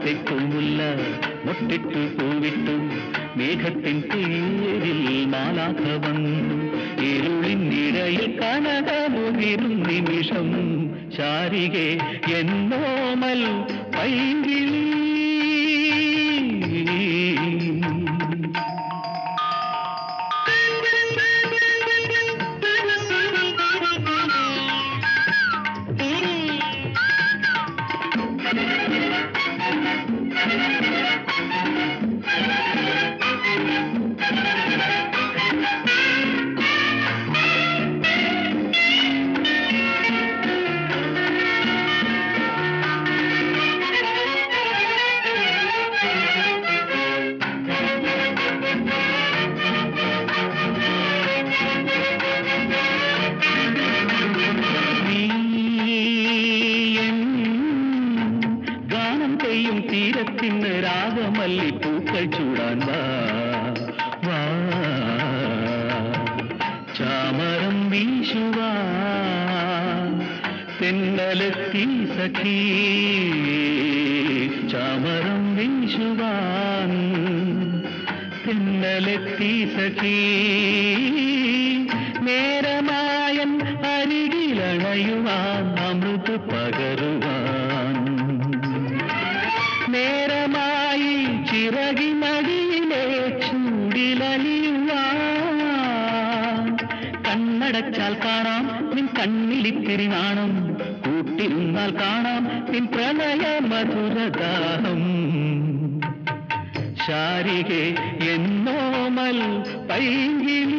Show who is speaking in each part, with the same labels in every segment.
Speaker 1: മാനത്തെ പൂമുല്ല മുട്ടിട്ടു പൂവിട്ടു മേഘത്തിൻ പേരിൽ മാലാഖ വന്നു ഇരുളിനിടയിൽ കനകമുതിരും നിമിഷം ശാരികെ എന്നോമൽ പൈകിളി നീയൻ ഗാനം പെയ്യും തീരത്തിന് രാഗമല്ലി പൂക്കൾ ചൂടാൻ വാ വാ ചാമരം വീശുവാ തെന്നലെത്തി സഖീ ചാമരം വീശുവാൻ തെന്നലെത്തി സഖീ നേരമായൻ അരികിലണയുവാൻ അമൃത് പകരുവാൻ നേരമായി ചിറകിനടിയിലെ ചൂടിലലിയുവാൻ കണ്ണടച്ചാൽ കാണാം നിൻ കണ്ണിലിത്തിരി നാണം കൂട്ടിരുന്നാൽ കാണാം നിൻ പ്രണയ മധുരദാഹം ശാരികെ എന്നോമൽ പൈകിളി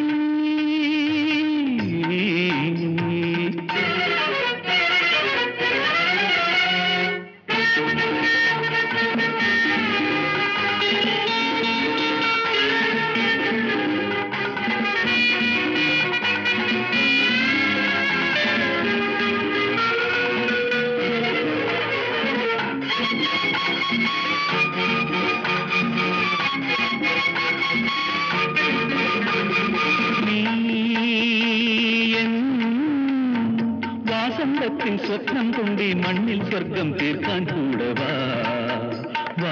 Speaker 1: നീയൻ വാസന്തത്തിൻ സ്വപ്നം കൊണ്ട് ഈ മണ്ണിൽ സ്വർഗം തീർക്കാൻ കൂടെ വാ വാ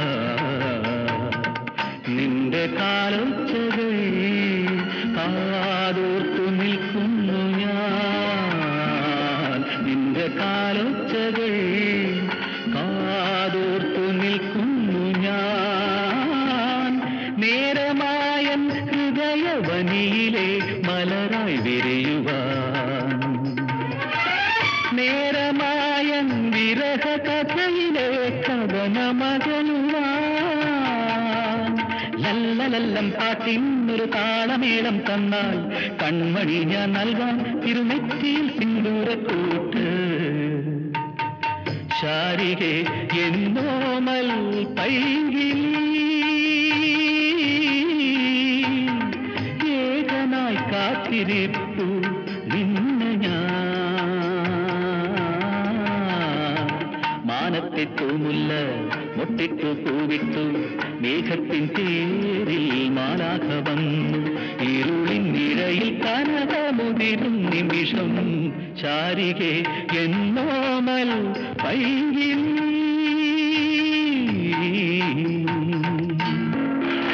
Speaker 1: നിന്റെ കാലൊച്ചകൾ കാതോർത്തു നിൽക്കുന്നു ഞാൻ നിന്റെ കാലൊച്ചകൾ കാതോർത്തു നിൽക്കുന്നു ഞാൻ നേരമായൻ ഹൃദയവനിയിലെ മലരായി വിരിയുവാൻ നേരമായൻ വിരഹ കഥയിലെ കഥനമകലുവാൻ ലല്ലലല്ലം പാട്ടിന്നൊരു താളമേളം തന്നാൽ കൺമണി ഞാൻ നൽകാൻ തിരുനെറ്റിയിൽ സിന്ദൂരക്കൂട്ട് ശാരികെ എന്നോമൽ പൈകിളി ഏകനായി കാത്തിരിപ്പു നിന്നെ ഞാൻ മാനത്തെ തൂമുല്ല മുട്ടിട്ടു പൂവിട്ടു മേഘത്തിൻ തേരിൽ മാലാഖ വന്നു ഇരുളിൻ നിഴയിൽ കനകമുതിരും നിമിഷം ശാരികെ എന്നോമൽ പൈകിളി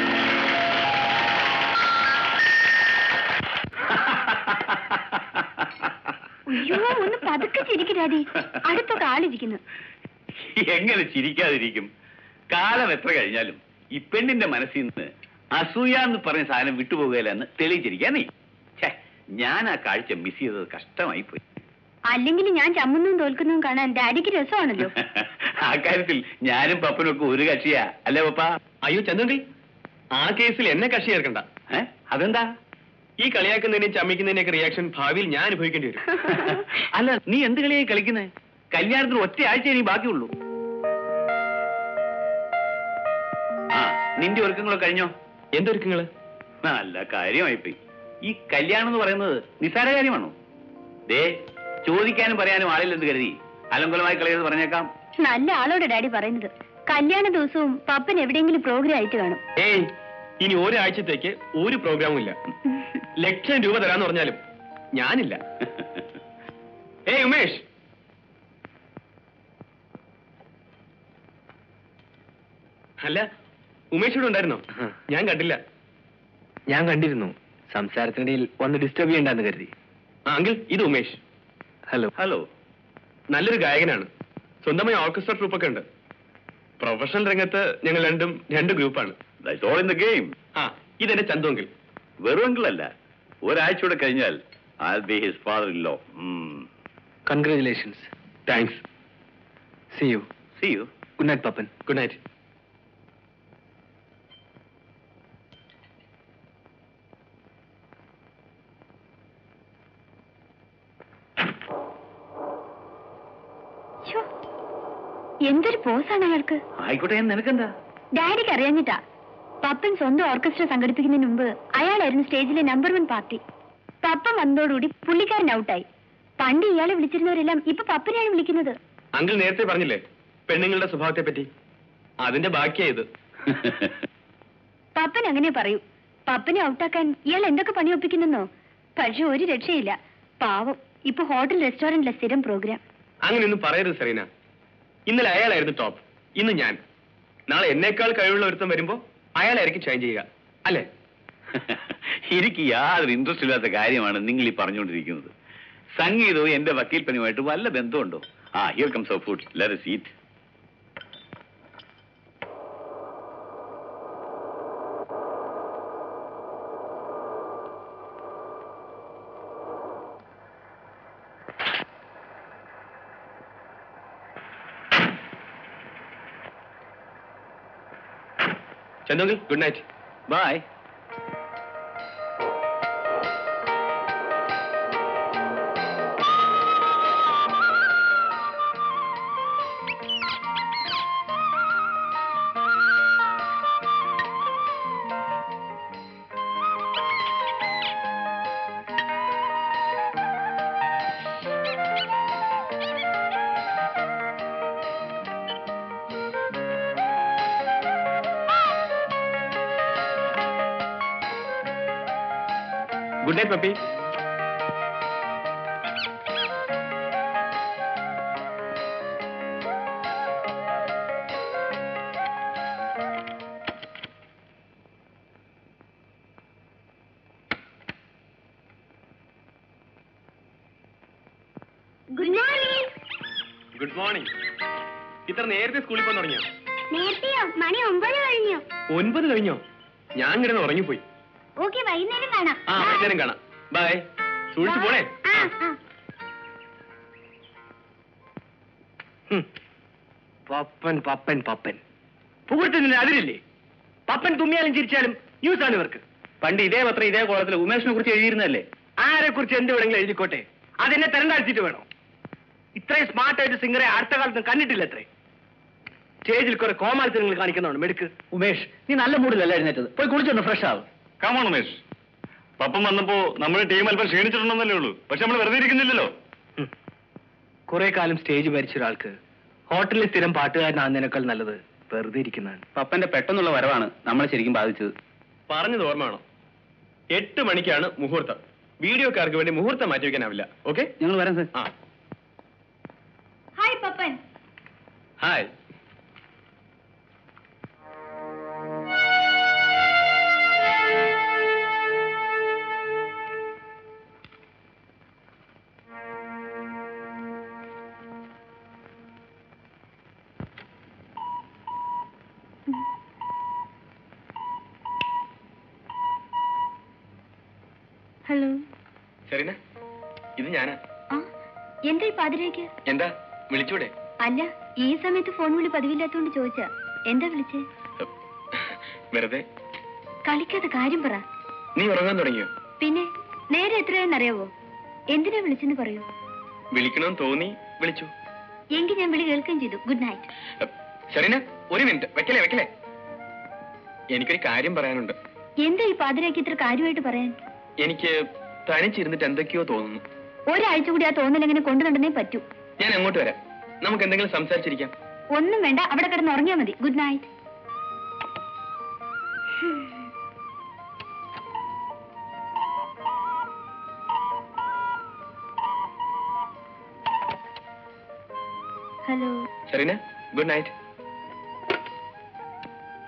Speaker 2: അയ്യോ ഒന്ന് പതുക്കെ ചിരിക്കരാതി അടുത്തൊക്കെ ആളിരിക്കുന്നു
Speaker 3: എങ്ങനെ ചിരിക്കാതിരിക്കും കാലം എത്ര കഴിഞ്ഞാലും ഈ പെണ്ണിന്റെ മനസ്സിൽ നിന്ന് അസൂയ എന്ന് പറഞ്ഞ സാധനം വിട്ടുപോകുകയില്ലെന്ന് തെളിയിച്ചിരിക്കാൻ നീ ഛേ, ഞാൻ ആ കാഴ്ച മിസ് ചെയ്തത് കഷ്ടമായി പോയി
Speaker 2: അല്ലെങ്കിൽ ഞാൻ ചമ്മുന്നതും തോൽക്കുന്നതും കാണാൻ ഡാഡിക്ക് രസമാണല്ലോ
Speaker 3: ആ കാര്യത്തിൽ ഞാനും പപ്പനും ഒക്കെ ഒരു കക്ഷിയാ അല്ലേ പപ്പ
Speaker 4: അയ്യോ ചന്ദ്രൻകുട്ടി ആ കേസിൽ എന്നെ കക്ഷി ചേർക്കണ്ട
Speaker 3: ഏ? അതെന്താ
Speaker 4: ഈ കളിയാക്കുന്നതിനെയും ചമ്മിക്കുന്നതിനെയൊക്കെ റിയാക്ഷൻ ഭാവിയിൽ ഞാൻ അനുഭവിക്കേണ്ടി വരും
Speaker 3: അല്ല നീ എന്ത് കളിയായി കളിക്കുന്നേ കല്യാണത്തിന് ഒറ്റ ആഴ്ച ഇനി ബാക്കിയുള്ളൂ ആ നിന്റെ ഒരുക്കങ്ങളൊക്കെ കഴിഞ്ഞോ
Speaker 4: എന്തൊരുക്കങ്ങള്
Speaker 3: നല്ല കാര്യമായിപ്പോയി ഈ കല്യാണം എന്ന് പറയുന്നത് നിസ്സാര കാര്യമാണോ ദേ ചോദിക്കാനും പറയാനും ആളില്ലെന്ന് കരുതി അലങ്കുലമായി കളയത് പറഞ്ഞേക്കാം
Speaker 2: നല്ല ആളോട് ഡാഡി പറയുന്നത് കല്യാണ ദിവസവും പപ്പൻ എവിടെയെങ്കിലും പ്രോഗ്രാം ആയിട്ട് കാണും
Speaker 4: ഏയ് ഇനി ഒരാഴ്ചത്തേക്ക് ഒരു പ്രോഗ്രാമും ഇല്ല ലക്ഷം രൂപ തരാന്ന് പറഞ്ഞാലും ഞാനില്ല ഏയ് ഉമേഷ് അല്ല ഉമേഷ് ഇവിടെ ഉണ്ടായിരുന്നോ ഞാൻ കണ്ടില്ല
Speaker 5: ഞാൻ കണ്ടിരുന്നു സംസാരത്തിനിടയിൽ വന്ന് ഡിസ്റ്റർബ് ചെയ്യണ്ടെന്ന് കരുതി
Speaker 4: ആ അങ്കിൾ ഇത് ഉമേഷ്
Speaker 5: ഹലോ
Speaker 3: ഹലോ
Speaker 4: നല്ലൊരു ഗായകനാണ് സ്വന്തമായി ഓർക്കസ്ട്ര ട്രൂപ്പൊക്കെ ഉണ്ട് പ്രൊഫഷണൽ രംഗത്ത് ഞങ്ങൾ രണ്ടും രണ്ട് ഗ്രൂപ്പാണ്
Speaker 3: that's all in the game
Speaker 4: ആ ഇതെന്റെ ചന്തു അങ്കിൾ
Speaker 3: വെറുമെങ്കിലല്ല ഒരാഴ്ച കൂടെ കഴിഞ്ഞാൽ I be his father in law
Speaker 5: congratulations
Speaker 4: thanks
Speaker 5: see you
Speaker 3: see you
Speaker 5: good night Pappan
Speaker 4: good night
Speaker 2: ശ്ശോ, എന്തൊരു പോസാണ് അയാൾക്ക്
Speaker 3: ആയിക്കോട്ടെ നിനക്കെന്താ
Speaker 2: ഡാഡിക്ക് അറിയാഞ്ഞിട്ടാ പപ്പൻ സ്വന്തം ഓർക്കസ്ട്ര സംഘടിപ്പിക്കുന്നതിന് മുമ്പ് അയാളായിരുന്നു സ്റ്റേജിലെ നമ്പർ വൺ പാർട്ടി പപ്പൻ വന്നതോടുകൂടി പുള്ളിക്കാരൻ ഔട്ടായി പണ്ട് ഇയാളെ വിളിച്ചിരുന്നവരെല്ലാം ഇപ്പൊ പപ്പനെയാണ് വിളിക്കുന്നത്
Speaker 4: അങ്കിൾ നേരത്തെ പറഞ്ഞില്ലേ പെണ്ണുങ്ങളുടെ സ്വഭാവത്തെ പറ്റി അതിന്റെ ബാക്കിയാ ഇത്
Speaker 2: പപ്പൻ അങ്ങനെ പറയൂ പപ്പനെ ഔട്ടാക്കാൻ ഇയാൾ എന്തൊക്കെ പണി ഒപ്പിക്കുന്നെന്നോ പക്ഷെ ഒരു രക്ഷയില്ല പാവം ഇപ്പൊ ഹോട്ടൽ റെസ്റ്റോറന്റിലെ സ്ഥിരം പ്രോഗ്രാം
Speaker 4: അങ്ങനെയൊന്നും പറയരുത് സെറീന ഇന്നലെ അയാളായിരുന്നു ടോപ്പ് ഇന്ന് ഞാൻ നാളെ എന്നേക്കാൾ കഴിവുള്ള ഒരുത്തം വരുമ്പോ അയാളായിരിക്കും ചേഞ്ച് ചെയ്യുക അല്ലേ
Speaker 3: എനിക്ക് യാതൊരു ഇൻട്രസ്റ്റ് ഇല്ലാത്ത കാര്യമാണ് നിങ്ങൾ ഈ പറഞ്ഞുകൊണ്ടിരിക്കുന്നത് സംഗീതവും എന്റെ വക്കീൽ പണിയുമായിട്ട് വല്ല ബന്ധമുണ്ടോ ആ here comes of food let seat
Speaker 4: ചന്ദങ്കിൽ good night
Speaker 3: bye
Speaker 4: good night Pappi
Speaker 2: good morning
Speaker 4: good morning ഇത്ര നേരത്തെ സ്കൂളിൽ പോകാൻ തുടങ്ങിയോ
Speaker 2: നേരത്തെയോ മണി ഒമ്പത് കഴിഞ്ഞു
Speaker 4: ഒൻപത് കഴിഞ്ഞോ ഞാൻ കിടന്ന് ഉറങ്ങിപ്പോയി
Speaker 2: ഓക്കെ വൈകുന്നേരം കാണാം
Speaker 4: ആ വൈകുന്നേരം കാണാം ബൈ സൂക്ഷിച്ചു പോണേ
Speaker 2: ആ, ആ.
Speaker 5: ഹും. പപ്പൻ പപ്പൻ പപ്പൻ പുകഴ്ത്തുന്നതിന് അതിരില്ലേ പപ്പൻ തുമ്മിയാലും ചിരിച്ചാലും ന്യൂസ് ആണ് ഇവർക്ക്
Speaker 3: പണ്ട് ഇതേ പത്രം ഇതേ കോളത്തിൽ ഉമേഷിനെ കുറിച്ച് എഴുതിയിരുന്നല്ലേ
Speaker 5: ആരെ കുറിച്ച് എന്ത് വേണമെങ്കിലും എഴുതിക്കോട്ടെ അതെന്നെ തെരഞ്ഞെടുത്തിട്ട് വേണോ ഇത്രയും സ്മാർട്ട് ആയിട്ട് സിംഗറെ അടുത്ത കാലത്ത് കണ്ടിട്ടില്ല അത്രേ സ്റ്റേജിൽ കുറെ കോമാളിത്തരങ്ങൾ കാണിക്കുന്നതാണ് മെടുക്ക്
Speaker 1: ഉമേഷ് നീ നല്ല മൂഡിലല്ല എഴുന്നേറ്റത് പോയി കുളിച്ചൊന്ന് ഫ്രഷ് ആവും
Speaker 3: കമോൺ ഉമേഷ് പപ്പം വന്നപ്പോ നമ്മുടെ ടീം അല്പം ക്ഷീണിച്ചിട്ടുണ്ടെന്നല്ലേ ഉള്ളൂ പക്ഷെ നമ്മൾ വെറുതെ ഇരിക്കുന്നില്ലല്ലോ
Speaker 5: കുറെ കാലം സ്റ്റേജ് ഭരിച്ച ഒരാൾക്ക് ഹോട്ടലിൽ സ്ഥിരം പാട്ടുകാരനാകുന്നതിനേക്കാൾ നല്ലത് വെറുതെ ഇരിക്കുന്നതാണ്
Speaker 1: പപ്പന്റെ പെട്ടെന്നുള്ള വരവാണ് നമ്മളെ ശരിക്കും ബാധിച്ചത്
Speaker 4: പറഞ്ഞത് ഓർമ്മയാണോ എട്ട് മണിക്കാണ് മുഹൂർത്തം വീഡിയോക്കാർക്ക് വേണ്ടി മുഹൂർത്തം മാറ്റി വെക്കാനാവില്ല ഓക്കെ
Speaker 1: ഞങ്ങൾ വരാം സാർ
Speaker 4: ആ
Speaker 2: hi Pappan
Speaker 4: hi
Speaker 2: hello
Speaker 4: Serena ഇത് ഞാനാ
Speaker 2: ആ എന്താ ഈ പാതിരേക്ക്
Speaker 4: എന്താ വിളിച്ചൂടെ
Speaker 2: അല്ല ഈ സമയത്ത് ഫോൺ വിളി പതിവില്ലാത്തോണ്ട് ചോദിച്ചാ എന്താ വിളിച്ചേ
Speaker 4: വെറുതെ
Speaker 2: കളിക്കാതെ കാര്യം പറ
Speaker 4: നീ ഉറങ്ങാൻ തുടങ്ങിയോ
Speaker 2: പിന്നെ നേരെ എത്രയെന്നറിയാവോ എന്തിനാ വിളിച്ചെന്ന് പറയൂ
Speaker 4: വിളിക്കണമെന്ന് തോന്നി വിളിച്ചു
Speaker 2: എങ്കിൽ ഞാൻ വിളി കേൾക്കുകയും ചെയ്തു ഗുഡ് നൈറ്റ്
Speaker 4: സെറീന ഒരു മിനിറ്റ് വെക്കലേ വെക്കലേ എനിക്കൊരു കാര്യം പറയാനുണ്ട്
Speaker 2: എന്താ ഈ പാതിരാക്കി ഇത്ര കാര്യമായിട്ട് പറയാൻ
Speaker 4: എനിക്ക് തനിച്ചിരുന്നിട്ട് എന്തൊക്കെയോ തോന്നുന്നു
Speaker 2: ഒരാഴ്ച കൂടി ആ തോന്നൽ എങ്ങനെ കൊണ്ടുനടന്നേ പറ്റൂ
Speaker 4: ഞാൻ അങ്ങോട്ട് വരാം നമുക്ക് എന്തെങ്കിലും സംസാരിച്ചിരിക്കാം
Speaker 2: ഒന്നും വേണ്ട അവിടെ കിടന്ന് ഉറങ്ങിയാൽ മതി good night hello
Speaker 4: Serena good night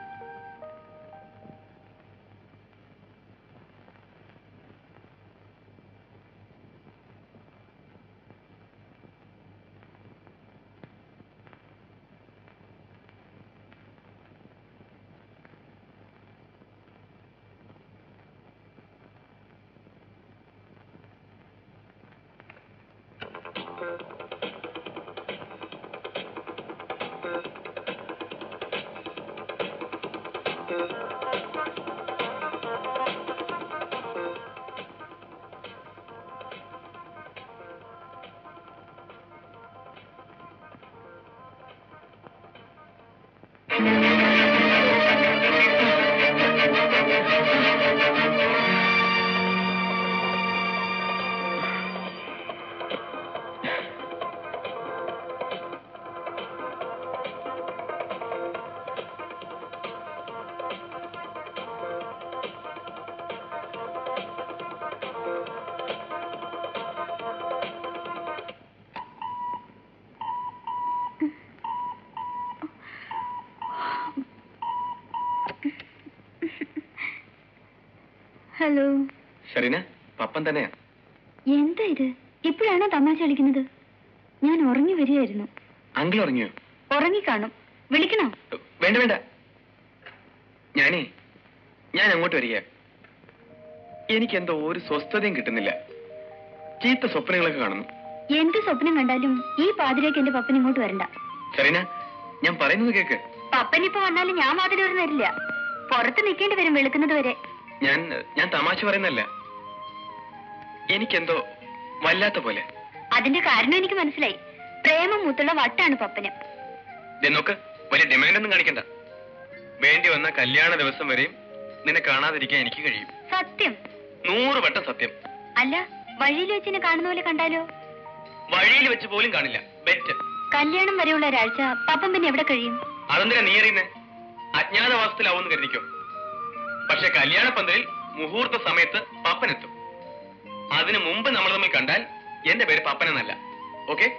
Speaker 2: hello
Speaker 4: Serena Pappan തന്നെയാ
Speaker 2: എന്താ ഇത് ഇപ്പോഴാണോ തമാശ കളിക്കുന്നത് ഞാൻ ഉറങ്ങി വരികയായിരുന്നു
Speaker 4: അങ്കിൾ ഉറങ്ങിയോ
Speaker 2: ഉറങ്ങിക്കാണും വിളിക്കണോ
Speaker 4: വേണ്ട വേണ്ട ഞാനേ ഞാൻ അങ്ങോട്ട് വരിക എനിക്കെന്തോ ഒരു സ്വസ്ഥതയും കിട്ടുന്നില്ല ചീത്ത സ്വപ്നങ്ങളൊക്കെ കാണുന്നു
Speaker 2: എന്ത് സ്വപ്നം കണ്ടാലും ഈ പാതിരേക്ക് എന്റെ പപ്പൻ ഇങ്ങോട്ട് വരണ്ട
Speaker 4: സെറീന ഞാൻ പറയുന്നത് കേക്ക്
Speaker 2: പപ്പൻ ഇപ്പൊ വന്നാലും ഞാൻ വാതിൽ ഒരു തരില്ല പുറത്ത് നിൽക്കേണ്ടി വരും വെളുക്കുന്നത് വരെ
Speaker 4: ഞാൻ ഞാൻ തമാശ പറയുന്നല്ല എനിക്കെന്തോ വല്ലാത്ത പോലെ
Speaker 2: അതിന്റെ കാരണം എനിക്ക് മനസ്സിലായി പ്രേമം മൂത്തുള്ള വട്ടാണ് പപ്പന്
Speaker 4: ദേ നോക്ക് വലിയ ഡിമാൻഡ് ഒന്നും കാണിക്കണ്ട വേണ്ടി വന്ന കല്യാണ ദിവസം വരെയും നിന്നെ കാണാതിരിക്കാൻ എനിക്ക് കഴിയും
Speaker 2: സത്യം
Speaker 4: നൂറ് വട്ടം സത്യം
Speaker 2: അല്ല വഴിയിൽ വെച്ചിനെ കാണുന്ന പോലെ കണ്ടാലോ
Speaker 4: വഴിയിൽ വെച്ച് പോലും കാണില്ല ബെറ്റ്
Speaker 2: കല്യാണം വരെയുള്ള ഒരാഴ്ച പപ്പൻ പിന്നെ എവിടെ കഴിയും
Speaker 4: അതെന്തിനാ നീ അറിയുന്നേ അജ്ഞാതവാസത്തിലാവുമെന്ന് കരുതിക്കോ പക്ഷെ കല്യാണ പന്തലിൽ മുഹൂർത്ത സമയത്ത് പപ്പനെത്തും അതിനു മുമ്പ് നമ്മൾ തമ്മിൽ കണ്ടാൽ എന്റെ പേര് പപ്പനെന്നല്ല ഓക്കെ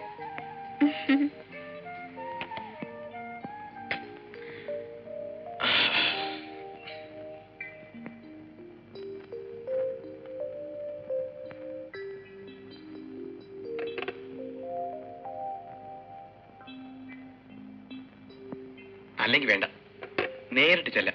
Speaker 4: അല്ലെങ്കിൽ വേണ്ട നേരിട്ട് ചെല്ലാം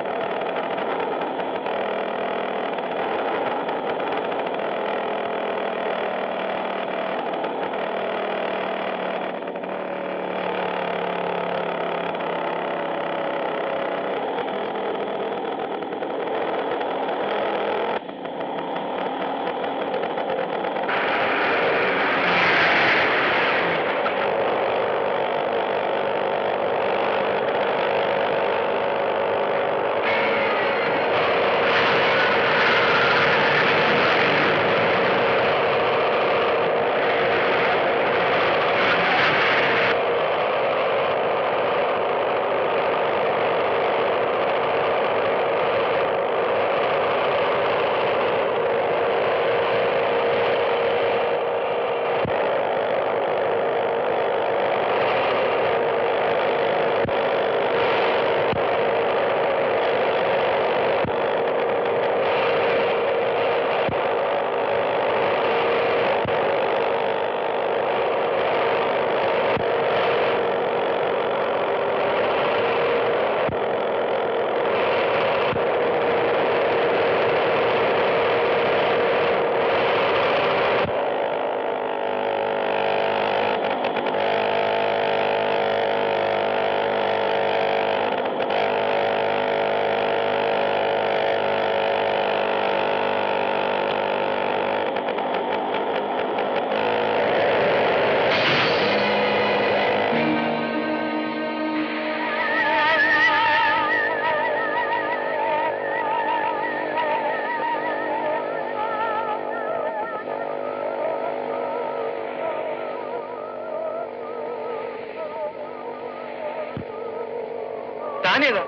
Speaker 4: താനേതാ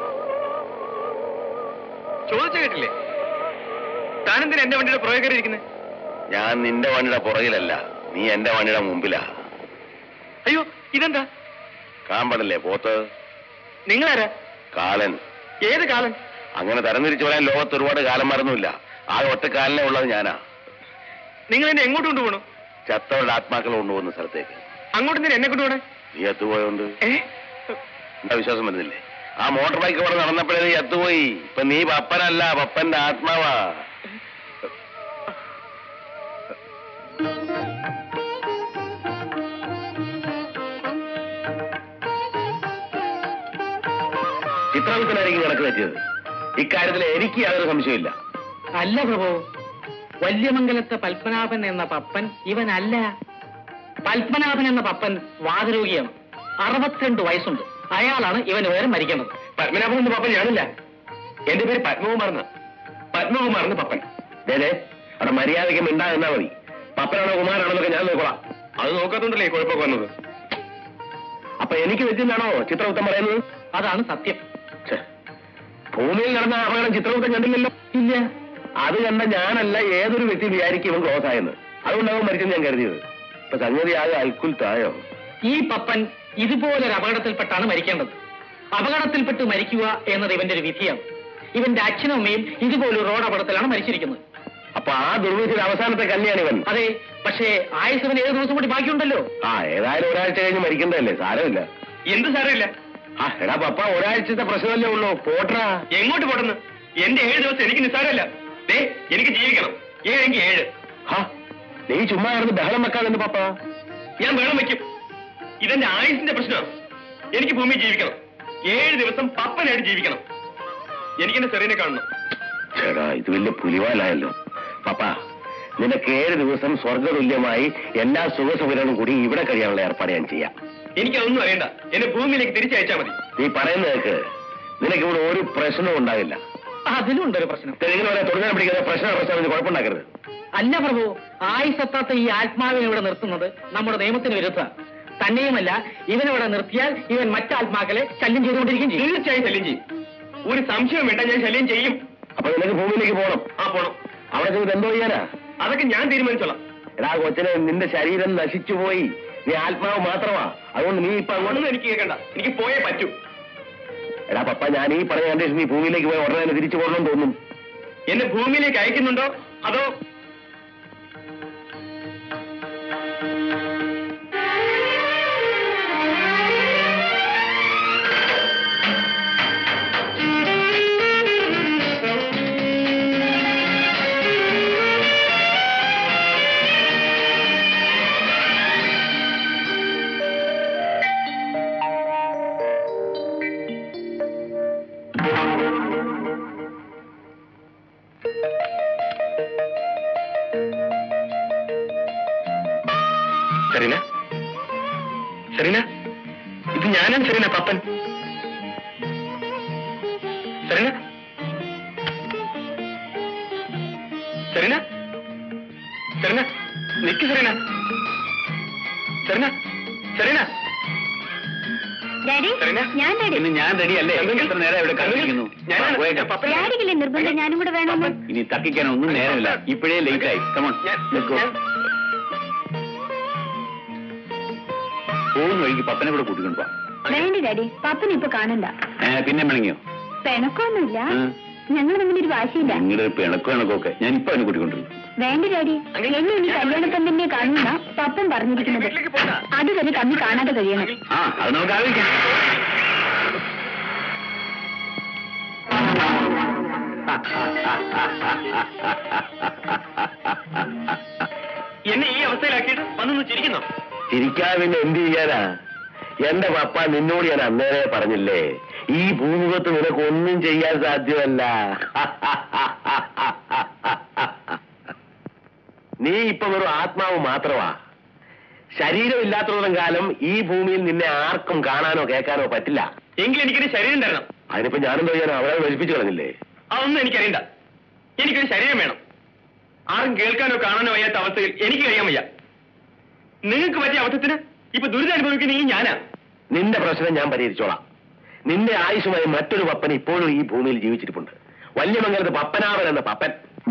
Speaker 4: ചോദിച്ച കേട്ടില്ലേ താനെന്തിനാ എന്റെ വണ്ടിയുടെ പുറകെ ഇരിക്കുന്നത്
Speaker 3: ഞാൻ നിന്റെ വണ്ടിയുടെ പുറകിലല്ല നീ എന്റെ വണ്ടിയുടെ മുമ്പിലാ
Speaker 4: അയ്യോ ഇതെന്താ
Speaker 3: കാമ്പടല്ലേ പോത്ത്
Speaker 4: നിങ്ങളാരാ
Speaker 3: കാലൻ
Speaker 4: ഏത് കാലം
Speaker 3: അങ്ങനെ തരംതിരിച്ചു പറയാൻ ലോകത്ത് ഒരുപാട് കാലന്മാരൊന്നുമില്ല ആ ഒറ്റക്കാലിനെ ഉള്ളത് ഞാനാ
Speaker 4: നിങ്ങൾ എന്നെ എങ്ങോട്ട് കൊണ്ടുപോകണു
Speaker 3: ചത്തവരുടെ ആത്മാക്കൾ കൊണ്ടുപോകുന്ന സ്ഥലത്തേക്ക്
Speaker 4: അങ്ങോട്ട് എന്തിനാ എന്നെ കൊണ്ടുപോകണേ
Speaker 3: നീ എത്തുപോയോണ്ട്
Speaker 4: ഏ
Speaker 3: എന്താ വിശ്വാസം വരുന്നില്ലേ ആ മോട്ടോർ ബൈക്ക് ഇവിടെ നടന്നപ്പോഴേ നീ എത്തുപോയി ഇപ്പൊ നീ പപ്പനല്ല പപ്പന്റെ ആത്മാവാ ചിത്രവിത്തനായിരിക്കും കണക്ക് വെച്ചത് ഇക്കാര്യത്തിൽ എനിക്ക് യാതൊരു സംശയമില്ല
Speaker 6: അല്ല പ്രഭു വല്യമംഗലത്തെ പത്മനാഭൻ എന്ന പപ്പൻ ഇവനല്ല പത്മനാഭൻ എന്ന പപ്പൻ വാതരോഗിയാണ് അറുപത്തിരണ്ട് വയസ്സുണ്ട് അയാളാണ് ഇവന് വേറെ മരിക്കേണ്ടത്
Speaker 4: പത്മനാഭൻ എന്ന പപ്പൻ ഞാനില്ല എന്റെ പേര് പത്മകുമാർ എന്നാ പത്മകുമാർ എന്ന പപ്പൻ
Speaker 3: അതെ അവിടെ മര്യാദയ്ക്ക് മിണ്ടാ എന്നാ മതി പപ്പനാണോ കുമാരാണോ എന്നൊക്കെ ഞാൻ നോക്കോളാം
Speaker 4: അത് നോക്കാത്തോണ്ടല്ലേ ഈ കുഴപ്പമൊക്കെ വന്നത്
Speaker 3: അപ്പൊ എനിക്ക് വെച്ചിട്ടാണോ ചിത്രവൃത്തം പറയുന്നത്
Speaker 6: അതാണ് സത്യം
Speaker 3: ഛെ, ഭൂമിയിൽ നടന്ന അപകടം ചിത്രവൃത്തം കണ്ടില്ലല്ലോ
Speaker 6: ഇല്ല
Speaker 3: അത് കണ്ട ഞാനല്ല ഏതൊരു വ്യക്തി വിചാരിക്കും ഇവൻ ക്ലോസ് ആയെന്ന് അതുകൊണ്ടാവും മരിച്ചെന്ന് ഞാൻ കരുതിയത് ഇപ്പൊ സംഗതി ആകെ അൽക്കുൽ തായോ
Speaker 6: ഈ പപ്പൻ ഇതുപോലൊരു അപകടത്തിൽപ്പെട്ടാണ് മരിക്കേണ്ടത് അപകടത്തിൽപ്പെട്ട് മരിക്കുക എന്നത് ഇവന്റെ ഒരു വിധിയാണ് ഇവന്റെ അച്ഛനും അമ്മയും ഇതുപോലൊരു റോഡ് അപകടത്തിലാണ് മരിച്ചിരിക്കുന്നത്
Speaker 5: അപ്പൊ ആ ദുർവിധിയുടെ അവസാനത്തെ കല്യാണം ഇവൻ
Speaker 6: അതെ പക്ഷേ ആയുസവന് ഏഴ് ദിവസം കൂടി ബാക്കിയുണ്ടല്ലോ
Speaker 5: ആ ഏതായാലും ഒരാഴ്ച കഴിഞ്ഞ് മരിക്കണ്ടതല്ലേ സാരമില്ല
Speaker 4: എന്ത് സാരമില്ല
Speaker 5: ആ എടാ പപ്പ ഒരാഴ്ചത്തെ പ്രശ്നമല്ലേ ഉള്ളൂ പോട്ടറാ
Speaker 4: എങ്ങോട്ട് പോട്ടെന്ന് എന്റെ ഏഴ് ദിവസം എനിക്ക് നിസ്സാരമല്ല ദേ എനിക്ക് ജീവിക്കണം ഏഴെങ്കിൽ ഏഴ്
Speaker 5: ഹാ നീ ചുമ്മാ കിടന്ന് ബഹളം വെക്കാതെന്ന് പപ്പ
Speaker 4: ഞാൻ വേണം വെക്കും ഇതെന്റെ ആയുസിന്റെ പ്രശ്നമാണ് എനിക്ക് ഭൂമി ജീവിക്കണം ഏഴ് ദിവസം പപ്പനായിട്ട് ജീവിക്കണം എനിക്ക് എന്റെ ചെറിയനെ കാണണം
Speaker 5: ചേടാ ഇത് വലിയ പുലിവാലായല്ലോ പപ്പ നിനക്ക് ഏഴ് ദിവസം സ്വർഗതുല്യമായി എല്ലാ സുഖസൗകര്യങ്ങളും കൂടി ഇവിടെ കഴിയാനുള്ള ഏർപ്പാട് ഞാൻ ചെയ്യാം
Speaker 4: എനിക്കതൊന്നും അറിയണ്ട എന്നെ ഭൂമിയിലേക്ക് തിരിച്ചയച്ചാൽ മതി
Speaker 5: നീ പറയുന്നത് കേക്ക് നിനക്ക് ഇവിടെ ഒരു പ്രശ്നവും ഉണ്ടാകില്ല
Speaker 6: അതിലും ഉണ്ടൊരു പ്രശ്നം
Speaker 5: തെലുങ്കിന് വരെ തുടങ്ങാൻ പിടിക്കുന്ന പ്രശ്നം പ്രശ്നം കുഴപ്പമുണ്ടാക്കരുത്
Speaker 6: അല്ല പ്രഭു ആയുസത്താത്ത ഈ ആത്മാവിനെ ഇവിടെ നിർത്തുന്നത് നമ്മുടെ നിയമത്തിന് വിരുദ്ധ തന്നെയുമല്ല ഇവനിവിടെ നിർത്തിയാൽ ഇവൻ മറ്റാത്മാക്കളെ ശല്യം ചെയ്തുകൊണ്ടിരിക്കുകയും ചെയ്യും
Speaker 4: തീർച്ചയായും ശല്യം ചെയ്യും ഒരു സംശയം വേണ്ട ഞാൻ ശല്യം ചെയ്യും
Speaker 5: അപ്പൊ നിനക്ക് ഭൂമിയിലേക്ക് പോകണം
Speaker 4: ആ പോണം
Speaker 5: അവിടെ ചെന്നിട്ട് എന്തോ ചെയ്യാനാ
Speaker 4: അതൊക്കെ ഞാൻ തീരുമാനിച്ചോളാം
Speaker 5: എടാ കൊച്ചനെ നിന്റെ ശരീരം നശിച്ചു പോയി നീ ആത്മാവ് മാത്രമാ അതുകൊണ്ട് നീ ഇപ്പൊ അങ്ങോട്ട്
Speaker 4: ഒന്നും എനിക്ക് കേൾക്കണ്ട എനിക്ക് പോയേ പറ്റൂ
Speaker 5: എടാ പപ്പ ഞാൻ ഈ പറഞ്ഞ കണ്ടീഷൻ നീ ഭൂമിയിലേക്ക് പോയി ഉടനെ തന്നെ തിരിച്ചു പോകണമെന്ന് തോന്നും
Speaker 4: എന്നെ ഭൂമിയിലേക്ക് അയക്കുന്നുണ്ടോ അതോ സെറീന സെറീന ഇത് ഞാനാണ് Serena Pappan Serena Serena Serena നിക്ക് Serena Serena Serena
Speaker 2: daddy
Speaker 4: Serena?
Speaker 2: ഞാൻ ഡാഡി
Speaker 3: ഇന്ന് ഞാൻ റെഡിയല്ലേ എത്ര നേരം ഇവിടെ കാത്തിരിക്കുന്നു
Speaker 4: ഞാനാണ്
Speaker 3: പോയേക്കാം.
Speaker 4: പപ്പൻ
Speaker 2: ഡാഡിക്കില്ലേ നിർബന്ധം ഞാനും കൂടെ വേണമെന്ന്
Speaker 3: ഇനി തക്കിക്കാൻ ഒന്നും നേരമില്ല ഇപ്പോഴേ ലേറ്റ് ആയി കമോൺ
Speaker 4: ഞാൻ- ഞാൻ-
Speaker 3: പോകുന്ന വഴിക്ക് പപ്പനെ കൂടെ കൂട്ടിക്കൊണ്ട് പോവാം
Speaker 2: വേണ്ട ഡാഡി പപ്പനെ ഇപ്പൊ കാണണ്ട
Speaker 3: ഏ, പിന്നെ മിണങ്ങിയോ
Speaker 2: പിണക്കൊന്നുമില്ല
Speaker 3: ഉം.
Speaker 2: ഞങ്ങൾ തമ്മിലൊരു വാശിയില്ല
Speaker 3: നിങ്ങളുടെ പിണക്കോ ഇണക്കൊക്കെ ഞാൻ ഇപ്പൊ അവനെ കൂട്ടിക്കൊണ്ടിരുന്നു
Speaker 2: വേണ്ട ഡാഡി എന്നെ ഇനി കല്യാണപ്പം തന്നെ കാണുന്ന പപ്പൻ പറഞ്ഞിരിക്കുന്നത്
Speaker 4: വീട്ടിലേക്ക് പോകാം.
Speaker 2: അതുവരെ തമ്മി കാണാതെ കഴിയണം
Speaker 3: ആ അത് നമുക്ക് ആലോചിക്കാം
Speaker 4: എന്നെ ഈ അവസ്ഥയിലാക്കിയിട്ട് വന്നൊന്ന് ചിരിക്കുന്നോ
Speaker 5: ചിരിക്കാതെ പിന്നെ എന്ത് ചെയ്യാനാ എന്റെ പപ്പ നിന്നോട് ഞാൻ അന്നേരെ പറഞ്ഞില്ലേ ഈ ഭൂമുഖത്ത് നിനക്ക് ഒന്നും ചെയ്യാൻ സാധ്യമല്ല നീ ഇപ്പൊ വെറും ആത്മാവ് മാത്രമാ ശരീരം ഇല്ലാത്തത്തോളം കാലം ഈ ഭൂമിയിൽ നിന്നെ ആർക്കും കാണാനോ കേൾക്കാനോ പറ്റില്ല
Speaker 4: എങ്കിൽ എനിക്കൊരു ശരീരം തരണം
Speaker 5: അതിനിപ്പോ ഞാനെന്തോ ചെയ്യാനോ അവരെ വലിപ്പിച്ചു കളഞ്ഞില്ലേ
Speaker 4: അതൊന്നും എനിക്കറിയണ്ട എനിക്കൊരു ശരീരം വേണം ആരും കേൾക്കാനോ കാണാനോ വയ്യാത്ത അവസ്ഥയിൽ എനിക്ക് കഴിയാൻ വയ്യ നിങ്ങൾക്ക് പറ്റിയ അബദ്ധത്തിന് ഇപ്പൊ ദുരിതം അനുഭവിക്കുന്ന ഈ ഞാനാ
Speaker 5: നിന്റെ പ്രശ്നം ഞാൻ പരിഹരിച്ചോളാം നിന്റെ ആയുഷുമായി മറ്റൊരു പപ്പൻ ഇപ്പോഴും ഈ ഭൂമിയിൽ ജീവിച്ചിരിപ്പുണ്ട് വല്യമംഗലത്ത് പപ്പനാവൻ എന്ന പപ്പൻ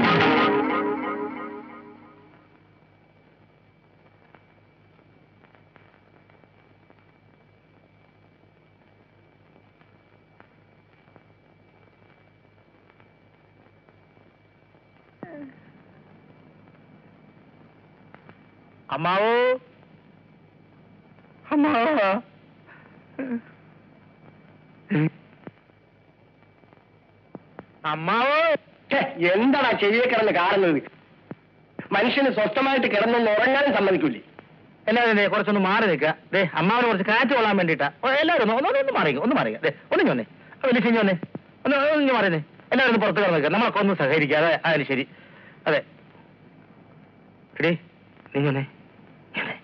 Speaker 6: അമ്മാവോ അമ്മാവോ അമ്മാവോ
Speaker 5: ഛെ, എന്താടാ ചെവിയെ കിടന്ന് കാണുന്നത് മനുഷ്യന് സ്വസ്ഥമായിട്ട് കിടന്നൊന്ന് ഉറങ്ങാനും സമ്മതിക്കൂലേ
Speaker 6: എല്ലാവരും കുറച്ചൊന്ന് മാറി നിൽക്കുക ദേ അമ്മാവന് കുറച്ച് കാറ്റ് കൊള്ളാൻ വേണ്ടിയിട്ടാ ഓ, എല്ലാവരും ഒന്ന് ഒന്ന് ഒന്ന് മാറിക്കുക ഒന്ന് മാറിക്കുക ദേ ഒന്ന് ഞൊന്നേ വലിയ ചിഞ്ഞു വന്നേ ഒന്ന് ഒന്ന് മാറിയേ എല്ലാവരും ഒന്ന് പുറത്ത് കിടന്ന് നിൽക്കുക നമ്മളൊക്കെ ഒന്ന് സഹകരിക്കാതെ അതിന് ശരി അതെ എടീ നീ ഞൊന്നേ ഞൊന്നേ.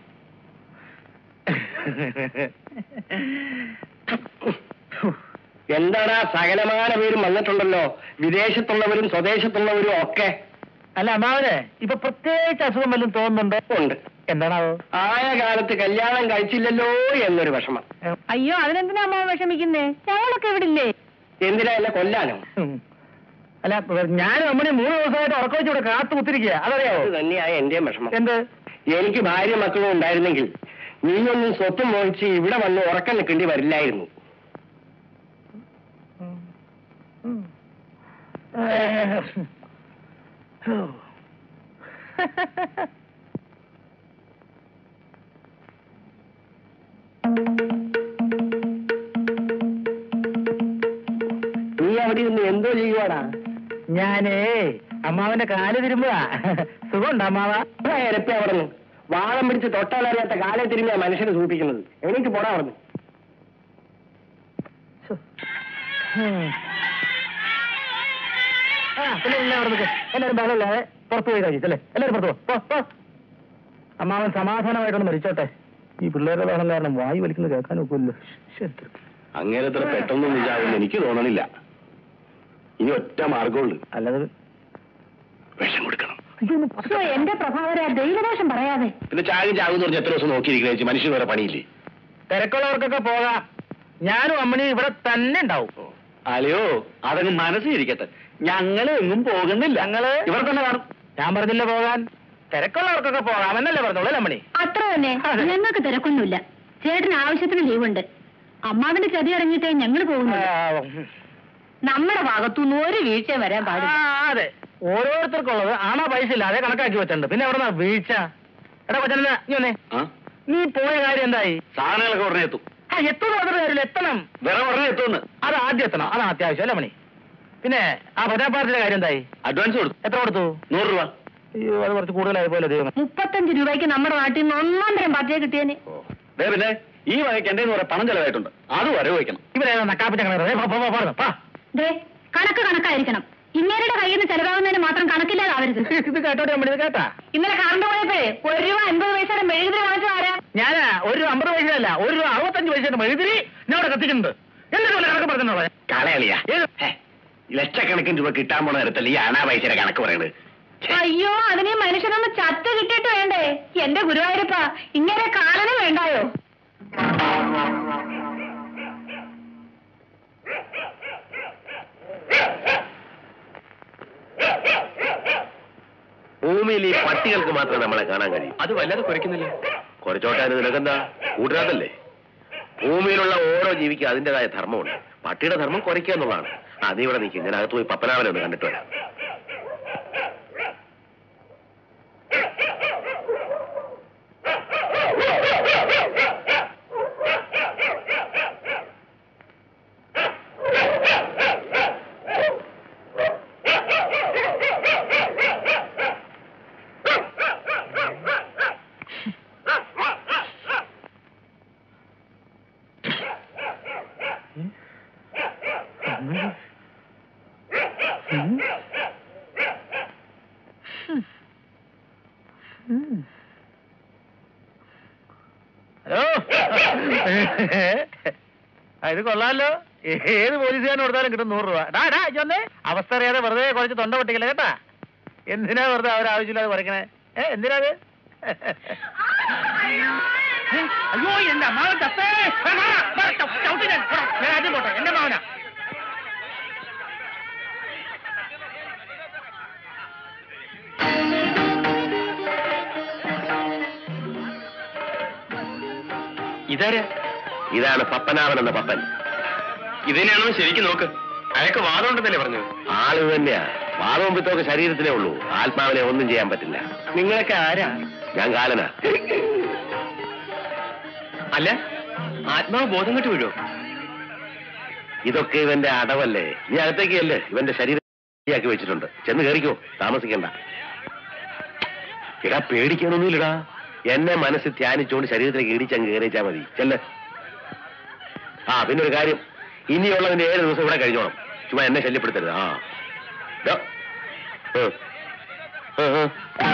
Speaker 5: എന്താടാ സകലമാന പേരും വന്നിട്ടുണ്ടല്ലോ വിദേശത്തുള്ളവരും സ്വദേശത്തുള്ളവരും ഒക്കെ
Speaker 6: അല്ല അമ്മാവന് ഇപ്പൊ പ്രത്യേകിച്ച് അസുഖം വല്ലതും തോന്നുന്നുണ്ടോ
Speaker 5: ഉണ്ട്
Speaker 6: എന്താണാവോ
Speaker 5: ആയ കാലത്ത് കല്യാണം കഴിച്ചില്ലല്ലോ എന്നൊരു വിഷമം
Speaker 2: അയ്യോ അതിനെന്തിനാ അമ്മ വിഷമിക്കുന്നേ ഞങ്ങളൊക്കെ ഇവിടെ ഇല്ലേ
Speaker 5: എന്തിനാ എന്നെ കൊല്ലാനോ
Speaker 6: ഉം. അല്ല ഞാൻ നമ്മുടെ മൂന്ന് ദിവസമായിട്ട് ഉറക്കം വെച്ച് ഇവിടെ കാത്തു കുത്തിരിക്കുക അതറിയാവോ
Speaker 5: അത് തന്നെയായ എന്റെയും വിഷമം
Speaker 6: എന്ത്
Speaker 5: എനിക്ക് ഭാര്യ മക്കളും ഉണ്ടായിരുന്നെങ്കിൽ നീയൊന്നും സ്വത്തും മോഹിച്ച് ഇവിടെ വന്ന് ഉറക്കം നിൽക്കേണ്ടി വരില്ലായിരുന്നു നീ അവിടെ ഇരുന്ന് എന്തോ ചെയ്യുവാടാ
Speaker 6: ഞാനേ അമ്മാവന്റെ കാല് തിരുമ്പുക സുഖമുണ്ട് അമ്മാവ
Speaker 5: ഇരപ്പി അവിടെ നിന്ന് വാളം പിടിച്ച് തൊട്ടാലറിയാത്ത കാലെ തിരിഞ്ഞാ മനുഷ്യനെ സൂചിപ്പിക്കുന്നത് എനിക്ക് പോടാ അവിടെ
Speaker 6: ആ പിന്നെ എല്ലാവരും നിൽക്ക്. എല്ലാവരും ബഹളമില്ലാതെ പുറത്തു പോയി കഴിച്ചല്ലേ എല്ലാവരും പുറത്തു പോ. പോ പോ. അമ്മാവൻ സമാധാനമായിട്ടൊന്ന് മരിച്ചോട്ടെ ഈ പിള്ളേരുടെ ബഹളം കാരണം വായു വലിക്കുന്നത് കേൾക്കാൻ ഒക്കില്ല
Speaker 3: അങ്ങേരത്ര പെട്ടെന്നൊന്നും ചാവുമെന്ന് എനിക്ക് തോന്നണില്ല ഇനി ഒറ്റ മാർഗമുള്ളൂ
Speaker 6: അല്ലാതെ
Speaker 3: വിഷം കൊടുക്കണം
Speaker 2: ശ്ശോ, എന്റെ പ്രഭാകര ദൈവദോഷം പറയാതെ
Speaker 3: പിന്നെ ചാകും ചാകും എന്ന് പറഞ്ഞ് എത്ര ദിവസം നോക്കിയിരിക്കുന്ന മനുഷ്യന് വേറെ പണിയില്ലേ
Speaker 6: തിരക്കുള്ളവർക്കൊക്കെ പോകാം ഞാനും അമ്മണിയും ഇവിടെ തന്നെ ഉണ്ടാവും
Speaker 3: അല്ലയോ അതങ്ങ് മനസ്സിലിരിക്കട്ടെ ഞങ്ങള് എങ്ങും പോകുന്നില്ല
Speaker 6: ഞങ്ങള്
Speaker 3: ഇവിടെ തന്നെ കാണും
Speaker 6: ഞാൻ പറഞ്ഞില്ല പോകാൻ തിരക്കുള്ളവർക്കൊക്കെ പോകാം എന്നല്ലേ പറഞ്ഞോളൂ അല്ലേ അമ്മണി
Speaker 2: അത്ര തന്നെ
Speaker 6: അതെ.
Speaker 2: ഞങ്ങൾക്ക് തിരക്കൊന്നുമില്ല ചേട്ടന് ആവശ്യത്തിന് ലീവുണ്ട് അമ്മാവിന്റെ ചതി ഇറങ്ങിയിട്ടേ ഞങ്ങൾ പോകുന്നുള്ളൂ
Speaker 6: ആ,
Speaker 2: നമ്മുടെ ഭാഗത്തുനിന്ന് ഒരു വീഴ്ച വരാൻ
Speaker 6: ആ,
Speaker 2: പാടില്ല
Speaker 6: അതെ ഓരോരുത്തർക്കുള്ളത് ആണോ പൈസ ഇല്ലാതെ കണക്കാക്കി വെച്ചിട്ടുണ്ട് പിന്നെ എവിടെ വീഴ്ച എടാ കൊച്ചനെ നീ വന്നേ
Speaker 3: ആ
Speaker 6: നീ പോയ കാര്യം എന്തായി
Speaker 3: സാധനങ്ങളൊക്കെ ഉടനെ എത്തും
Speaker 6: ആ എത്തുന്ന പറഞ്ഞ കാര്യമില്ല എത്തണം
Speaker 3: വേറെ ഉടനെ എത്തുമെന്ന്
Speaker 6: അത് ആദ്യം എത്തണം അതാണ് അത്യാവശ്യം അല്ലേ മണി പിന്നെ ആ പ്രജാപാർട്ടിയുടെ കാര്യം എന്തായി
Speaker 3: അഡ്വാൻസ് കൊടുത്തു
Speaker 6: എത്ര കൊടുത്തു
Speaker 3: നൂറ് രൂപ
Speaker 6: അയ്യോ അത് കുറച്ച് കൂടുതലായി പോലെ ദൈവം
Speaker 2: മുപ്പത്തഞ്ച് രൂപയ്ക്ക് നമ്മുടെ നാട്ടിൽ നിന്ന് ഒന്നാം തരം പാർട്ടിയെ കിട്ടിയേനെ
Speaker 3: ദേ പിന്നെ ഈ വകയ്ക്ക് എന്റെ കുറെ പണം ചെലവായിട്ടുണ്ട് അത് വരവ് വയ്ക്കണം
Speaker 6: ഇവരെ നക്കാപ്പിച്ച കിണറ്
Speaker 2: ദേ കണക്ക് കണക്കായിരിക്കണം ഇങ്ങേരുടെ കയ്യിൽ നിന്ന് ചെലവാകുന്നതിന് മാത്രം കണക്കില്ലാതാവരുത്
Speaker 6: ഇത് കേട്ടോട്ടെ അമ്മണി ഇത് കേട്ടാ
Speaker 2: ഇന്നലെ കറണ്ട് പോയപ്പോഴേ ഒരു രൂപ അൻപത് പൈസയുടെ മെഴുകുതിരി വാങ്ങിച്ചു ആരാ
Speaker 6: ഞാനാ ഒരു രൂപ അമ്പത് പൈസയല്ല ഒരു രൂപ അറുപത്തഞ്ച് പൈസയുടെ മെഴുതിരി ഞാൻ അവിടെ കത്തിക്കുന്നുണ്ട് എന്നിട്ട് വല്ല കണക്ക് പറഞ്ഞോളെ
Speaker 3: കളയളിയാ
Speaker 6: ഏത്?
Speaker 3: ലക്ഷക്കണക്കിന് രൂപ കിട്ടാൻ പോണ നേരത്തല്ല ഈ അനാ പൈസയുടെ കണക്ക് പറയുന്നത്
Speaker 2: അയ്യോ അതിനെ മനുഷ്യനൊന്ന് ചത്ത് കിട്ടിയിട്ട് വേണ്ടേ എന്റെ ഗുരുവായൂരപ്പ ഇങ്ങനെ കാലനും വേണ്ടായോ
Speaker 3: ഭൂമിയിൽ ഈ പട്ടികൾക്ക് മാത്രമേ നമ്മളെ കാണാൻ കഴിയൂ
Speaker 4: അത് വല്ലാതെ കുരയ്ക്കുന്നില്ല
Speaker 3: കുറച്ചോട്ടെ നിനക്കെന്താ കൂട്ടുകാരല്ലേ ഭൂമിയിലുള്ള ഓരോ ജീവിക്കും അതിന്റേതായ ധർമ്മമുണ്ട് പട്ടിയുടെ ധർമ്മം കുറയ്ക്കുക എന്നുള്ളതാണ് ആ നീ ഇവിടെ നിൽക്കും ഞാൻ അകത്ത് പോയി പപ്പനാവനെ ഒന്ന് കണ്ടിട്ട് വരാം
Speaker 6: ഹലോ ആ, ഇത് കൊള്ളാലോ ഏത് പോലീസുകാരൻ കൊടുത്താലും കിട്ടും നൂറ് രൂപ ഡാ ഡാ ഇജ്ജ് വന്നേ അവസ്ഥ അറിയാതെ വെറുതെ കുറച്ച് തൊണ്ട പൊട്ടിക്കല കേട്ടാ എന്തിനാ വെറുതെ അവരാവശ്യമില്ലാതെ കുറയ്ക്കണേ ഏ എന്തിനാ അത് ഏ, അയ്യോ എന്റെ അമ്മാവൻ ചത്തേ ആ, മാറാ, മാറാ, ചവ്- ചവിട്ടി ഞാൻ. പോടാ, ഞാൻ ആദ്യം പോട്ടെ എന്റെ മാവനാ
Speaker 4: ഇതാരാ
Speaker 3: ഇതാണ് പപ്പനാവൻ എന്ന പപ്പൻ
Speaker 4: ഇതിനെയാണോ ശരിക്കും നോക്ക് അയാൾക്ക് വാദം ഉണ്ടെന്നല്ലേ പറഞ്ഞത്
Speaker 3: ആള് തന്നെയാ വാദവും പിത്തമൊക്കെ ശരീരത്തിലേ ഉള്ളൂ ആത്മാവിനെ ഒന്നും ചെയ്യാൻ പറ്റില്ല
Speaker 5: നിങ്ങളൊക്കെ ആരാ
Speaker 3: ഞാൻ കാലനാ
Speaker 4: അല്ല ആത്മാവ് ബോധം കെട്ട് വീഴോ
Speaker 3: ഇതൊക്കെ ഇവന്റെ അടവല്ലേ നീ അകത്തേക്ക് അല്ലേ ഇവന്റെ ശരീരം ാക്കി വെച്ചിട്ടുണ്ട് ചെന്ന് കയറിക്കോ താമസിക്കണ്ട ഇടാ പേടിക്കാനൊന്നുമില്ലടാ എന്നെ മനസ്സിൽ ധ്യാനിച്ചുകൊണ്ട് ശരീരത്തിലേക്ക് ഇടിച്ചങ്ങ് കയറിച്ചാ മതി ചെല്ല് ആ പിന്നെ ഒരു കാര്യം ഇനിയുള്ളതിന്റെ ഏഴ് ദിവസം ഇവിടെ കഴിഞ്ഞോണം ചുമ്മാ എന്നെ ശല്യപ്പെടുത്തരുത് ആ ദോ. ഉം. ഉം, ഉം.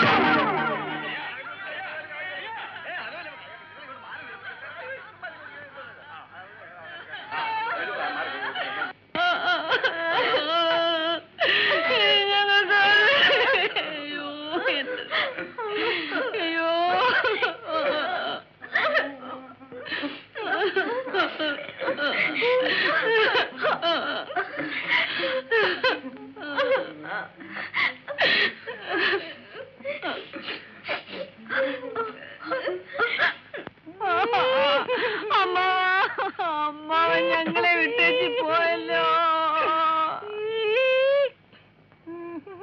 Speaker 2: അമ്മ അമ്മ ഞങ്ങളെ വിട്ടേച്ച് പോയല്ലോ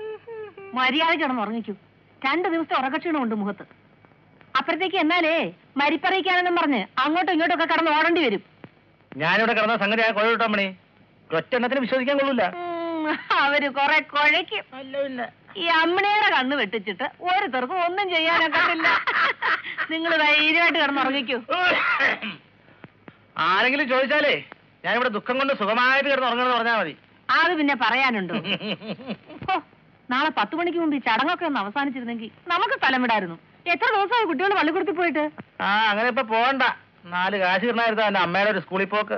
Speaker 7: മര്യാദ കിടന്ന് ഉറങ്ങിക്കൂ രണ്ടു ദിവസത്തെ ഉറക്കക്ഷീണമുണ്ട് മുഖത്ത് അപ്പുറത്തേക്ക് എന്നാലേ മരിപ്പറയിക്കാനെന്നും പറഞ്ഞ് അങ്ങോട്ടും ഇങ്ങോട്ടും ഒക്കെ കടന്ന് ഓടേണ്ടി വരും
Speaker 5: ഞാനിവിടെ കിടന്ന സംഗതി ആ കൊഴവിട്ടമ്മണി ഒറ്റെണ്ണത്തിന് വിശ്വസിക്കാൻ കൊള്ളൂല
Speaker 7: ഉം, അവര് കൊറേ കുഴയ്ക്കും ഈ അമ്മണിയുടെ കണ്ണ് വെട്ടിച്ചിട്ട് ഓരോരുത്തർക്കും ഒന്നും ചെയ്യാനൊക്കത്തില്ല നിങ്ങൾ ധൈര്യമായിട്ട് കിടന്നുറങ്ങിക്കൂ
Speaker 5: ആരെങ്കിലും ചോദിച്ചാലേ ഞാനിവിടെ ദുഃഖം കൊണ്ട് സുഖമായിട്ട് കിടന്ന് ഉറങ്ങണമെന്ന് പറഞ്ഞാൽ മതി
Speaker 7: അത് പിന്നെ പറയാനുണ്ടോ ഹോ, നാളെ പത്ത് മണിക്ക് മുമ്പ് ഈ ചടങ്ങൊക്കെ ഒന്ന് അവസാനിച്ചിരുന്നെങ്കിൽ നമുക്ക് സ്ഥലം വിടായിരുന്നു എത്ര ദിവസമായി കുട്ടികൾ പള്ളിക്കൂടത്തിൽ പോയിട്ട്
Speaker 5: ആ അങ്ങനെ ഇപ്പൊ പോകണ്ട നാല് കാശ് കിരണായിരുന്നു എന്റെ അമ്മയുടെ ഒരു സ്കൂളിൽ പോക്ക്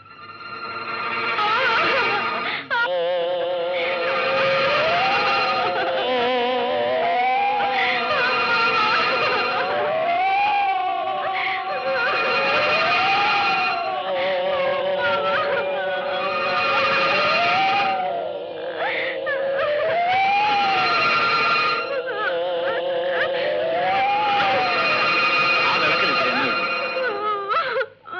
Speaker 3: ആ വിളക്കിൽ ഇത്ര എണ്ണ ഒഴിച്ചു.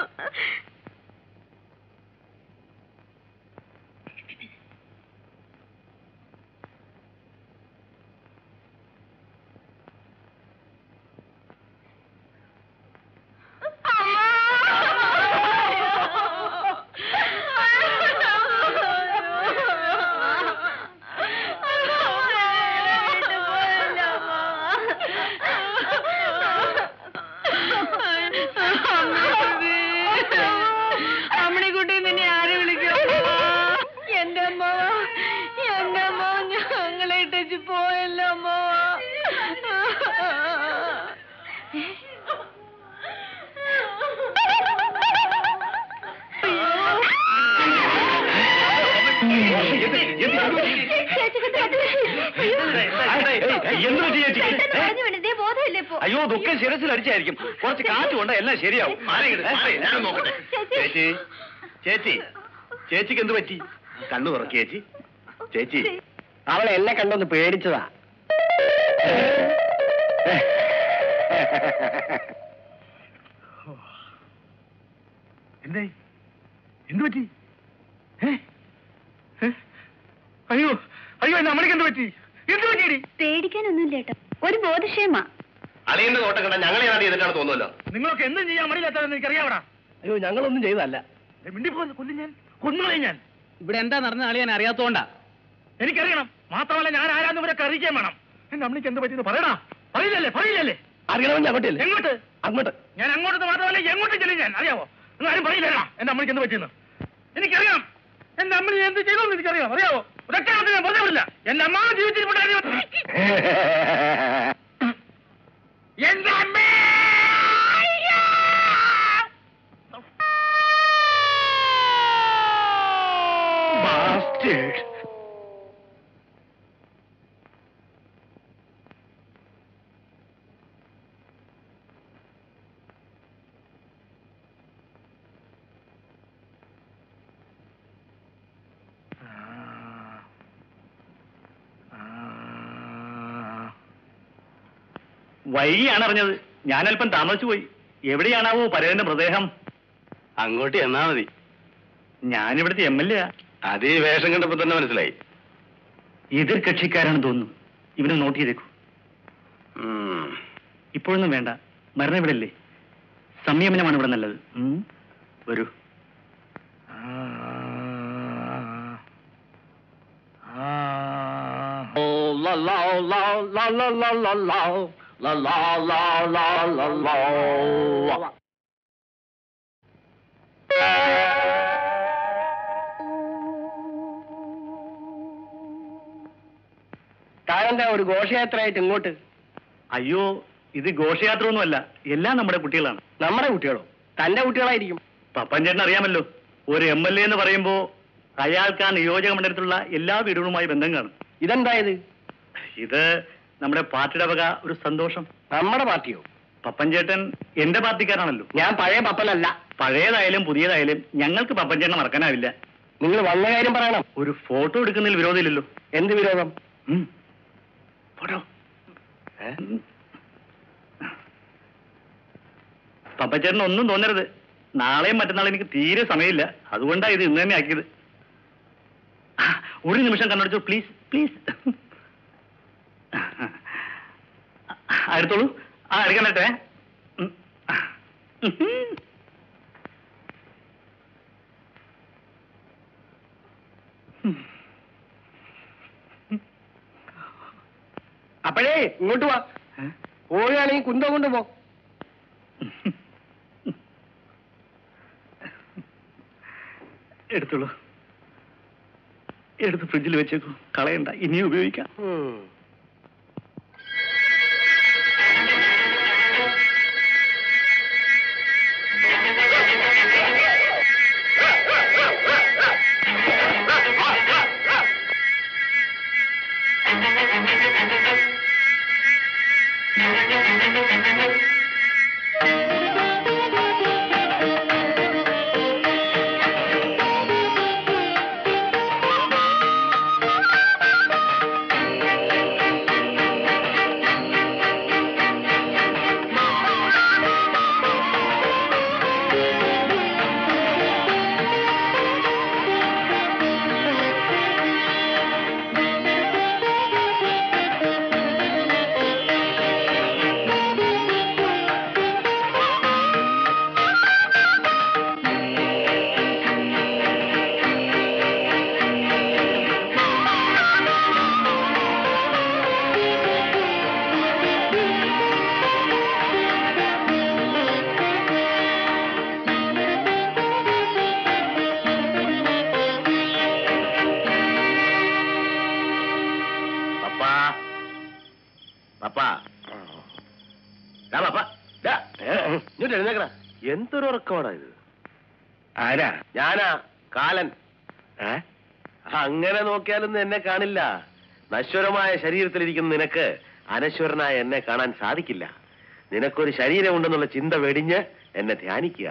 Speaker 7: അമ്മണിക്കുട്ടി നിന്നെ ആരെ വിളിക്കും എന്റെ അമ്മ എന്റെ അമ്മ ഞങ്ങളെ ഇട്ടു പോയല്ലോ അമ്മ
Speaker 3: എന്ത് പറ്റി ചേച്ചിക്ക്? ഏ?
Speaker 2: പറഞ്ഞു വേണ്ടേ ബോധമില്ല ഇപ്പൊ
Speaker 3: അയ്യോ ദുഃഖം ശിരസിൽ അടിച്ചായിരിക്കും കുറച്ച് കാറ്റ് കൊണ്ട് എല്ലാം ശരിയാവും ഞാൻ നോക്കട്ടെ ചേച്ചി ചേച്ചി ചേച്ചിക്ക് എന്ത് പറ്റി കണ്ണു തുറക്കി ചേച്ചി ചേച്ചി
Speaker 5: അവളെ എന്നെ കണ്ടൊന്ന് പേടിച്ചതാ
Speaker 3: എന്തേ എന്ത് പറ്റി ഏ? ഏ? അയ്യോ അയ്യോ എന്റെ അമ്മയ്ക്ക് എന്ത് പറ്റി എന്ത് പറ്റിയടി
Speaker 2: പേടിക്കാനൊന്നുമില്ല ഏട്ടാ ഒരു ബോധക്ഷേമാ
Speaker 4: അളിയന്റെ നോട്ടം കണ്ട ഞങ്ങളെ ഏതാണ്ട് ചെയ്തിട്ടാണ് തോന്നുമല്ലോ
Speaker 3: നിങ്ങളൊക്കെ എന്തും ചെയ്യാൻ മടിയില്ലാത്തതെന്ന് എനിക്കറിയാവടാ
Speaker 5: അയ്യോ ഞങ്ങളൊന്നും ചെയ്തല്ല
Speaker 3: മിണ്ടിപ്പോന്ന് കൊല്ലും ഞാൻ കൊന്നുകളെ ഞാൻ
Speaker 6: ഇവിടെ എന്താ നടന്ന ആളിയാൻ അറിയാത്തോണ്ടാ
Speaker 3: എനിക്കറിയണം മാത്രമല്ല ഞാൻ ആരാന്ന് ഇവരൊക്കെ അറിയിക്കാൻ വേണം എന്റെ അമ്മയ്ക്ക് എന്ത് പറ്റിയെന്ന് പറയടാ പറയില്ലല്ലേ പറയില്ലല്ലേ
Speaker 5: അറിയണമെന്ന് അങ്ങോട്ടില്ലേ
Speaker 3: എങ്ങോട്ട്
Speaker 5: അങ്ങോട്ട്
Speaker 3: ഞാൻ അങ്ങോട്ട് മാത്രമല്ല എങ്ങോട്ട് ചെല്ലും ഞാൻ അറിയാവോ നിങ്ങൾ ആരും പറയില്ലടാ എന്റെ അമ്മയ്ക്ക് എന്ത് പറ്റിയെന്ന് എനിക്കറിയാം എന്റെ അമ്മ എന്ത് ചെയ്തോന്ന് എനിക്കറിയാം അറിയാവോ ഒരൊറ്റ വാക്ക് ഞാൻ പറഞ്ഞു വിടില്ല എന്റെ അമ്മ ജീവിച്ചിരിപ്പുണ്ടായിരുന്നു എന്റെ അമ്മേ
Speaker 5: Bastard.
Speaker 1: വൈകിയാണ് അറിഞ്ഞത് ഞാൻ അല്പം താമസിച്ചു പോയി എവിടെയാണാവോ പരേതന്റെ മൃതദേഹം
Speaker 3: അങ്ങോട്ട് എന്നാ മതി
Speaker 1: ഞാനിവിടുത്തെ എം എൽ എ
Speaker 3: അത് ഈ വേഷം കണ്ടപ്പോ തന്നെ മനസ്സിലായി
Speaker 1: എതിർ കക്ഷിക്കാരാണെന്ന് തോന്നുന്നു ഇവനെ നോട്ട് ചെയ്തേക്കൂ
Speaker 3: ഉം.
Speaker 1: ഇപ്പോഴൊന്നും വേണ്ട മരണം ഇവിടെ അല്ലേ സംയമനമാണ് ഇവിടെ നല്ലത് ഉം? വരൂ
Speaker 5: താനെന്താ ഒരു ഘോഷയാത്രയായിട്ട് ഇങ്ങോട്ട്
Speaker 1: അയ്യോ ഇത് ഘോഷയാത്ര ഒന്നുമല്ല എല്ലാം നമ്മുടെ കുട്ടികളാണ്
Speaker 5: നമ്മുടെ കുട്ടികളോ തന്റെ കുട്ടികളായിരിക്കും
Speaker 1: പപ്പൻ ചേട്ടൻ അറിയാമല്ലോ ഒരു എം എൽ എ എന്ന് പറയുമ്പോ അയാൾക്ക് ആ നിയോജക മണ്ഡലത്തിലുള്ള എല്ലാ വീടുകളുമായി ബന്ധം കാണും
Speaker 5: ഇതെന്തായത്
Speaker 1: ഇത് നമ്മുടെ പാർട്ടിയുടെ വക ഒരു സന്തോഷം
Speaker 5: നമ്മുടെ പാർട്ടിയോ
Speaker 1: പപ്പൻ ചേട്ടൻ എന്റെ പാർട്ടിക്കാരാണല്ലോ
Speaker 5: ഞാൻ പഴയ പപ്പനല്ല
Speaker 1: പഴയതായാലും പുതിയതായാലും ഞങ്ങൾക്ക് പപ്പൻ ചേട്ടനെ മറക്കാനാവില്ല
Speaker 5: നിങ്ങൾ വന്ന കാര്യം പറയണം
Speaker 1: ഒരു ഫോട്ടോ എടുക്കുന്നതിൽ വിരോധമില്ലല്ലോ
Speaker 5: എന്ത് വിരോധം
Speaker 1: ഉം. ഫോട്ടോ പപ്പച്ചേട്ടന് ഒന്നും തോന്നരുത് നാളെയും മറ്റന്നാളും എനിക്ക് തീരെ സമയമില്ല അതുകൊണ്ടാണ് ഇത് ഇന്ന് തന്നെ ആക്കിയത് ആ, ഒരു നിമിഷം കണ്ണടച്ചു പ്ലീസ് പ്ലീസ് ആ, എടുത്തോളൂ ആ എടുക്കണട്ടെ ഉം.
Speaker 5: അപ്പോഴേ ഇങ്ങോട്ട് വാ
Speaker 1: ഏ?
Speaker 5: പോവുകയാണെങ്കിൽ കുന്തം കൊണ്ട് പോ
Speaker 1: എടുത്തോളൂ എടുത്ത് ഫ്രിഡ്ജിൽ വെച്ചേക്കൂ കളയണ്ട ഇനിയും ഉപയോഗിക്കാം
Speaker 5: ഉം.
Speaker 3: പപ്പാ പപ്പാ ദാ പപ്പാ ദാ.
Speaker 5: ഇങ്ങോട്ട് എഴുന്നേക്കണ എന്തൊരു ഉറക്കമാടാ ഇത്
Speaker 1: ആരാ
Speaker 5: ഞാനാ കാലൻ അങ്ങനെ നോക്കിയാലൊന്നും എന്നെ കാണില്ല നശ്വരമായ ശരീരത്തിലിരിക്കുന്ന നിനക്ക് അനശ്വരനായ എന്നെ കാണാൻ സാധിക്കില്ല നിനക്കൊരു ശരീരമുണ്ടെന്നുള്ള ചിന്ത വെടിഞ്ഞ് എന്നെ ധ്യാനിക്കുക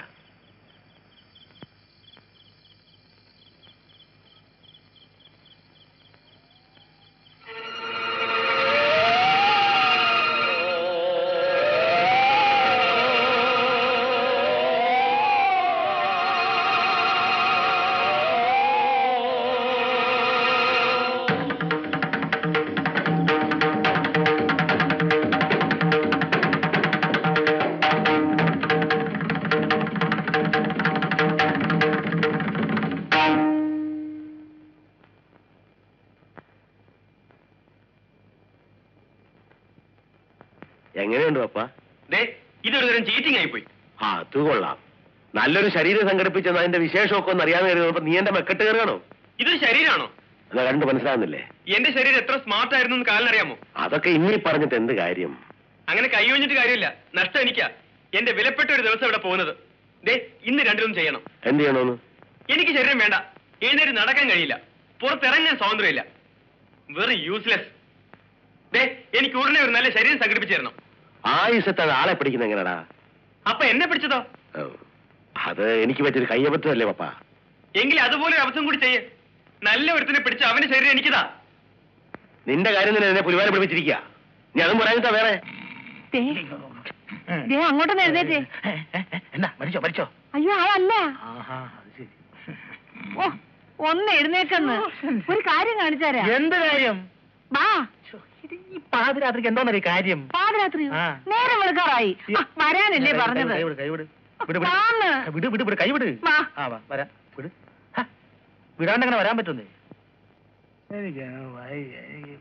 Speaker 5: എങ്ങനെയുണ്ട് പപ്പ
Speaker 4: ദേ ഇതൊരു തരം ചീറ്റിംഗ് ആയിപ്പോയി
Speaker 5: ആ അത് കൊള്ളാം നല്ലൊരു ശരീരം സംഘടിപ്പിച്ചെന്ന് അതിന്റെ വിശേഷമൊക്കെ ഒന്ന് അറിയാൻ കയറിയപ്പോ നീ എന്റെ മെക്കെട്ട് കയറുകയാണോ
Speaker 4: ഇതൊരു ശരീരമാണോ
Speaker 5: എന്നാ കണ്ട് മനസ്സിലാകുന്നില്ലേ
Speaker 4: എന്റെ ശരീരം എത്ര സ്മാർട്ട് ആയിരുന്നു എന്ന് കാലിനറിയാമോ
Speaker 5: അതൊക്കെ ഇനി പറഞ്ഞിട്ട് എന്ത് കാര്യം
Speaker 4: അങ്ങനെ കൈ ഒഴിഞ്ഞിട്ട് കാര്യമില്ല നഷ്ടം എനിക്കാ എന്റെ വിലപ്പെട്ട ഒരു ദിവസം ഇവിടെ പോകുന്നത് ദേ ഇന്ന് രണ്ടിലും ചെയ്യണം
Speaker 5: എന്ത് ചെയ്യണോന്ന്
Speaker 4: എനിക്ക് ശരീരം വേണ്ട എഴുന്നേറ്റ് നടക്കാൻ കഴിയില്ല പുറത്തിറങ്ങാൻ സ്വാതന്ത്ര്യമില്ല വെറും യൂസ്ലെസ് ദേ എനിക്ക് ഉടനെ ഒരു നല്ല ശരീരം സംഘടിപ്പിച്ചു തരണം
Speaker 5: ആയുസത്തെ അത് ആളെ പിടിക്കുന്ന എങ്ങനെടാ
Speaker 4: അപ്പൊ എന്നെ പിടിച്ചതോ
Speaker 5: ഓ, അത് എനിക്ക് പറ്റിയൊരു കയ്യബദ്ധമല്ലേ പപ്പ
Speaker 4: എങ്കിൽ അതുപോലെ ഒരു അവസരം കൂടി ചെയ്യേ നല്ല ഒരുത്തിനെ പിടിച്ച് അവന്റെ ശരീരം എനിക്കിതാ
Speaker 5: നിന്റെ കാര്യം തന്നെ എന്നെ പുലിവാല പിടിപ്പിച്ചിരിക്കുക നീ അതും പറയാനിട്ടാ വേറെ
Speaker 7: ദേ, ദേ അങ്ങോട്ടൊന്ന് എഴുന്നേറ്റേ
Speaker 6: എന്നാ മരിച്ചോ മരിച്ചോ
Speaker 7: അയ്യോ അതല്ല
Speaker 6: ആഹാ അത് ശരി
Speaker 7: ഓ ഒന്ന് എഴുന്നേക്കെന്ന് ഒരു കാര്യം കാണിച്ചാരാ
Speaker 6: എന്ത് കാര്യം
Speaker 7: വാ
Speaker 6: ശ്ശോ, ഇത് ഈ പാതിരാത്രിക്ക് എന്തോന്നൊരു കാര്യം
Speaker 7: പാതിരാത്രിയോ
Speaker 6: ആ.
Speaker 7: നേരം വിളിക്കാറായി ആ, വരാനല്ലേ പറഞ്ഞത്
Speaker 6: കൈവിട് കൈവിട് വിട് വിട്
Speaker 7: വാന്ന്.
Speaker 6: വിട് വിട് വിട് കൈവിട്
Speaker 7: വാ.
Speaker 6: ആ വാ വരാം വിട് ഹ, വിടാണ്ട് അങ്ങനെ വരാൻ പറ്റുന്നേ എനിക്ക് വയ്യ, എനിക്ക്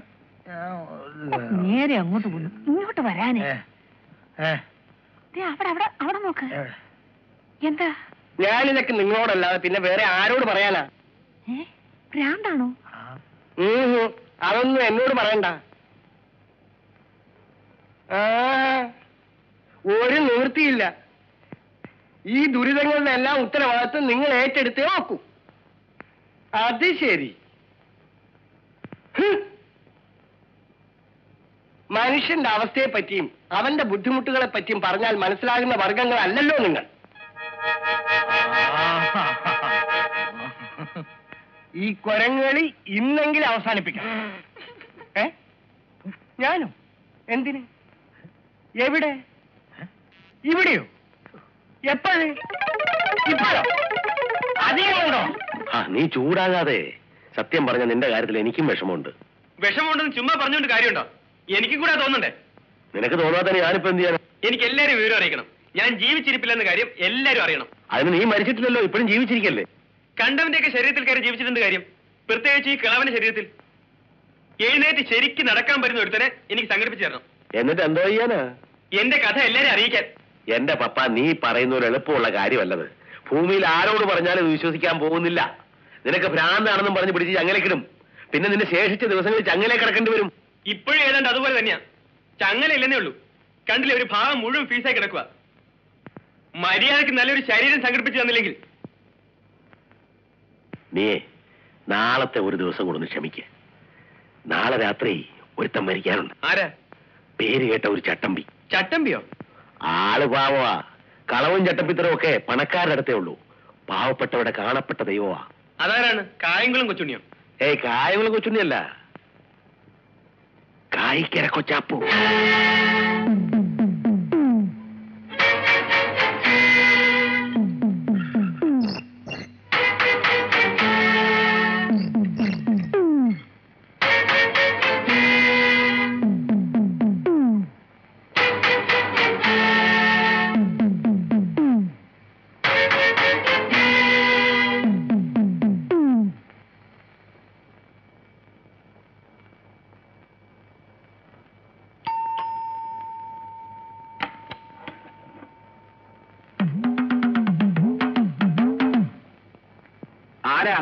Speaker 7: നേരെ അങ്ങോട്ട് പോന്നു ഇങ്ങോട്ട് വരാനേ
Speaker 6: ഏ, ഏ,
Speaker 7: ദേ, അവിടെ അവിടെ അവിടെ നോക്ക്
Speaker 6: എവിടെ?
Speaker 7: എന്താ
Speaker 5: ഞാനിതൊക്കെ നിങ്ങളോടല്ലാതെ പിന്നെ വേറെ ആരോട് പറയാനാ
Speaker 7: ഏ ഭ്രാന്താണോ
Speaker 6: ആ,
Speaker 5: അതൊന്നും എന്നോട് പറയണ്ട ആ, ഒരു നിവൃത്തിയില്ല ഈ ദുരിതങ്ങളുടെ എല്ലാം ഉത്തരവാദിത്വം നിങ്ങൾ ഏറ്റെടുത്തേ നോക്കൂ അത് ശരി ഹ്. മനുഷ്യന്റെ അവസ്ഥയെ പറ്റിയും അവന്റെ ബുദ്ധിമുട്ടുകളെ പറ്റിയും പറഞ്ഞാൽ മനസ്സിലാകുന്ന വർഗങ്ങളല്ലല്ലോ നിങ്ങൾ ഈ കൊരങ്ങളി ഇന്നെങ്കിലും അവസാനിപ്പിക്കണം ഏ ഞാനോ എന്തിന് എവിടെ ഇവിടെയോ എപ്പോഴേ ഇപ്പോഴോ അധികമുണ്ടോ ആ നീ ചൂടാകാതെ സത്യം പറഞ്ഞ നിന്റെ കാര്യത്തിൽ എനിക്കും വിഷമമുണ്ട്
Speaker 4: വിഷമമുണ്ടെന്ന് ചുമ്മാ പറഞ്ഞുകൊണ്ട് കാര്യമുണ്ടോ എനിക്കും കൂടെ തോന്നണ്ടേ
Speaker 5: നിനക്ക് തോന്നാത്ത ഞാനിപ്പോ എന്ത് ചെയ്യാൻ
Speaker 4: എനിക്ക് എല്ലാരും വിവരം അറിയിക്കണം ഞാൻ ജീവിച്ചിരിപ്പില്ലെന്ന കാര്യം എല്ലാരും അറിയണം
Speaker 5: അതിന് നീ മരിച്ചിട്ടില്ലല്ലോ ഇപ്പോഴും ജീവിച്ചിരിക്കല്ലേ
Speaker 4: കണ്ടവന്റെയൊക്കെ ശരീരത്തിൽ കയറി ജീവിച്ചിട്ടുണ്ട് കാര്യം പ്രത്യേകിച്ച് ഈ കിളവന്റെ ശരീരത്തിൽ എഴുന്നേറ്റ് ശരിക്ക് നടക്കാൻ പറ്റുന്ന ഒരുത്തനെ എനിക്ക് സംഘടിപ്പിച്ചു തരണം
Speaker 5: എന്നിട്ട് എന്തോ ചെയ്യാനാ
Speaker 4: എന്റെ കഥ എല്ലാരും അറിയിക്കാൻ
Speaker 5: എന്റെ പപ്പ നീ പറയുന്ന ഒരു എളുപ്പമുള്ള കാര്യമല്ലത് ഭൂമിയിൽ ആരോട് പറഞ്ഞാലും ഇത് വിശ്വസിക്കാൻ പോകുന്നില്ല നിനക്ക് ഭ്രാന്താണെന്നും പറഞ്ഞ് പിടിച്ച് ചങ്ങലക്കിടും പിന്നെ നിന്റെ ശേഷിച്ച ദിവസങ്ങളിൽ ചങ്ങലെ കിടക്കേണ്ടി വരും
Speaker 4: ഇപ്പോഴും ഏതാണ്ട് അതുപോലെ തന്നെയാ ചങ്ങല ഇല്ലെന്നേ ഉള്ളൂ കണ്ടില്ലേ ഒരു ഭാഗം മുഴുവൻ ഫീസായി കിടക്കുക മര്യാദക്ക് നല്ലൊരു ശരീരം സംഘടിപ്പിച്ചു തന്നില്ലെങ്കിൽ
Speaker 5: നീ നാളത്തെ ഒരു ദിവസം കൊടുന്ന് ക്ഷമിക്ക് നാളെ രാത്രി ഒരുത്തം മരിക്കാനുണ്ട്
Speaker 4: ആരാ
Speaker 5: പേര് കേട്ട ഒരു ചട്ടമ്പി
Speaker 4: ചട്ടമ്പിയോ
Speaker 5: ആള് പാവമാ കളവും ചട്ടമ്പിത്തരവും ഒക്കെ പണക്കാരുടെ അടുത്തേ ഉള്ളൂ പാവപ്പെട്ടവരുടെ കാണപ്പെട്ട ദൈവമാ
Speaker 4: അതാരാണ് കായംകുളം കൊച്ചുണ്ണിയോ
Speaker 5: ഏയ് കായകുളം കൊച്ചുണ്ണിയല്ല കായിക്കര കൊച്ചാപ്പു
Speaker 3: ആരാ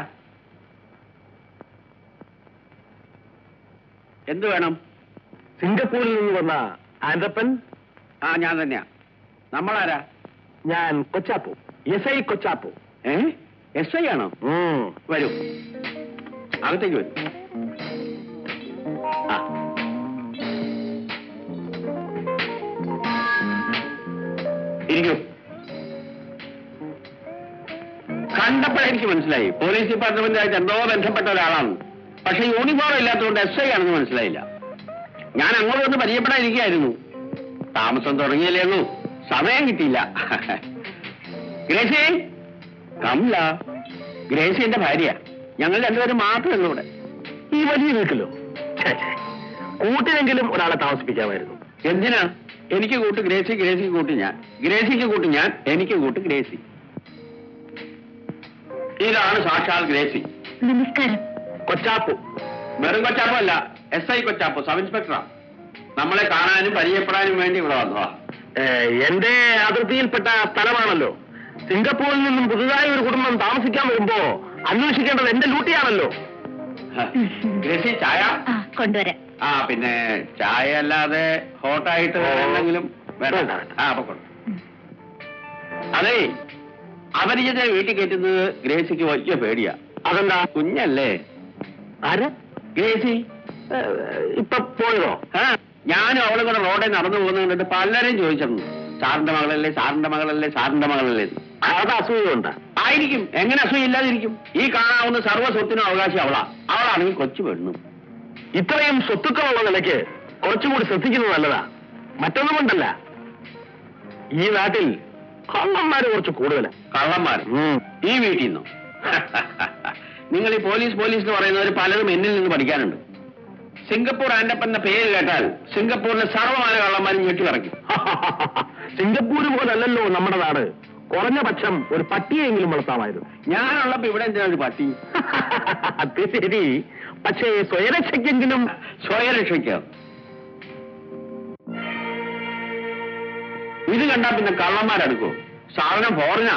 Speaker 3: എന്ത് വേണം
Speaker 5: സിംഗപ്പൂരിൽ നിന്ന് വന്ന ആൻഡപ്പൻ
Speaker 3: ആ ഞാൻ തന്നെയാ നമ്മളാരാ
Speaker 5: ഞാൻ കൊച്ചാപ്പു എസ് ഐ കൊച്ചാപ്പു
Speaker 3: ഏ എസ് ഐ ആണോ
Speaker 5: ഉം.
Speaker 3: വരൂ അകത്തേക്ക് വരൂ ആ. ഇരിക്കൂ കണ്ടപ്പോഴേ എനിക്ക് മനസ്സിലായി പോലീസ് ഡിപ്പാർട്ട്മെന്റായിട്ട് എന്തോ ബന്ധപ്പെട്ട ഒരാളാണ് പക്ഷെ യൂണിഫോം ഇല്ലാത്തതുകൊണ്ട് എസ് ഐ ആണെന്ന് മനസ്സിലായില്ല ഞാൻ അങ്ങോട്ട് വന്ന് പരിചയപ്പെടാതിരിക്കുകയായിരുന്നു താമസം തുടങ്ങിയല്ലേ ഉള്ളൂ സമയം കിട്ടിയില്ല ഗ്രേസി കമല ഗ്രേസി എന്റെ ഭാര്യ ഞങ്ങൾ രണ്ടുപേരും മാത്രമേ ഉള്ളൂ ഇവിടെ
Speaker 5: ഈ വലിയ വീട്ടിലോ ഛേ, ഛേ. കൂട്ടിനെങ്കിലും ഒരാളെ താമസിപ്പിക്കാമായിരുന്നു
Speaker 3: എന്തിനാ എനിക്ക് കൂട്ട് ഗ്രേസി ഗ്രേസിക്ക് കൂട്ട് ഞാൻ ഗ്രേസിക്ക് കൂട്ട് ഞാൻ എനിക്ക് കൂട്ട് ഗ്രേസി ഇതാണ് സാക്ഷാൽ ഗ്രേസി
Speaker 2: നമസ്കാരം
Speaker 5: കൊച്ചാപ്പു
Speaker 3: വെറും കൊച്ചാപ്പോ അല്ല എസ് ഐ കൊച്ചാപ്പോ സബ് ഇൻസ്പെക്ടറാ നമ്മളെ കാണാനും പരിചയപ്പെടാനും വേണ്ടി ഇവിടെ വന്നതാ
Speaker 5: ഏ, എന്റെ അതിർത്തിയിൽപ്പെട്ട സ്ഥലമാണല്ലോ സിംഗപ്പൂരിൽ നിന്നും പുതുതായി ഒരു കുടുംബം താമസിക്കാൻ വരുമ്പോ അന്വേഷിക്കേണ്ടത് എന്റെ ഡ്യൂട്ടിയാണല്ലോ
Speaker 3: ഹ, ഗ്രേസി ചായ
Speaker 2: ആ കൊണ്ടുവരാം
Speaker 3: ആ പിന്നെ ചായ അല്ലാതെ ഹോട്ടായിട്ട് വേറെ എന്തെങ്കിലും വേണ്ട
Speaker 5: വേണ്ട, വേണ്ട.
Speaker 3: ആ അപ്പൊ കൊള്ളാം. അതേ അപരിചിതരെ വീട്ടിൽ കയറ്റുന്നത് ഗ്രേസിക്ക് വലിയ പേടിയാ
Speaker 5: അതെന്താ
Speaker 3: കുഞ്ഞല്ലേ
Speaker 5: ആര്
Speaker 3: ഗ്രേസി
Speaker 5: ഏ, ഇപ്പൊ പോയതോ
Speaker 3: ആ ഞാനും അവളും കൂടെ റോഡിൽ നടന്നു പോകുന്നത് കണ്ടിട്ട് പലരും ചോദിച്ചിരുന്നു സാറിന്റെ മകളല്ലേ സാറിന്റെ മകളല്ലേ സാറിന്റെ മകളല്ലേ എന്ന്.
Speaker 5: അത് അസൂയുണ്ടാ
Speaker 3: ആയിരിക്കും എങ്ങനെ അസൂയില്ലാതിരിക്കും ഈ കാണാവുന്ന സർവ്വ സ്വത്തിനും അവകാശി അവളാ അവളാണെങ്കിൽ കൊച്ചു പെണ്ണും
Speaker 5: ഇത്രയും സ്വത്തുക്കളുള്ള നിലയ്ക്ക് കുറച്ചുകൂടി ശ്രദ്ധിക്കുന്നത് നല്ലതാ മറ്റൊന്നും കൊണ്ടല്ല ഈ നാട്ടിൽ കള്ളന്മാര് കുറച്ച് കൂടുതലാ
Speaker 3: കള്ളന്മാർ
Speaker 5: ഉം.
Speaker 3: ഈ വീട്ടിൽ നിന്നോ നിങ്ങൾ ഈ പോലീസ് പോലീസ് എന്ന് പറയുന്നവർ പലതും എന്നിൽ നിന്ന് പഠിക്കാനുണ്ട് സിംഗപ്പൂർ ആൻഡപ്പൻ എന്ന പേര് കേട്ടാൽ സിംഗപ്പൂരിലെ സർവ്വമാന കള്ളന്മാരും ഞെട്ടി പറയ്ക്കും
Speaker 5: സിംഗപ്പൂര് പോലല്ലല്ലോ നമ്മുടെ നാട് കുറഞ്ഞ പക്ഷം ഒരു പട്ടിയെങ്കിലും വളർത്താമായിരുന്നു
Speaker 3: ഞാനുള്ളപ്പോ ഇവിടെ എന്തിനാ ഒരു പട്ടി
Speaker 5: അത് ശരി പക്ഷേ സ്വയരക്ഷയ്ക്കെങ്കിലും
Speaker 3: സ്വയരക്ഷയ്ക്ക് ഇത് കണ്ടാ പിന്നെ കള്ളന്മാരെടുക്കോ സാധനം ഫോറിനാ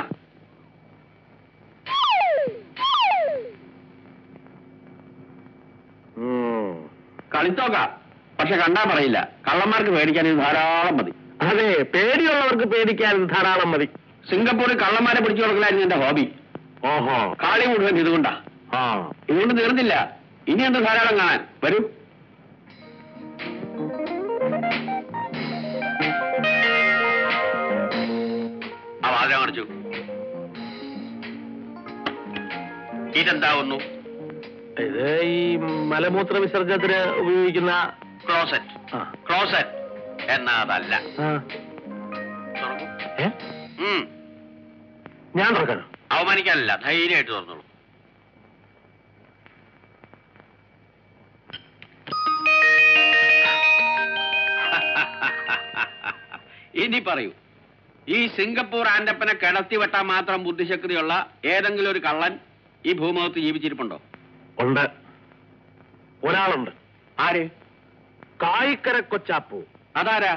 Speaker 5: ഉം.
Speaker 3: കളിത്തോക്ക പക്ഷെ കണ്ടാ പറയില്ല കള്ളന്മാർക്ക് പേടിക്കാൻ ഇത് ധാരാളം മതി
Speaker 5: അതെ പേടിയുള്ളവർക്ക് പേടിക്കാൻ ധാരാളം മതി
Speaker 3: സിംഗപ്പൂരിൽ കള്ളന്മാരെ പിടിച്ചു കൊടുക്കലായിരുന്നു എന്റെ ഹോബി
Speaker 5: ഓഹോ
Speaker 3: കാളി മുഴുവൻ ഇതുകൊണ്ടാ
Speaker 5: ആ
Speaker 3: ഇതുകൊണ്ട് തീർന്നില്ല ഇനിയുണ്ട് ധാരാളം കാണാൻ വരൂ ആ വാതില കാണിച്ചു ഇതെന്താവുന്നു
Speaker 5: ഇത് ഈ മലമൂത്ര വിസർജനത്തിന് ഉപയോഗിക്കുന്ന
Speaker 3: ക്ലോസറ്റ്
Speaker 5: ആ.
Speaker 3: ക്ലോസറ്റ് എന്നാ അതല്ല
Speaker 5: ആ.
Speaker 3: തുറക്കൂ.
Speaker 5: ഏ?
Speaker 3: ഉം.
Speaker 5: ഞാൻ തുറക്കണം
Speaker 3: അവമാനിക്കാനല്ല ധൈര്യമായിട്ട് തുറന്നോളൂ
Speaker 8: ഇനി പറയൂ ഈ സിംഗപ്പൂർ ആൻഡപ്പനെ കിടത്തി വെട്ടാൻ മാത്രം ബുദ്ധിശക്തിയുള്ള ഏതെങ്കിലും ഒരു കള്ളൻ ഈ ഭൂമുഖത്ത് ജീവിച്ചിരിപ്പുണ്ടോ
Speaker 5: ഉണ്ട് ഒരാളുണ്ട്
Speaker 8: ആര്
Speaker 5: കായിക്കര കൊച്ചാപ്പു
Speaker 8: അതാരാ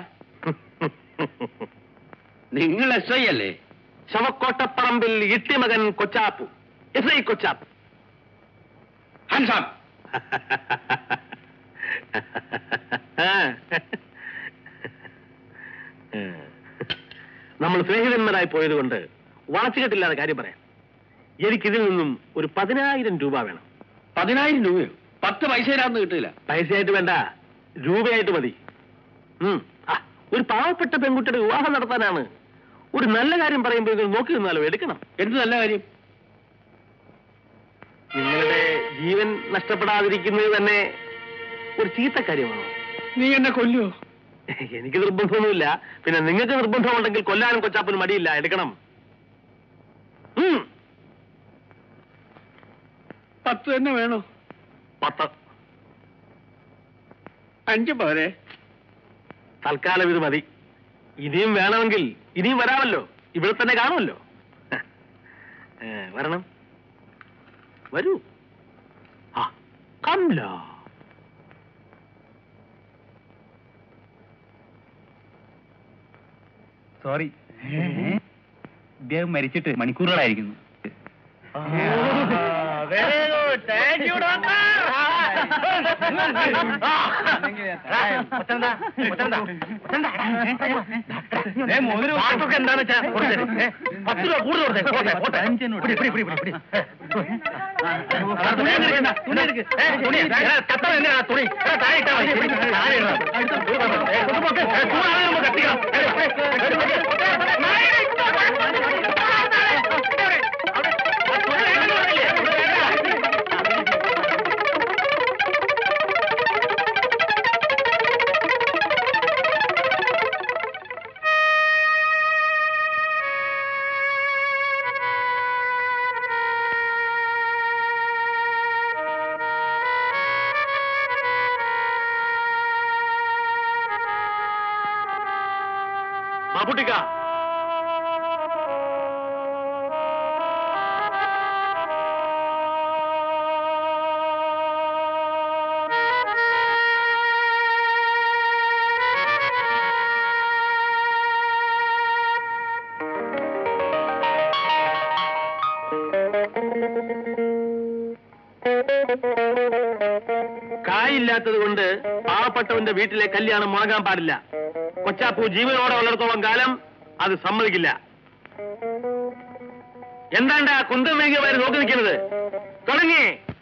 Speaker 8: നിങ്ങൾ എസ് ഐ അല്ലേ
Speaker 5: ശവക്കോട്ടപ്പറമ്പിൽ ഇട്ടിമകൻ Kochappu S I Kochappu
Speaker 8: handsome
Speaker 5: നമ്മൾ സ്നേഹിതന്മാരായി പോയതുകൊണ്ട് വാച്ചുകെട്ടില്ലാതെ കാര്യം പറയാം എനിക്കിതിൽ നിന്നും ഒരു പതിനായിരം രൂപ വേണം
Speaker 8: പതിനായിരം രൂപയോ പത്ത് പൈസ തരാന്ന് കിട്ടില്ല
Speaker 5: പൈസയായിട്ട് വേണ്ട രൂപയായിട്ട് മതി ഉം. ആ, ഒരു പാവപ്പെട്ട പെൺകുട്ടിയുടെ വിവാഹം നടത്താനാണ് ഒരു നല്ല കാര്യം പറയുമ്പോൾ ഇത് നോക്കി നിന്നാലോ എടുക്കണം
Speaker 8: എന്ത് നല്ല കാര്യം
Speaker 5: നിങ്ങളുടെ ജീവൻ നഷ്ടപ്പെടാതിരിക്കുന്നത് തന്നെ ഒരു ചീത്ത കാര്യമാണോ
Speaker 8: നീ എന്നെ കൊല്ലോ
Speaker 5: എനിക്ക് നിർബന്ധമൊന്നുമില്ല പിന്നെ നിങ്ങൾക്ക് നിർബന്ധമുണ്ടെങ്കിൽ കൊല്ലാനും കൊച്ചാപ്പനും മടിയില്ല എടുക്കണം ഉം.
Speaker 8: പത്ത് തന്നെ വേണോ
Speaker 5: പത്ത്
Speaker 8: അഞ്ച് പോരെ
Speaker 5: തൽക്കാലം ഇത് മതി ഇനിയും വേണമെങ്കിൽ ഇനിയും വരാമല്ലോ ഇവിടെ തന്നെ കാണുമല്ലോ ഏ, വരണം വരൂ ആ കംല
Speaker 1: സോറി ഇദ്ദേഹം മരിച്ചിട്ട് മണിക്കൂറുകളായിരിക്കുന്നു
Speaker 5: എന്താണെന്ന് വെച്ചാ കൊടുത്തേ. ഏ, പത്ത് രൂപ കൂടുതൽ കൊടുത്തേ. പോട്ടെ, പോട്ടെ. പിടി, പിടി, പിടി, പിടി, പിടി. ഏ. ആ, തുണി എടുക്ക്, തുണി എടുക്ക്. ഏ, തുണി, ഏ, കത്തറ എന്തിനാ തുണി? ഏ, താഴെ ഇട്ടാ മതി. താഴെ ഇടണം. ഏ, കൊണ്ടുപോക്ക്. ഏ, ചൂടാതെ നമുക്ക് കത്തിക്കണം. ഏ, ഏ, എടുക്ക്, എടുക്ക്. മാപ്പുട്ടിക്ക കായില്ലാത്തത് കൊണ്ട് പാവപ്പെട്ടവന്റെ വീട്ടിലെ കല്യാണം മുടങ്ങാൻ പാടില്ല കൊച്ചാപ്പൂ ജീവനോടെ ഉള്ളിടത്തോളം കാലം അത് സമ്മതിക്കില്ല എന്താണ്ട് ആ കുന്തം വേഗമായി നോക്കി നിൽക്കുന്നത് തുടങ്ങി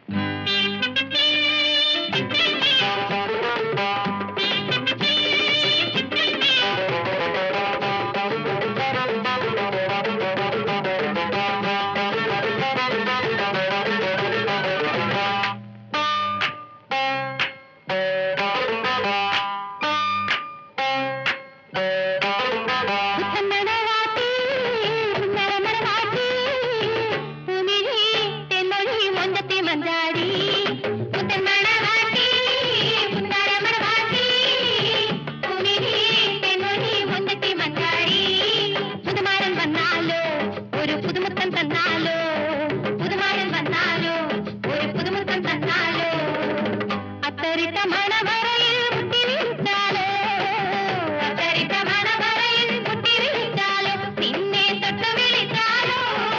Speaker 2: പുത്തൻമണവാട്ടി, സുന്ദരമണവാട്ടി, പൂമിഴി, തെന്മൊഴി, മൊഞ്ചത്തി മഞ്ചാടി. പുത്തൻമണവാട്ടി, സുന്ദരമണവാട്ടി, പൂമിഴി, തെന്മൊഴി, മൊഞ്ചത്തി മഞ്ചാടി. പുതുമാരൻ വന്നാലോ ഒരു പുതുമുത്തൻ തന്നാലോ പുതുമാരൻ വന്നാലോ ഒരു പുതുമുത്തൻ തന്നാലോ അത്തരിത്ത മണവറയിൽ മുട്ടി വിളിച്ചാലോ അത്തരിത്ത മണവറയിൽ മുട്ടി വിളിച്ചാലോ നിന്നെ തൊട്ട് വിളിച്ചാലോ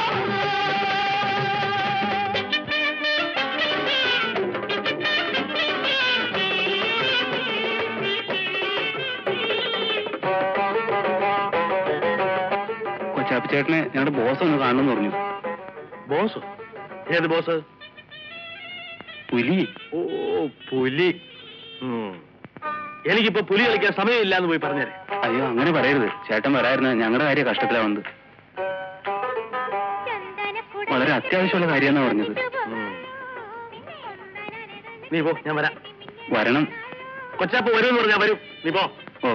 Speaker 1: കൊച്ചാപ്പിച്ചേട്ടനെ ഞങ്ങളുടെ ബോസ് ഒന്ന് കാണണമെന്ന് പറഞ്ഞു
Speaker 5: ബോസ് ഏത് ബോസ്
Speaker 1: പുലി
Speaker 5: ഓ പുലി ഉം. എനിക്കിപ്പോ പുലി കളിക്കാൻ സമയമില്ല എന്ന് പോയി പറഞ്ഞേരെ
Speaker 1: അയ്യോ അങ്ങനെ പറയരുത് ചേട്ടൻ വരായിരുന്നു ഞങ്ങളുടെ കാര്യം കഷ്ടത്തിലാവുന്നത് വളരെ അത്യാവശ്യമുള്ള കാര്യമെന്നാ പറഞ്ഞത്
Speaker 5: ഉം. നീ പോ ഞാൻ വരാം
Speaker 1: വരണം
Speaker 5: കൊച്ചാപ്പ് വരുമെന്ന് പറഞ്ഞാ വരും നീ പോ
Speaker 1: ഓ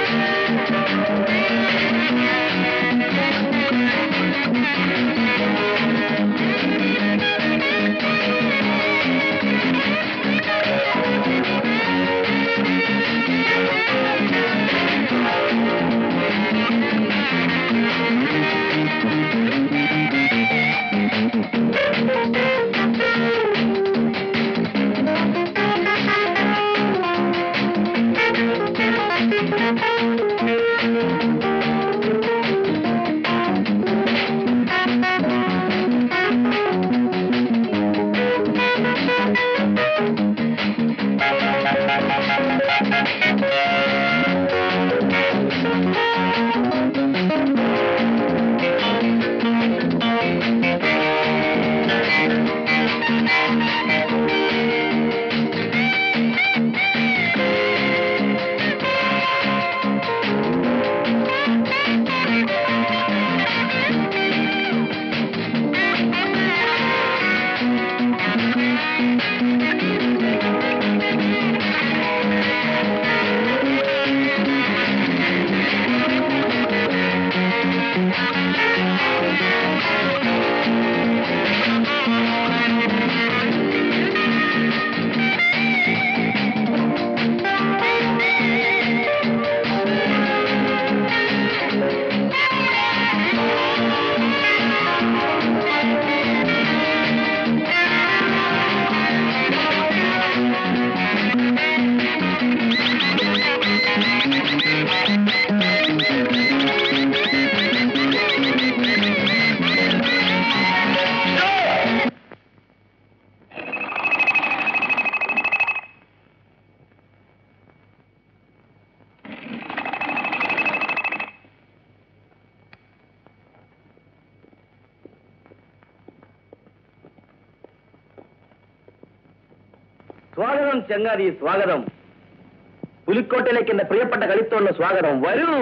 Speaker 5: സ്വാഗതം ചങ്ങാതി സ്വാഗതം പുലിക്കോട്ടിലേക്ക് എന്റെ പ്രിയപ്പെട്ട കളിത്തോളിന് സ്വാഗതം വരൂ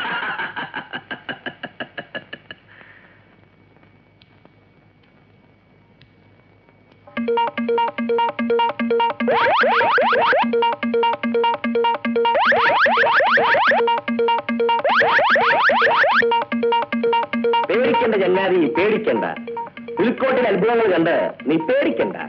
Speaker 5: പേടിക്കണ്ട ചങ്ങാതി പേടിക്കണ്ട പുലിക്കോട്ടിലെ അത്ഭുതങ്ങൾ കണ്ട് നീ പേടിക്കണ്ട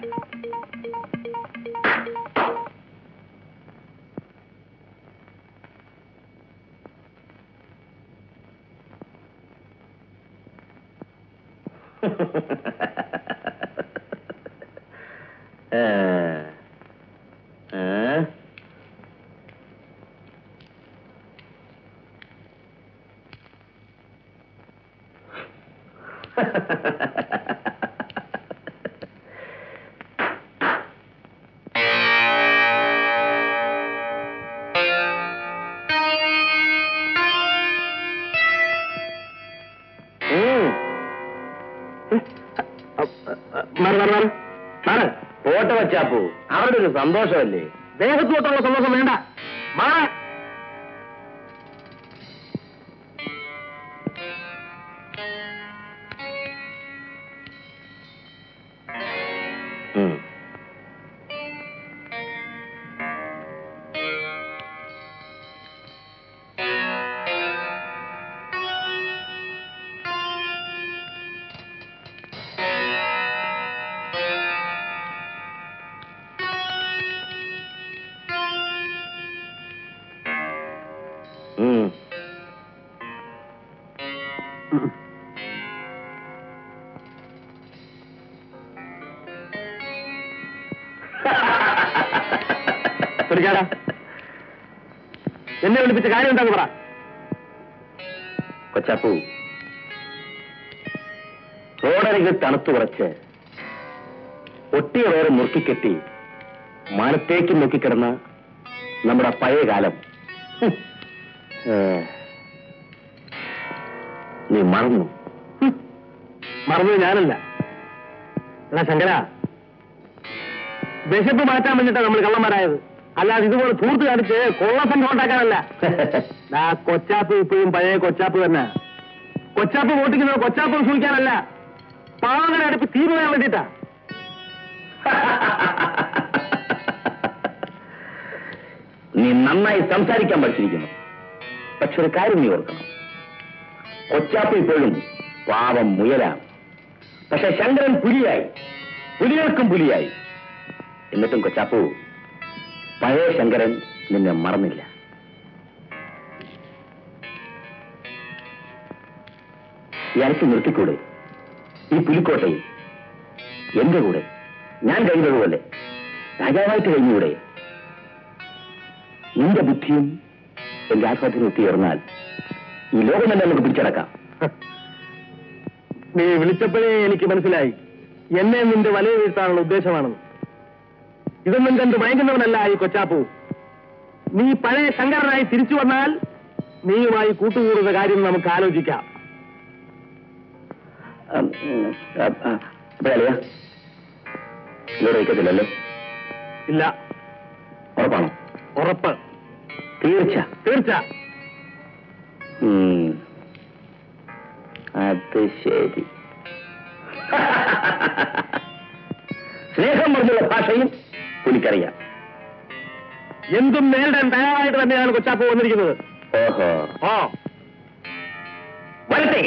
Speaker 5: ഏ. ഏ? ഉം. മാറ് മാറ് മാറ് മാറ് പോട്ടെ വച്ചാപ്പൂ അവരുടെ ഒരു സന്തോഷമല്ലേ ദേഹത്തോട്ടുള്ള സന്തോഷം വേണ്ട മാറ തുണിച്ചാടാ എന്നെ വിളിപ്പിച്ച കാര്യം എന്താന്ന് പറ കൊച്ചാപ്പൂ റോഡരികിൽ തണുത്തു കുറച്ച് ഒട്ടിയ വേറെ മുറുക്കിക്കെട്ടി മാനത്തേക്ക് നോക്കിക്കിടന്ന നമ്മുടെ പഴയ കാലം ഹും. ഏ, നീ മറന്നു ഹും. മറന്നു ഞാനല്ല എടാ ശങ്കര വിശപ്പ് മാറ്റാൻ വേണ്ടിട്ടാ നമ്മൾ കള്ളന്മാരായത് അല്ലാതെ ഇതുപോലെ തൂർത്ത് കാണിച്ച് കൊള്ളസംഭവം ഉണ്ടാക്കാനല്ല ആ കൊച്ചാപ്പ് ഇപ്പോഴും പഴയ കൊച്ചാപ്പ് തന്നെ കൊച്ചാപ്പ് വോട്ടിക്കുന്നത് കൊച്ചാപ്പ് സൂക്ഷിക്കാനല്ല പാവങ്ങളെ അടുപ്പ് തീ പോകാൻ വേണ്ടിട്ടാ നീ നന്നായി സംസാരിക്കാൻ പഠിച്ചിരിക്കുന്നു
Speaker 9: പക്ഷെ ഒരു കാര്യം നീ ഓർക്കണം കൊച്ചാപ്പ് ഇപ്പോഴും പാവം മുയലാണ് പക്ഷെ ശങ്കരൻ പുലിയായി പുലികൾക്കും പുലിയായി എന്നിട്ടും കൊച്ചാപ്പു പഴയ ശങ്കരൻ നിന്നെ മറന്നില്ല ഇയാൾക്ക് നിർത്തിക്കൂടെ ഈ പുലിക്കോട്ടയിൽ എന്റെ കൂടെ ഞാൻ കഴിഞ്ഞതുപോലെ രാജാവായിട്ട് കഴിഞ്ഞൂടെ നിന്റെ ബുദ്ധിയും എന്റെ ആസ്വാദ്യവും ഒത്തുയർന്നാൽ ഈ ലോകം തന്നെ നമുക്ക് പിടിച്ചടക്കാം
Speaker 5: നീ വിളിച്ചപ്പോഴേ എനിക്ക് മനസ്സിലായി എന്നെ നിന്റെ വലയ വീഴ്ത്താനുള്ള ഉദ്ദേശമാണെന്ന് ഇതൊന്നും കണ്ട് മയങ്ങുന്നവനല്ല ഈ കൊച്ചാപ്പു നീ പഴയ ശങ്കരനായി തിരിച്ചു വന്നാൽ നീയുമായി കൂട്ടുകൂടുന്ന കാര്യം നമുക്ക് ആലോചിക്കാം
Speaker 9: അപ്പോഴറിയാ ഇവിടെ വയ്ക്കത്തില്ലല്ലോ
Speaker 5: ഇല്ല
Speaker 9: ഉറപ്പാണോ
Speaker 5: ഉറപ്പ്
Speaker 9: തീർച്ച
Speaker 5: തീർച്ച
Speaker 9: ഉം. അത് ശരി സ്നേഹം പറഞ്ഞുള്ള ഭാഷയും പുലിക്കറിയാം
Speaker 5: എന്തും നേരിടാൻ തയ്യാറായിട്ട് തന്നെയാണ് കൊച്ചാപ്പു വന്നിരിക്കുന്നത്
Speaker 9: ഓഹോ
Speaker 5: ഓ
Speaker 9: വരട്ടെ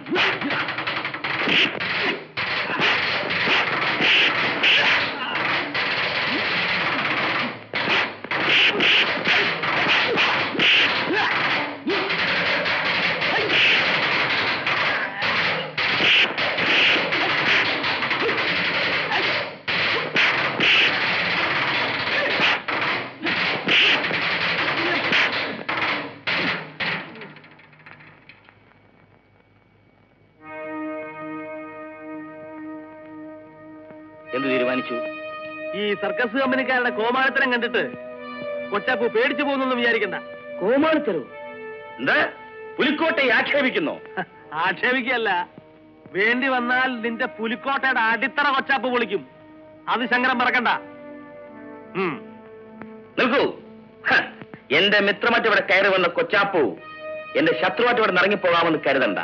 Speaker 9: എന്ത് തീരുമാനിച്ചു
Speaker 5: ഈ സർക്കസ് കമ്പനിക്കാരുടെ കോമാളിത്തരം കണ്ടിട്ട് കൊച്ചാപ്പു പേടിച്ചു പോകുന്നു വിചാരിക്കണ്ട
Speaker 9: കോമാളിത്തരോ എന്താ പുലിക്കോട്ടെ ആക്ഷേപിക്കുന്നോ
Speaker 5: ആക്ഷേപിക്കല്ല വേണ്ടി വന്നാൽ നിന്റെ പുലിക്കോട്ടയുടെ അടിത്തറ കൊച്ചാപ്പ് പൊളിക്കും അത് ശങ്കരം മറക്കണ്ട ഉം.
Speaker 9: നിൽക്കൂ ഹ, എന്റെ മിത്രമായിട്ട് ഇവിടെ കയറി വന്ന കൊച്ചാപ്പു എന്റെ ശത്രുവായിട്ട് ഇവിടെ ഇറങ്ങിപ്പോകാമെന്ന് കരുതണ്ട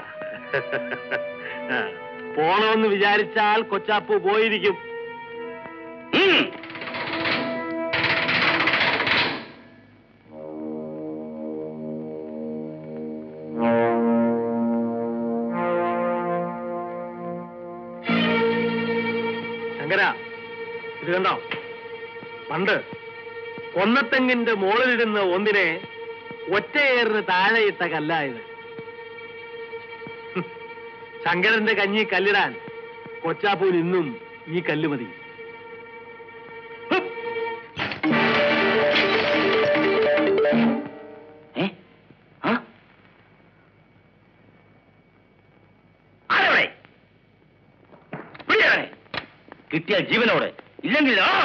Speaker 5: പോണമെന്ന് വിചാരിച്ചാൽ കൊച്ചാപ്പു പോയിരിക്കും
Speaker 9: ഉം.
Speaker 5: ശങ്കര ഇത് കണ്ടോ പണ്ട് കൊന്നത്തെങ്ങിന്റെ മുകളിലിരുന്ന ഒന്നിനെ ഒറ്റയേറിന് താഴെയിട്ട കല്ലായത് ഹും. ശങ്കരന്റെ കഞ്ഞി കല്ലിടാൻ കൊച്ചാപ്പൂന് ഇന്നും ഈ കല്ല് മതി ഹും.
Speaker 9: ഏ? ആ? ആരവിടെ? പിടിയവനെ. കിട്ടിയ ജീവനോടെ ഇല്ലെങ്കിൽ ആ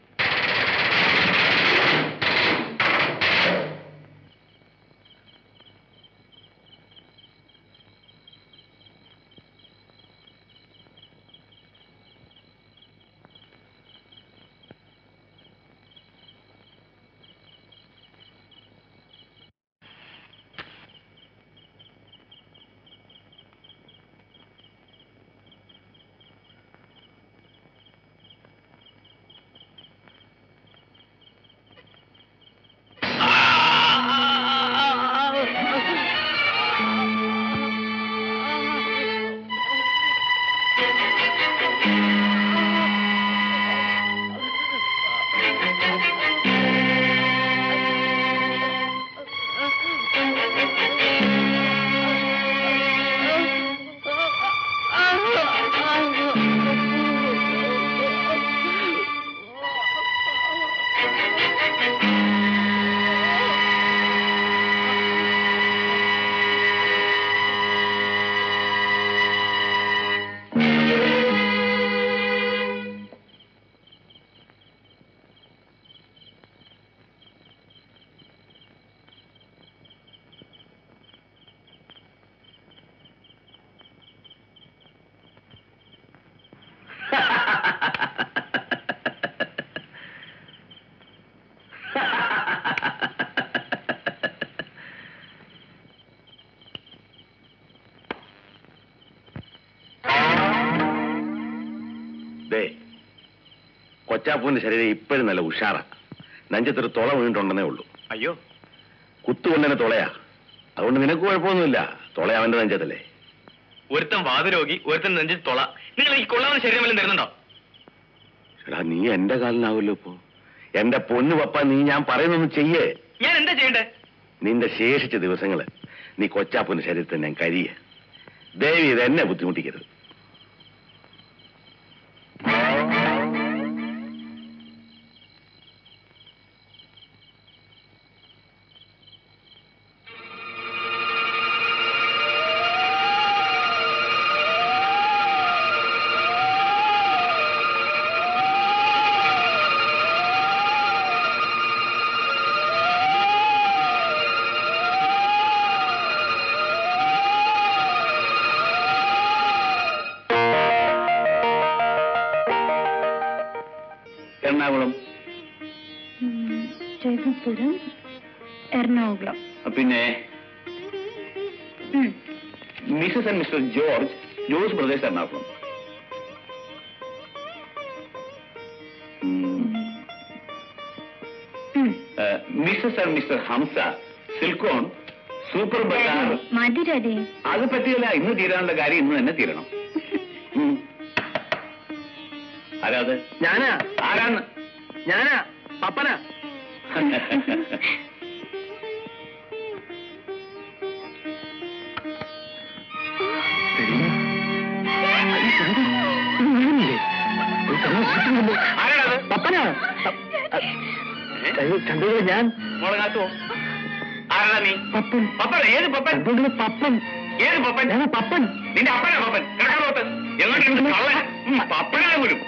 Speaker 9: ദേ കൊച്ചാപ്പൂവിന്റെ ശരീരം ഇപ്പോഴും നല്ല ഉഷാറ നെഞ്ചത്തൊരു തുള വീണിട്ടുണ്ടെന്നേ ഉള്ളൂ
Speaker 4: അയ്യോ
Speaker 9: കുത്തുകൊണ്ടനെ തുളയാ അതുകൊണ്ട് നിനക്ക് കുഴപ്പമൊന്നുമില്ല തൊള അവന്റെ നെഞ്ചത്തല്ലേ
Speaker 4: ഒരുത്തൻ വാതരോഗി ഒരുത്തൻ നെഞ്ചിൽ തൊള നിങ്ങൾ ഈ കൊള്ളാവുന്ന ശരീരം വല്ലതും തരുന്നുണ്ടോ
Speaker 9: എടാ നീ എന്റെ കാലിനാവല്ലോ ഇപ്പോ എന്റെ പൊന്നു പപ്പ നീ ഞാൻ പറയുന്നൊന്ന് ചെയ്യേ
Speaker 4: ഞാൻ എന്താ ചെയ്യണ്ടേ
Speaker 9: നിന്റെ ശേഷിച്ച ദിവസങ്ങള് നീ കൊച്ചാപ്പന്റെ ശരീരത്തിൽ ഞാൻ കരിയ ദേവി ഇത് എന്നെ ബുദ്ധിമുട്ടിക്കരുത് എറണാകുളം
Speaker 2: ജയപുരം എറണാകുളം
Speaker 9: പിന്നെ
Speaker 2: ഉം.
Speaker 9: Mrs and Mr George Jose brothers Ernakulam
Speaker 2: ഉം.
Speaker 9: മിസസ് ആൻഡ് മിസ്റ്റർ ഹംസ സിൽക്കോൺ സൂപ്പർ ബസാർ
Speaker 2: മതി രാധേ
Speaker 9: അത് പറ്റില്ല ഇന്ന് തീരാനുള്ള കാര്യം ഇന്ന് തന്നെ തീരണം ഉം. ആരാ അത്
Speaker 5: ഞാനാ
Speaker 9: ആരാന്ന്
Speaker 5: ഞാനാ പപ്പനാ
Speaker 9: ആരാണത്
Speaker 5: പപ്പനാ ചന്ദ്രയുടെ ഞാൻ
Speaker 9: മോളെ കാത്തുവോ ആരാടാ നീ
Speaker 5: പപ്പൻ
Speaker 9: പപ്പൻ ഏത് പപ്പൻ
Speaker 5: ചന്ദ്രയുടെ പപ്പൻ
Speaker 9: ഏത് പപ്പൻ
Speaker 5: ഞാനാ പപ്പൻ
Speaker 9: നിന്റെ അപ്പനാ പപ്പൻ കിടക്കാലോട്ട് എങ്ങോട്ട് കള്ളൻ ഉം, പപ്പനാണ് പോലും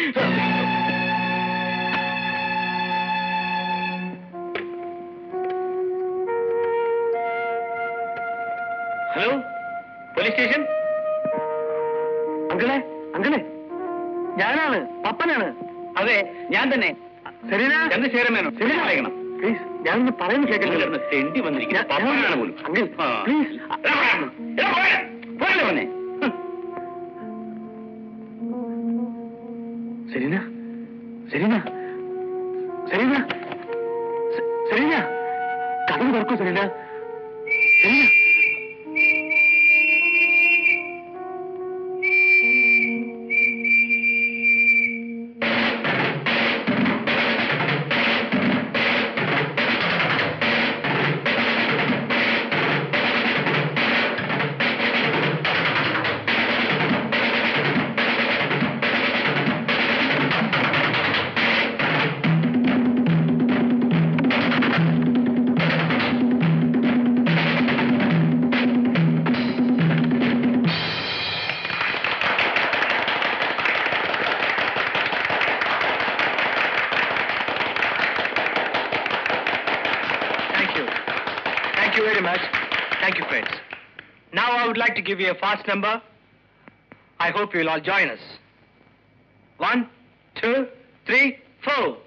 Speaker 9: ഹലോ പോലീസ് സ്റ്റേഷൻ
Speaker 5: അങ്കിളെ അങ്കിളെ ഞാനാണ് പപ്പനാണ്
Speaker 9: അതെ ഞാൻ തന്നെ
Speaker 5: ശരിനാ
Speaker 9: ചന്ദ്രശേഖരൻ മേനോൻ
Speaker 5: ശരിനാ
Speaker 9: വായിക്കണം
Speaker 5: പ്ലീസ് ഞാനൊന്ന് പറയുന്നു കേൾക്കില്ല
Speaker 9: ഇവിടുന്ന് തെണ്ടി വന്നിരിക്കുന്ന പപ്പനാണ് പോലും
Speaker 5: അങ്കിൾ
Speaker 9: ആ.
Speaker 5: പ്ലീസ്
Speaker 9: എടാ, പോരാ. എടാ, പോരാ. പോരല്ലേ വന്നേ
Speaker 5: സെലീന സെലീന സെലീന സെ- സെലീന കഥകൾ തുറക്കൂ Selina Selina
Speaker 1: Thank you. Thank you very much. Thank you, friends. Now I would like to give you a fast number. I hope you'll all join us. One, two, three, four.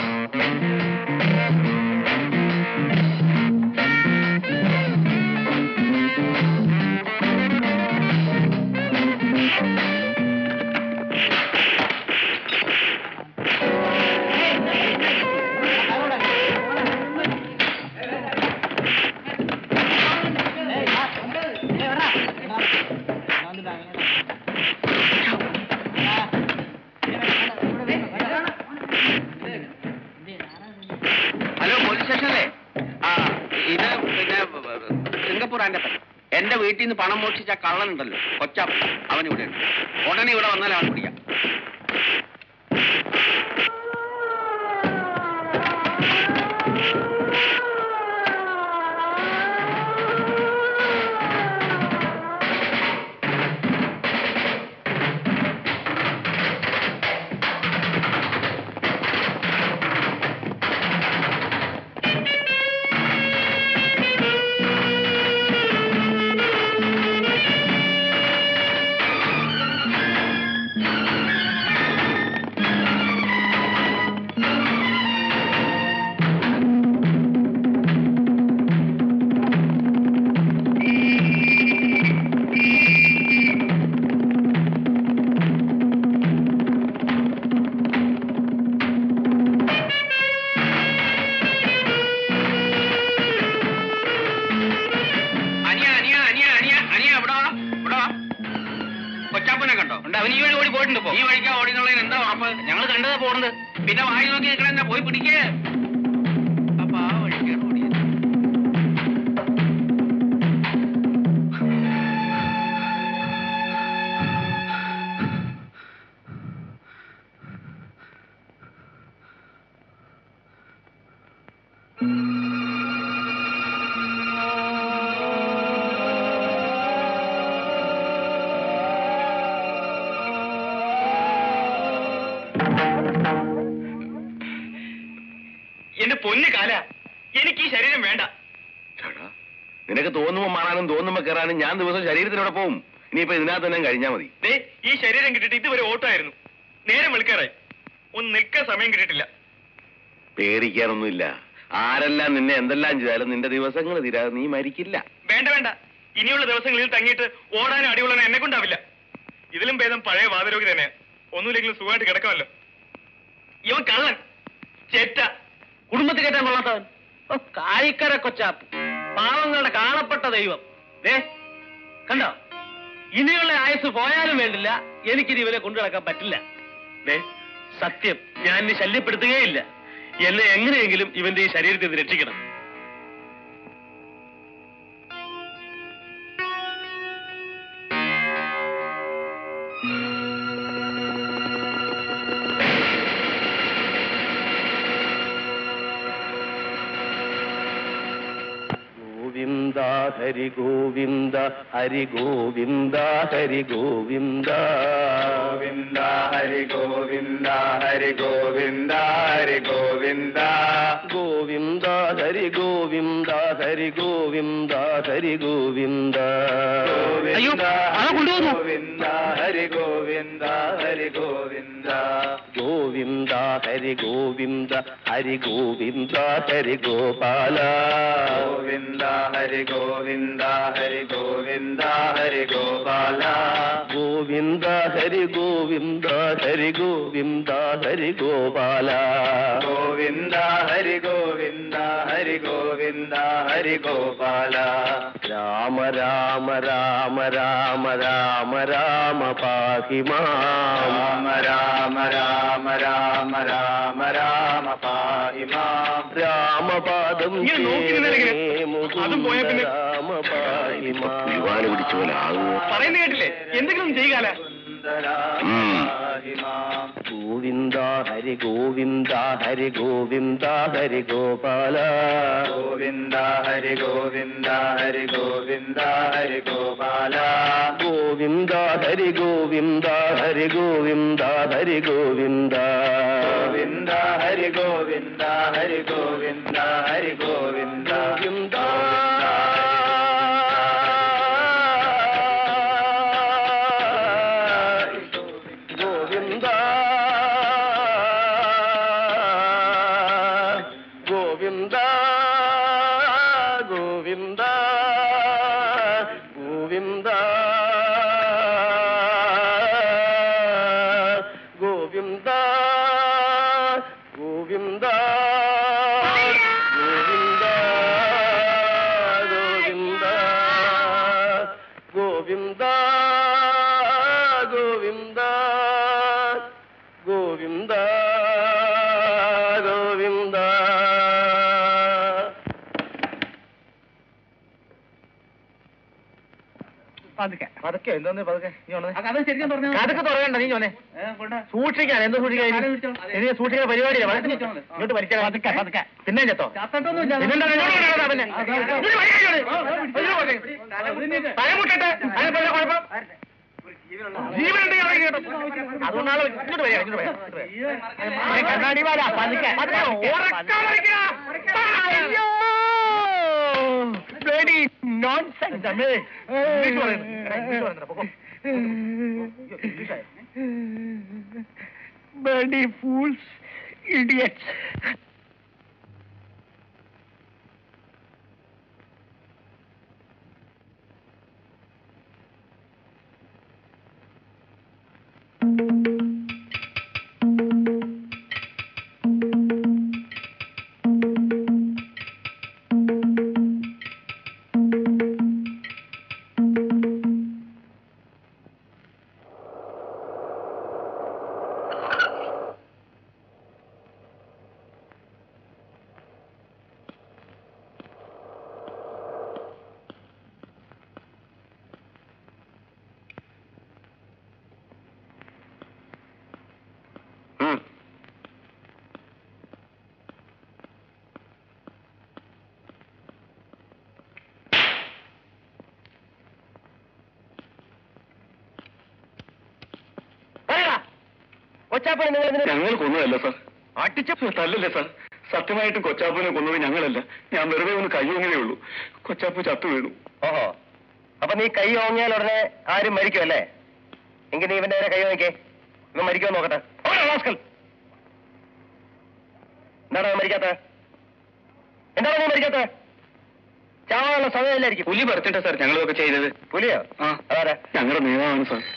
Speaker 8: Hello police സ്റ്റേഷനല്ലേ ആ ഇത് പിന്നെ Singapore Andappan എന്റെ വീട്ടിൽ നിന്ന് പണം മോഷിച്ച കള്ളനുണ്ടല്ലോ കൊച്ചാപ്പ അവൻ ഇവിടെ ഉണ്ട് ഉടനെ ഇവിടെ വന്നാൽ അവൻ പിടിക്കാം പോയിട്ടുണ്ട് ഈ വഴിക്കാ ഓടിന്നുള്ളതിന് എന്താ ഉറപ്പ് ഞങ്ങൾ കണ്ടതാ പോണത് പിന്നെ വായി നോക്കി നിൽക്കണ പോയി പിടിക്കേ അപ്പൊ ആ വഴിക്കാണ് ഓടിയത്
Speaker 4: എന്റെ പൊന്നു കാല എനിക്ക് ഈ ശരീരം വേണ്ട
Speaker 9: ചേട്ടാ നിനക്ക് തോന്നുമ്പോ മാറാനും തോന്നുമ്പോ കയറാനും ഞാൻ ദിവസം ശരീരത്തിനോടെ പോവും ഇനിയിപ്പോ ഇതിനകത്ത് തന്നെ കഴിഞ്ഞാ മതി
Speaker 4: ദേ ഈ ശരീരം കിട്ടിയിട്ട് ഇതുവരെ ഓട്ടമായിരുന്നു നേരം വെളുക്കാറായി ഒന്ന് നിൽക്കാൻ സമയം കിട്ടിയിട്ടില്ല
Speaker 9: പേടിക്കാനൊന്നുമില്ല ആരെല്ലാം നിന്നെ എന്തെല്ലാം ചെയ്താലും നിന്റെ ദിവസങ്ങൾ തീരാതെ നീ മരിക്കില്ല
Speaker 4: വേണ്ട വേണ്ട ഇനിയുള്ള ദിവസങ്ങളിൽ തങ്ങിയിട്ട് ഓടാനും അടികൊള്ളാനും എന്നെ കൊണ്ടാവില്ല ഇതിലും ഭേദം പഴയ വാതരോഗി തന്നെ ഒന്നുമില്ലെങ്കിലും സുഖമായിട്ട് കിടക്കാമല്ലോ ഇവൻ കള്ളൻ ചെറ്റ
Speaker 6: കുടുംബത്തിൽ കയറ്റാൻ കൊള്ളാത്തവൻ ഓ, കായിക്കര കൊച്ചാപ്പ് പാവങ്ങളുടെ കാണപ്പെട്ട ദൈവം ദേ കണ്ടോ ഇനിയുള്ള ആയുസ് പോയാലും വേണ്ടില്ല എനിക്കിത് ഇവരെ കൊണ്ടു നടക്കാൻ പറ്റില്ല ദേ സത്യം ഞാൻ ഇനി ശല്യപ്പെടുത്തുകയില്ല എന്നെ എങ്ങനെയെങ്കിലും ഇവന്റെ ഈ ശരീരത്തിൽ നിന്ന് രക്ഷിക്കണം
Speaker 5: ഗോവിന്ദ ഹരി ഗോവിന്ദ ഹരി ഗോവിന്ദ ഹരി ഗോവിന്ദ ഗോവിന്ദ ഹരി ഗോവിന്ദ ഹരി ഗോവിന്ദ ഹരി ഗോവിന്ദ ഗോവിന്ദ ഹരി ഗോവിന്ദ ഹരി ഗോവിന്ദ ഹരി ഗോവിന്ദ
Speaker 6: അയ്യോ, ആളെ കൊണ്ടുവന്നു.
Speaker 5: ഗോവിന്ദ ഹരി ഗോവിന്ദ ഹരി ഗോവിന്ദ ഗോവിന്ദ ഹരി ഗോവിന്ദ ഹരി ഗോവിന്ദ ഹരി ഗോപാല ഗോവിന്ദ ഹരി ഗോവിന്ദ ഹരി ഗോവിന്ദ ഹരി ഗോപാല ഗോവിന്ദ ഹരി ഗോവിന്ദ ഹരി ഗോവിന്ദ ഹരി ഗോപാല ഗോവിന്ദ ഹരി ഗോവിന്ദ ഹരി ഗോവിന്ദ ഹരി ഗോപാല രാമ രാമ രാമ രാമ രാമ രാമ പാഹി മാം രാമ രാമ രാമ രാമ രാമ പാഹി മാം രാമപാദം
Speaker 4: ഇങ്ങനെ നോക്കി നിന്നില്ലെങ്കില്
Speaker 5: ചേരേ
Speaker 4: അതും പോയാ പിന്നെ-
Speaker 5: രാമ പാഹി മാം
Speaker 9: ദിവാന് പിടിച്ച പോലെ ആകുമോ
Speaker 4: പറയുന്നത് കേട്ടില്ലേ എന്തെങ്കിലും ചെയ്യുകാല
Speaker 5: ഗോവിന്ദ ഹരി ഗോവിന്ദ ഹരി ഗോവിന്ദ ഹരി ഗോപാല ഗോവിന്ദ ഹരി ഗോവിന്ദ ഹരി ഗോവിന്ദ ഹരി ഗോപാല ഗോവിന്ദ ഹരി ഗോവിന്ദ ഹരി ഗോവിന്ദ ഹരി ഗോവിന്ദ ഗോവിന്ദ ഹരി ഗോവിന്ദ ഹരി ഗോവിന്ദ ഹരി ഗോവിന്ദ ഗോവിന്ദ ഗോവിന്ദ ഗോവിന്ദ ഗോവിന്ദ ഗോവിന്ദ ഗോവിന്ദ ഗോവിന്ദ ഗോവിന്ദ ഗോവിന്ദ ഗോവിന്ദ ഗോവിന്ദ ഗോവിന്ദ
Speaker 6: പതുക്കെ പതുക്കെ എന്തോന്ന് പതുക്കെ നീ വന്നേ. അതൊക്കെ തുറയണ്ട നീ വന്നേ സൂക്ഷിക്കാൻ എന്ത് സൂക്ഷിക്കാൻ ഇനി സൂക്ഷിക്കുന്ന പരിപാടിയാണ് ഇങ്ങോട്ട് വലിച്ചാൽ പതുക്കെ പതുക്കെ പിന്നെ ചെത്തോ പിന്നെന്താ ഇങ്ങോട്ട് കൊണ്ടുവരാ പിന്നെ ഇങ്ങോട്ട് വലിക്കാൻ ഇങ്ങോട്ട്. ഇങ്ങോട്ട് കൊണ്ടുവരാ. തലമുട്ടട്ടെ അതിന് വല്ല കുഴപ്പം ജീവനുണ്ടെങ്കിൽ അവിടെ കേട്ടോ അതുകൊണ്ടാണ് ഇങ്ങോട്ട് വരിക ഇങ്ങോട്ട് വരിക, ഇങ്ങോട്ട് വരിക കണ്ണാടി വാല പതുക്കെ പതുക്കെ ഉറക്കം വലിക്കുക. അയ്യോ ബ്ലഡി നോൺസെൻസ് അമ്മേ ഇംഗ്ലീഷ് പറയുന്നു എടാ, ഇംഗ്ലീഷ് പറയുന്നുണ്ട് പൊക്കോ അയ്യോ, ഇംഗ്ലീഷായോ ബ്ലഡി ഫൂൾസ് ഇഡിയറ്റ്സ്
Speaker 5: കൊച്ചാപ്പനെ നിങ്ങൾ എന്തിനാ
Speaker 10: ഞങ്ങൾ കൊന്നതല്ല സാർ അടിച്ച തല്ലല്ലേ സാർ സത്യമായിട്ടും കൊച്ചാപ്പനെ കൊന്നത് ഞങ്ങളല്ല ഞാൻ വെറുതെ ഒന്ന് കൈയൊങ്ങിയേ ഉള്ളൂ കൊച്ചാപ്പ ചത്തു വീണു
Speaker 5: ഓഹോ അപ്പൊ നീ കൈ ഓങ്ങിയാൽ ഉടനെ ആരും മരിക്കുമല്ലേ എങ്കിൽ നീ ഇവന്റെ നേരെ കൈ ഓങ്ങിക്കേ ഇവൻ മരിക്കുമോ നോക്കട്ടെ ഓടാ, rascal. എന്താടാ അവൻ മരിക്കാത്ത എന്താണ് നീ മരിക്കാത്ത ചാവാനുള്ള സമയമില്ലായിരിക്കും
Speaker 10: പുലി പറിച്ചിട്ടാ സാർ ഞങ്ങളതൊക്കെ ചെയ്തത്
Speaker 5: പുലിയോ
Speaker 10: ആ
Speaker 5: അതാരാ
Speaker 10: ഞങ്ങളുടെ നിയമമാണ് സാർ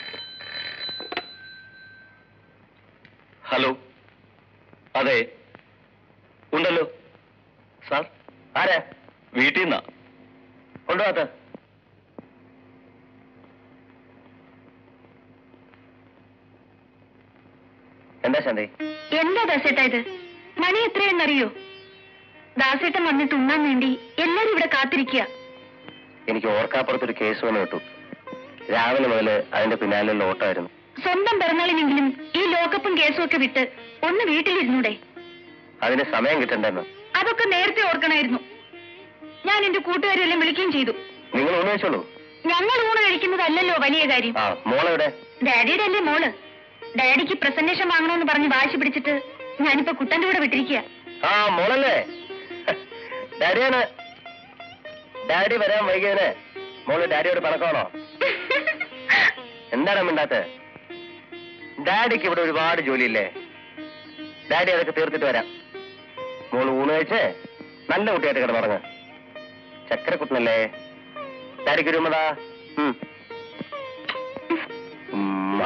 Speaker 10: ഹലോ അതെ ഉണ്ടല്ലോ സാർ
Speaker 5: ആരാ
Speaker 10: വീട്ടിൽ നിന്നാ
Speaker 5: കൊണ്ടുപോകാത്ത എന്താ ശാന്തി
Speaker 2: എന്താ ദാസേട്ടാ ഇത് മണി എത്രയെന്നറിയോ ദാസേട്ടൻ വന്നിട്ട് ഉണ്ണാൻ വേണ്ടി എല്ലാരും ഇവിടെ കാത്തിരിക്കുക
Speaker 5: എനിക്ക് ഓർക്കാപ്പുറത്തൊരു കേസ് വന്ന് കിട്ടു രാവിലെ മുതൽ അതിന്റെ പിന്നാലെയുള്ള ഓട്ടമായിരുന്നു
Speaker 2: സ്വന്തം പിറന്നാളിനെങ്കിലും ഈ ലോകപ്പും കേസും ഒക്കെ വിട്ട് ഒന്ന് വീട്ടിലിരുന്നൂടെ
Speaker 5: അതിന് സമയം കിട്ടണ്ടെന്ന്
Speaker 2: അതൊക്കെ നേരത്തെ ഓർക്കണമായിരുന്നു ഞാൻ എന്റെ കൂട്ടുകാരെല്ലാം വിളിക്കുകയും ചെയ്തു
Speaker 5: നിങ്ങൾ ഊണ് വെച്ചോളൂ
Speaker 2: ഞങ്ങൾ ഊണ് കഴിക്കുന്നതല്ലല്ലോ വലിയ കാര്യം
Speaker 5: ആ മോളെവിടെ
Speaker 2: ഡാഡിയുടെ അല്ലേ മോള് ഡാഡിക്ക് പ്രസന്റേഷൻ വാങ്ങണമെന്ന് പറഞ്ഞ് വാശി പിടിച്ചിട്ട് ഞാനിപ്പോ കുട്ടന്റെ കൂടെ വിട്ടിരിക്കുക
Speaker 5: ആ മോളല്ലേ ഡാഡിയാണ് ഡാഡി വരാൻ വൈകിയതിന് മോള് ഡാഡിയോട് പണക്കാണോ എന്താണ് മിണ്ടാത്ത ഡാഡിക്ക് ഇവിടെ ഒരുപാട് ജോലിയില്ലേ ഡാഡി അതൊക്കെ തീർത്തിട്ട് വരാം മോള് ഊണ് കഴിച്ച് നല്ല കുട്ടിയായിട്ട് കിടന്നുറങ്ങ് ചക്കരക്കുട്ടനല്ലേ ഡാഡിക്ക് ഒരു ഉമ്മതാ ഉം. ഉമ്മ.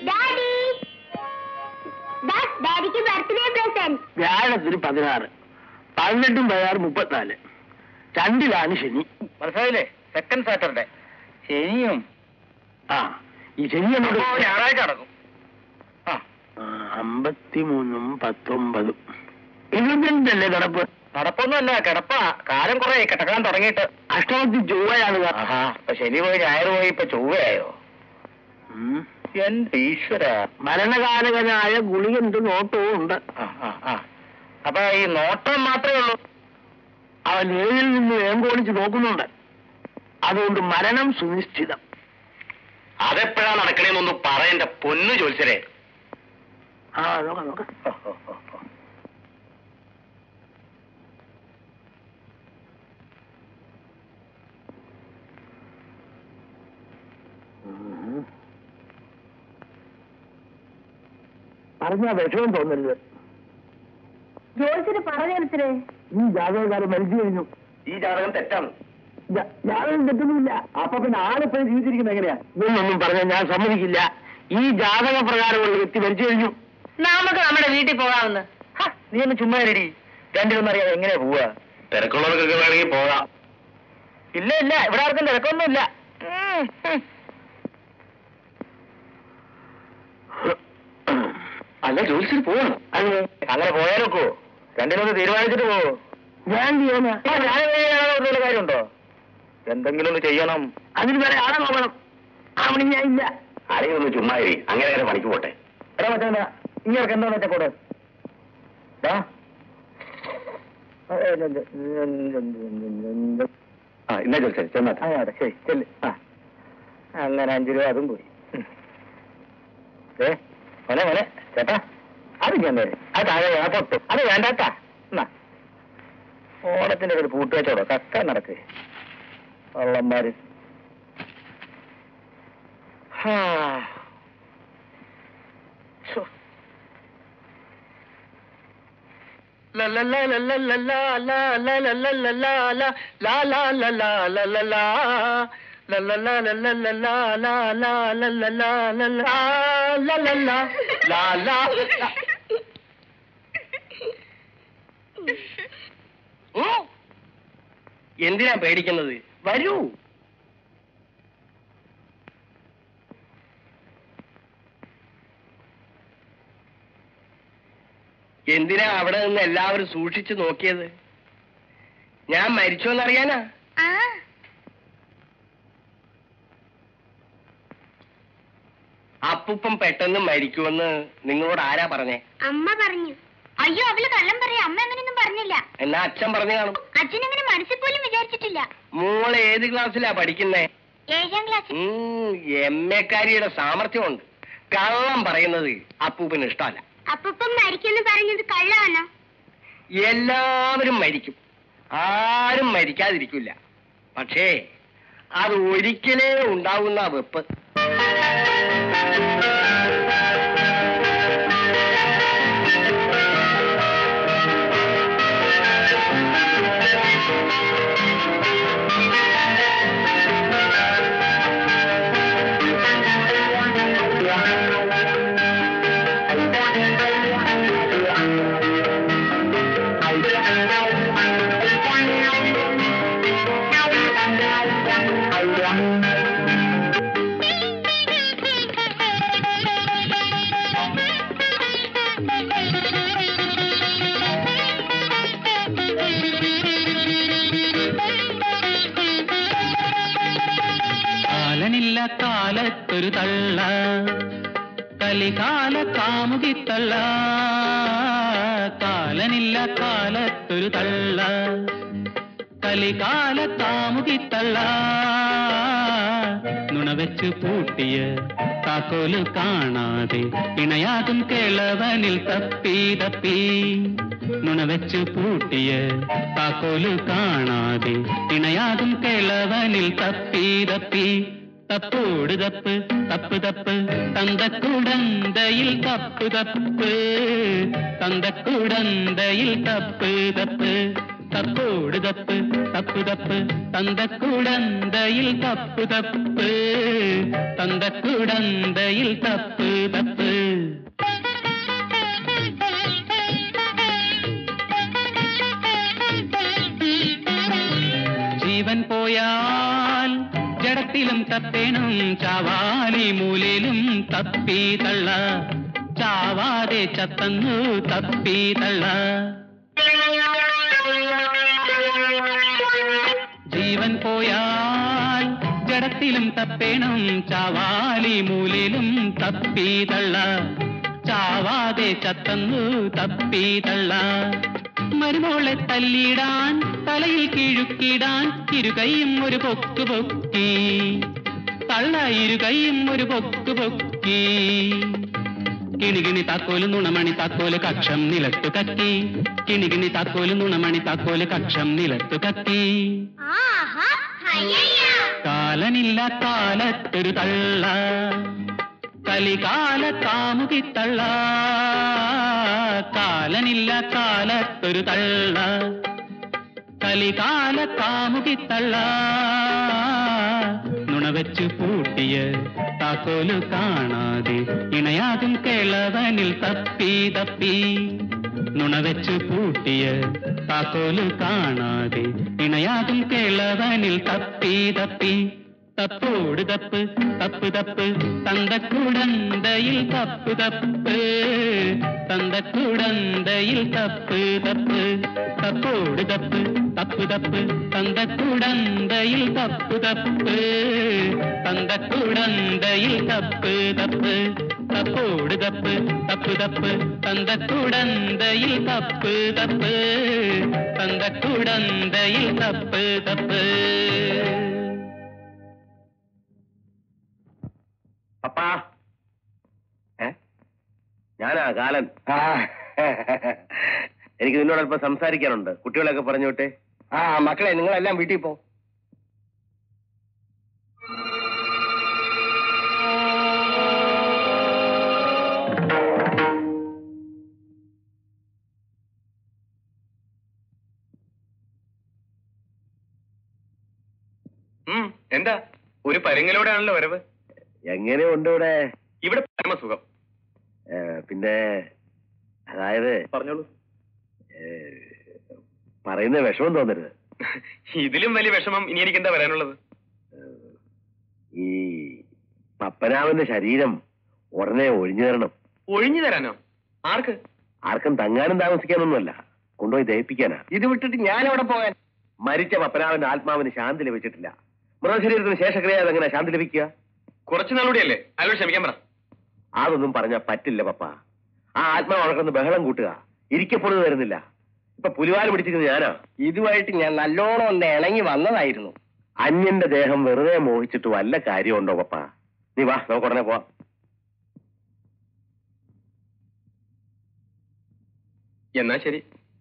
Speaker 2: ഡാഡിക്ക് ബർത്ത്ഡേ പ്രസന്റ്
Speaker 5: വ്യാഴത്തിന് പതിനാറ് പതിനെട്ടും പതിനാറ് മുപ്പത്തിനാല് രണ്ടിലാണ് ശനി മനസ്സിലായില്ലേ സെക്കൻഡ് സാറ്റർഡേ ശനിയും ആ ഈ ശനി എന്നോട് ഞായറാഴ്ച നടക്കും അമ്പത്തിമൂന്നും പത്തൊമ്പതും ഇരുപത്തിരണ്ടല്ലേ കിടപ്പ് നടപ്പൊന്നുമല്ല കിടപ്പാ കാലം കുറെ കിടക്കാൻ തുടങ്ങിയിട്ട് അഷ്ടമത്തി ചൊവ്വയാണ് ആഹാ അപ്പൊ ശനി പോയി ഞായർ പോയി ഇപ്പൊ ചൊവ്വയായോ എന്റെ ഈശ്വര മരണകാലകനായ ഗുളികണ്ട് നോട്ടവും ഉണ്ട് അപ്പൊ ഈ നോട്ടം മാത്രമേ ഉള്ളൂ അവൻ ഏഴിൽ നിന്ന് ഏങ്കോളിച്ച് നോക്കുന്നുണ്ട് അതുകൊണ്ട് മരണം സുനിശ്ചിതം
Speaker 10: അതെപ്പോഴാ നടക്കണേന്നൊന്ന് പറയണ്ട പൊന്നു ചോദിച്ചരേ
Speaker 5: ആ നോക്കാം നോക്കാം പറഞ്ഞാ വിഷമം തോന്നരുത്
Speaker 2: ജോലിച്ചിട്ട് പറഞ്ഞെടുത്തേ
Speaker 5: ഈ ജാതകക്കാരൻ മരിച്ചു കഴിഞ്ഞു ഈ ജാതകം തെറ്റാണ് ജാതകം തെറ്റൊന്നുമില്ല അപ്പൊ പിന്നെ ആളിപ്പോഴും ജീവിച്ചിരിക്കുന്നത് എങ്ങനെയാ ഇതൊന്നും പറഞ്ഞാൽ ഞാൻ സമ്മതിക്കില്ല ഈ ജാതക പ്രകാരമുള്ള വ്യക്തി മരിച്ചു കഴിഞ്ഞു
Speaker 7: നമുക്ക് നമ്മുടെ വീട്ടിൽ പോകാമെന്ന്
Speaker 5: ഹ, നീ ഒന്ന് ചുമ്മാ ഇരടി രണ്ടിലൊന്നും അറിയാതെ എങ്ങനെയാ പോവാ
Speaker 10: തിരക്കുള്ളവർക്കൊക്കെ വേണമെങ്കിൽ പോകാം
Speaker 5: ഇല്ല ഇല്ല ഇവിടെ ആർക്കും തിരക്കൊന്നുമില്ല
Speaker 10: അല്ല ജോലിസിൽ പോകണം
Speaker 5: അതെ അങ്ങനെ പോയാലൊക്കോ രണ്ടിലൊന്ന് തീരുമാനിച്ചിട്ട് പോവോ ഞാൻ ചെയ്യാനാ ഞാൻ കാര്യമുണ്ടോ എന്തെങ്കിലും ഒന്ന് ചെയ്യണം അതിന് വേറെ ആളെ നോക്കണം അവിടെ ഞാൻ ഇല്ല
Speaker 10: ആരെയും ഒന്ന് ചുമ്മാ ഇരി. അങ്ങനെ അങ്ങനെ പണിക്ക് പോട്ടെ
Speaker 5: എടാ മച്ചാ ഇങ്ങനെ എന്താ വെച്ചാ കൂടെ ദാ.
Speaker 10: ആ ഇന്നാ ജോലിച്ചേ ചെന്നാട്ടെ
Speaker 5: ആ, അതെ ശരി ചെല്ല് ആ അങ്ങനെ അഞ്ചു രൂപ അതും പോയി ഉം. ഏ മോനെ മോനെ ചേട്ടാ അത് ഞാൻ തരും അത് താഴെ വേണം പൊട്ട് അത് വേണ്ടാട്ടാ എന്നാ ഓണത്തിന്റെ ഒരു പൂട്ട് വെച്ചോടോ കക്ക നടക്ക് വള്ളന്മാര് ഹാ. ശ്ശോ. La la la la la la la la la la la la la la la la la la la la La la la la la la la la la la la la la la la la la la la എന്തിനാ പേടിക്കുന്നത് വരൂ എന്തിനാ അവിടെ നിന്ന് എല്ലാവരും സൂക്ഷിച്ചു നോക്കിയത് ഞാൻ മരിച്ചോന്നറിയാനാ അപ്പൂപ്പം പെട്ടെന്ന് മരിക്കുമെന്ന് നിങ്ങളോട് ആരാ പറഞ്ഞേ
Speaker 2: അമ്മ പറഞ്ഞു അയ്യോ അവള് കള്ളം പറയാ അമ്മ അങ്ങനെയൊന്നും പറഞ്ഞില്ല
Speaker 5: എന്നാ അച്ഛൻ പറഞ്ഞു കാണും
Speaker 2: അച്ഛൻ അങ്ങനെ മനസ്സിൽ പോലും വിചാരിച്ചിട്ടില്ല
Speaker 5: മോള് ഏത് ക്ലാസ്സിലാ പഠിക്കുന്നേ
Speaker 2: ഏഴാം ക്ലാസ്സിൽ
Speaker 5: എം എക്കാരിയുടെ സാമർഥ്യമുണ്ട് കള്ളം പറയുന്നത് അപ്പൂപ്പന് ഇഷ്ടമല്ല
Speaker 2: അപ്പൂപ്പൻ മരിക്കുന്നു പറഞ്ഞത് കള്ളാണോ
Speaker 5: എല്ലാവരും മരിക്കും ആരും മരിക്കാതിരിക്കില്ല പക്ഷേ അത് ഒരിക്കലേ ഉണ്ടാവുന്ന വെപ്പ്
Speaker 6: കാലനില്ല കാലത്തൊരു തള്ള കലികാല കാമുകി തള്ള കാലനില്ല കാലത്തൊരു തള്ള കലികാല കാമുകി തള്ള നുണ വെച്ച് പൂട്ടിയ താക്കോല് കാണാതെ ഇണയാകും കിളവനിൽ തപ്പി തപ്പി നുണ വെച്ച് പൂട്ടിയ താക്കോല് കാണാതെ ഇണയാകും കിളവനിൽ തപ്പി തപ്പി തപ്പോട് തപ്പ് തപ്പ് തപ്പ് തന്തക്കുടന്തയിൽ തപ്പ് തപ്പ് തന്തക്കുടന്തയിൽ തപ്പ് തപ്പ് തപ്പോട് തപ്പ് തപ്പ് തപ്പ് തന്തക്കുടന്തയിൽ തപ്പ് തപ്പ് തന്തക്കുടന്തയിൽ തപ്പ് തപ്പ് ജീവൻ പോയാൽ ജഡത്തിലും തപ്പേണം ചാവാലി മൂലയിലും തപ്പി തള്ള ചാവാതെ ചത്തന്നു തപ്പി തള്ള ജീവൻ പോയാൽ ജഡത്തിലും തപ്പേണം ചാവാലി മൂലയിലും തപ്പി തള്ള ചാവാതെ ചത്തന്നു തപ്പി തള്ള മരുമോളെ തല്ലിടാൻ തലയിൽ കിഴുക്കിടാൻ ഇരുകൈയും ഒരു പൊക്ക് പൊക്കി തള്ള ഇരുകൈയും ഒരു പൊക്ക് പൊക്കി കിണികിണി താക്കോല് നുണമണി താക്കോല് കക്ഷം നിലത്തു കത്തി കിണികിണി താക്കോല് നുണമണി താക്കോല് കക്ഷം നിലത്തു കത്തി കാലനില്ല കാലത്തൊരു തള്ള കലികാല കാമുകി തള്ള കാലനില്ല കാലത്തൊരു തള്ള കലികാല കാമുകി തള്ള നുണ വെച്ച് പൂട്ടിയ താക്കോല് കാണാതെ ഇണയാകും കിളവനിൽ തപ്പി തപ്പി നുണ വെച്ച് പൂട്ടിയ താക്കോല് കാണാതെ ഇണയാകും കിളവനിൽ തപ്പി തപ്പി തപ്പോട് തപ്പ് തപ്പ് തപ്പ് തന്തക്കുടന്തയിൽ തപ്പ് തപ്പ് തന്തക്കുടന്തയിൽ തപ്പ് തപ്പ് തപ്പോട് തപ്പ് തപ്പ് തപ്പ് തന്തക്കുടന്തയിൽ തപ്പ് തപ്പ് തന്തക്കുടന്തയിൽ തപ്പ് തപ്പ് തപ്പോട് തപ്പ് തപ്പ് തപ്പ് തന്തക്കുടന്തയിൽ തപ്പ് തപ്പ് തന്തക്കുടന്തയിൽ തപ്പ് തപ്പ്
Speaker 9: അപ്പാ ഏ ഞാനാ കാലൻ എനിക്ക് നിന്നോട് അല്പം സംസാരിക്കാനുണ്ട് കുട്ടികളെയൊക്കെ പറഞ്ഞു വിട്ടെ
Speaker 5: ആ മക്കളെ നിങ്ങളെല്ലാം വീട്ടിൽ പോ
Speaker 4: ഉം, എന്താ ഒരു പരുങ്ങലോടെയാണല്ലോ വരവ്
Speaker 9: എങ്ങനെയുണ്ട് ഇവിടെ
Speaker 4: ഇവിടെ പരമസുഖം
Speaker 9: ഏ, പിന്നെ അതായത്
Speaker 4: പറഞ്ഞോളൂ
Speaker 9: ഏ, പറയുന്ന വിഷമം തോന്നരുത്
Speaker 4: ഇതിലും വലിയ വിഷമം ഇനി എനിക്ക് എന്താ വരാനുള്ളത്
Speaker 9: ഈ പപ്പനാവന്റെ ശരീരം ഉടനെ ഒഴിഞ്ഞു തരണം
Speaker 4: ഒഴിഞ്ഞു തരാനോ ആർക്ക്
Speaker 9: ആർക്കും തങ്ങാനും താമസിക്കാനൊന്നുമല്ല കൊണ്ടുപോയി ദഹിപ്പിക്കാനാ
Speaker 5: ഇത് വിട്ടിട്ട് ഞാൻ എവിടെ പോകാൻ
Speaker 9: മരിച്ച പപ്പനാവന്റെ ആത്മാവിന് ശാന്തി ലഭിച്ചിട്ടില്ല മൃതശരീരത്തിന് ശേഷക്രിയ അതെങ്ങനെ ശാന്തി ലഭിക്കുക
Speaker 4: കുറച്ചു നാളുകൂടിയല്ലേ അയാളോട് ക്ഷമിക്കാൻ പറ
Speaker 9: അതൊന്നും പറഞ്ഞാൽ പറ്റില്ല പപ്പ ആ ആത്മാവ് ഉണക്കുന്ന ബഹളം കൂട്ടുക ഇരിക്കപ്പൊഴുത് തരുന്നില്ല ഇപ്പൊ പുലിവാല് പിടിച്ചിരിക്കുന്നത് ഞാനാ
Speaker 5: ഇതുമായിട്ട് ഞാൻ നല്ലോണം ഒന്ന് ഇണങ്ങി വന്നതായിരുന്നു
Speaker 9: അന്യന്റെ ദേഹം വെറുതെ മോഹിച്ചിട്ട് വല്ല കാര്യമുണ്ടോ പപ്പ നീ വാ നമുക്ക് ഉടനെ പോവാം
Speaker 4: എന്നാ ശരി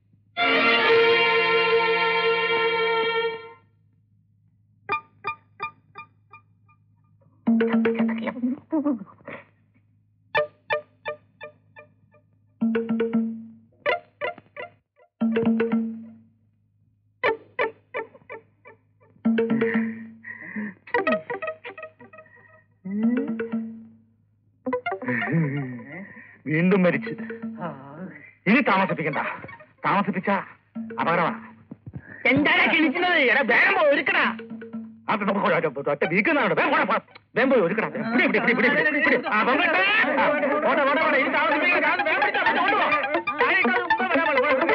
Speaker 5: വീണ്ടും മരിച്ച് ഇനി താമസിപ്പിക്കണ്ട താമസിപ്പിച്ച അപകടമാണ് എന്താണ് കിണിക്കുന്നത് എടാ വേഗം പോയി ഒരുക്കടാ അത് നമുക്ക് ഒരു- ഒരു- ഒറ്റ വീക്കുന്നുണ്ട് വേഗം പോടാ, പോ. വേഗം പോയി ഒരുക്കടാ പിടി, പിടി, പിടി, പിടി, പിടി, പിടി. ആ, പൊങ്ങട്ടെ. ആ, പോട്ടെ, പോട്ടെ, പോട്ടെ. ഇനി താമസിപ്പിക്കണ്ട. അത് വേഗം പിടിച്ചോ, പിടിച്ചോ, കൊണ്ടുപോ. താഴെ ഇട്ടാൽ ഉപ്പ വരാൻ പാടില്ല.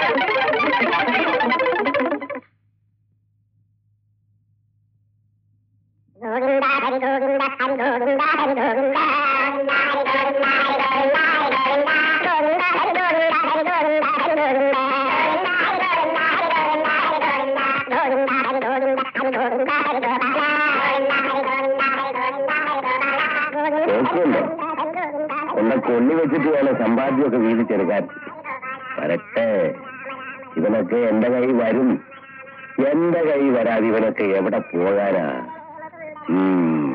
Speaker 9: നോക്കുന്നുണ്ടോ എന്നെ കൊല്ലി വെച്ചിട്ട് വേണം സമ്പാദ്യമൊക്കെ വീതിച്ചെടുക്കാൻ വരട്ടെ ഇവനൊക്കെ എന്റെ കൈ വരും എന്റെ കൈ വരാതെ ഇവനൊക്കെ എവിടെ പോകാനാ ഉം.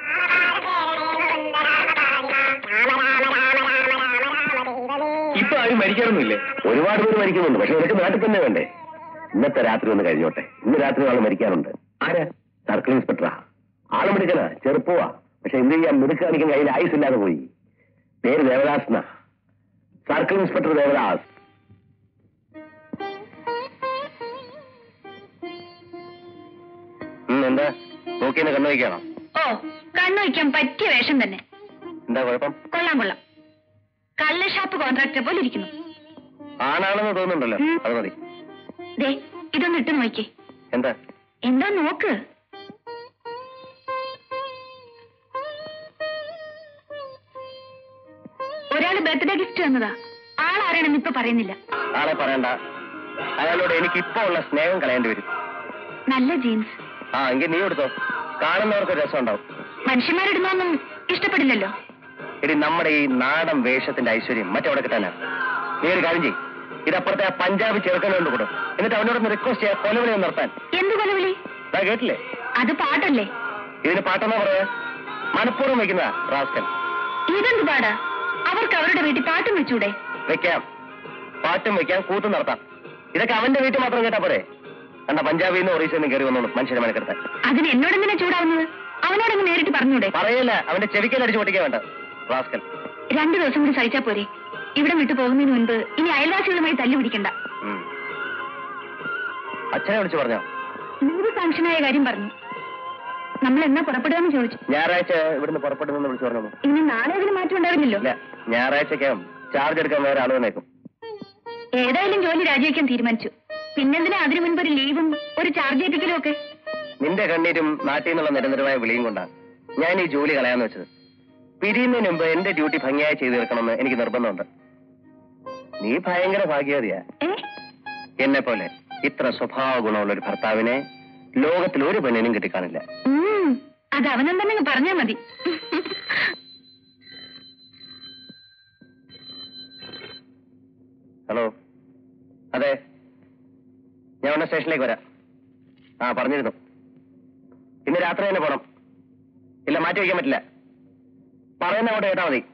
Speaker 4: ഇപ്പൊ ആരും മരിക്കാറൊന്നുമില്ലേ
Speaker 9: ഒരുപാട് പേര് മരിക്കുന്നുണ്ട് പക്ഷെ ഇവർക്ക് നാട്ടിൽ തന്നെ വേണ്ടേ ഇന്നത്തെ രാത്രി ഒന്ന് കഴിഞ്ഞോട്ടെ ഇന്ന് രാത്രി ആൾ മരിക്കാറുണ്ട്
Speaker 4: ആരാ
Speaker 9: സർക്കിൾ ഇൻസ്പെക്ടറാ ആള് മിടുക്കനാ ചെറുപ്പവാ പക്ഷെ എന്ത് ചെയ്യാൻ മിടുക്ക് കാണിക്കാൻ കയ്യിൽ ആയുസില്ലാതെ പോയി പേര് ദേവദാസ് എന്നാ സർക്കിൾ ഇൻസ്പെക്ടർ ദേവദാസ് ഉം, എന്താ നോക്കിയെന്നെ കണ്ണു വയ്ക്കണം
Speaker 2: ഓ കണ്ണു വയ്ക്കാൻ പറ്റിയ വേഷം തന്നെ
Speaker 9: എന്താ കുഴപ്പം
Speaker 2: കൊള്ളാം കൊള്ളാം കള്ള ഷാപ്പ് കോൺട്രാക്ടറെ പോലെ ഇരിക്കുന്നു
Speaker 9: ആണാണെന്ന് തോന്നുന്നുണ്ടല്ലോ
Speaker 2: ഉം.
Speaker 9: അത് മതി
Speaker 2: ദേ ഇതൊന്ന് ഇട്ട് നോക്കിയേ
Speaker 9: എന്താ
Speaker 2: എന്താ നോക്ക് ഒരാള് ബർത്ത്ഡേ ഗിഫ്റ്റ് തന്നതാ ആളാരാണെന്ന് ഇപ്പൊ പറയുന്നില്ല
Speaker 9: ആളെ പറയണ്ട അയാളോട് എനിക്ക് ഇപ്പൊ ഉള്ള സ്നേഹം കളയേണ്ടി വരും
Speaker 2: നല്ല ജീൻസ്
Speaker 9: ആ എങ്കിൽ നീ എടുത്തോ കാണുന്നവർക്ക് ഒരു രസം ഉണ്ടാവും
Speaker 2: മനുഷ്യന്മാരിടുന്നൊന്നും ഇഷ്ടപ്പെടില്ലല്ലോ
Speaker 9: ഇനി നമ്മുടെ ഈ നാടൻ വേഷത്തിന്റെ ഐശ്വര്യം മറ്റെവിടെ കിട്ടാനാ നീ ഒരു കാര്യം ചെയ്യ് ഇതപ്പുറത്തെ ആ പഞ്ചാബ് ചെറുക്കനോണ്ട് കൊടും എന്നിട്ട് അവനോടൊന്ന് റിക്വസ്റ്റ് ചെയ്യാൻ കൊലവിളി ഒന്ന് നിർത്താൻ
Speaker 2: എന്ത് കൊലവിളി
Speaker 9: ദാ കേട്ടില്ലേ
Speaker 2: അത് പാട്ടല്ലേ
Speaker 9: ഇതിന് പാട്ടെന്നാ പറയാ മനഃപൂർവ്വം വെക്കുന്ന റാസ്കൻ
Speaker 2: ഇതെന്ത് പാടാ അവർക്ക് അവരുടെ വീട്ടിൽ പാട്ടും വെച്ചൂടെ
Speaker 9: വെക്കാം പാട്ടും വെക്കാം കൂത്തും നടത്താം ഇതൊക്കെ അവന്റെ വീട്ടിൽ മാത്രം കേട്ടാ പോരെ കണ്ട പഞ്ചാബിൽ നിന്ന് ഒറീസയിൽ നിന്ന് കയറി വന്നോളൂ മനുഷ്യനെ മെനക്കെടുത്താൻ
Speaker 2: അതിന് എന്നോടെന്തിനാ ചൂടാവുന്നത് അവനോടങ്ങ് നേരിട്ട് പറഞ്ഞൂടെ
Speaker 9: പറയല്ല അവന്റെ ചെവിക്കൽ അടിച്ചു പൊട്ടിക്കാൻ വേണ്ട റാസ്കൽ
Speaker 2: രണ്ടു ദിവസം കൂടി സഹിച്ചാ പോരെ ഇവിടെ വിട്ടു പോകുന്നതിന് മുൻപ് ഇനി അയൽവാസികളുമായി തല്ലു പിടിക്കണ്ട
Speaker 9: ഉം. അച്ഛനെ വിളിച്ചു പറഞ്ഞോ
Speaker 2: ലീവ് സാങ്ഷനായ കാര്യം പറഞ്ഞു നമ്മൾ എന്നാ പുറപ്പെടുകയെന്ന് ചോദിച്ചു
Speaker 9: ഞായറാഴ്ച ഇവിടുന്ന് പുറപ്പെടുന്നെന്ന് വിളിച്ചു പറഞ്ഞു
Speaker 2: ഇനി നാളെ അതിന് മാറ്റം ഉണ്ടാവില്ലല്ലോ
Speaker 9: ഇല്ല ഞായറാഴ്ചക്കകം ചാർജ് എടുക്കാൻ വേറെ ആള് വന്നേക്കും
Speaker 2: ഏതായാലും ജോലി രാജിവെക്കാൻ തീരുമാനിച്ചു പിന്നെന്തിനാ അതിനു മുൻപ് ഒരു ലീവും ഒരു ചാർജ് ഏൽപ്പിക്കലും ഒക്കെ
Speaker 9: നിന്റെ കണ്ണീരും നാട്ടിൽ നിന്നുള്ള നിരന്തരമായ വിളിയും കൊണ്ടാണ് ഞാൻ ഈ ജോലി കളയാന്ന് വെച്ചത് പിരിയുന്നതിന് മുമ്പ് എന്റെ ഡ്യൂട്ടി ഭംഗിയായി ചെയ്തു തീർക്കണമെന്ന് എനിക്ക് നിർബന്ധമുണ്ട് നീ ഭയങ്കര ഭാഗ്യവതിയാ
Speaker 2: ഏ
Speaker 9: എന്നെ പോലെ ഇത്ര സ്വഭാവ ഗുണമുള്ള ഒരു ഭർത്താവിനെ ലോകത്തിൽ ഒരു പെണ്ണിനും കിട്ടിക്കാണില്ല
Speaker 2: ഉം, അത് അവനും തന്നെ അങ്ങ് പറഞ്ഞാ മതി
Speaker 9: ഹലോ അതെ ഞാൻ ഉടനെ സ്റ്റേഷനിലേക്ക് വരാം ആ പറഞ്ഞിരുന്നു ഇന്ന് രാത്രി തന്നെ പോണം ഇല്ല മാറ്റി വയ്ക്കാൻ പറ്റില്ല പറയുന്ന അങ്ങോട്ട് കേട്ടാ മതി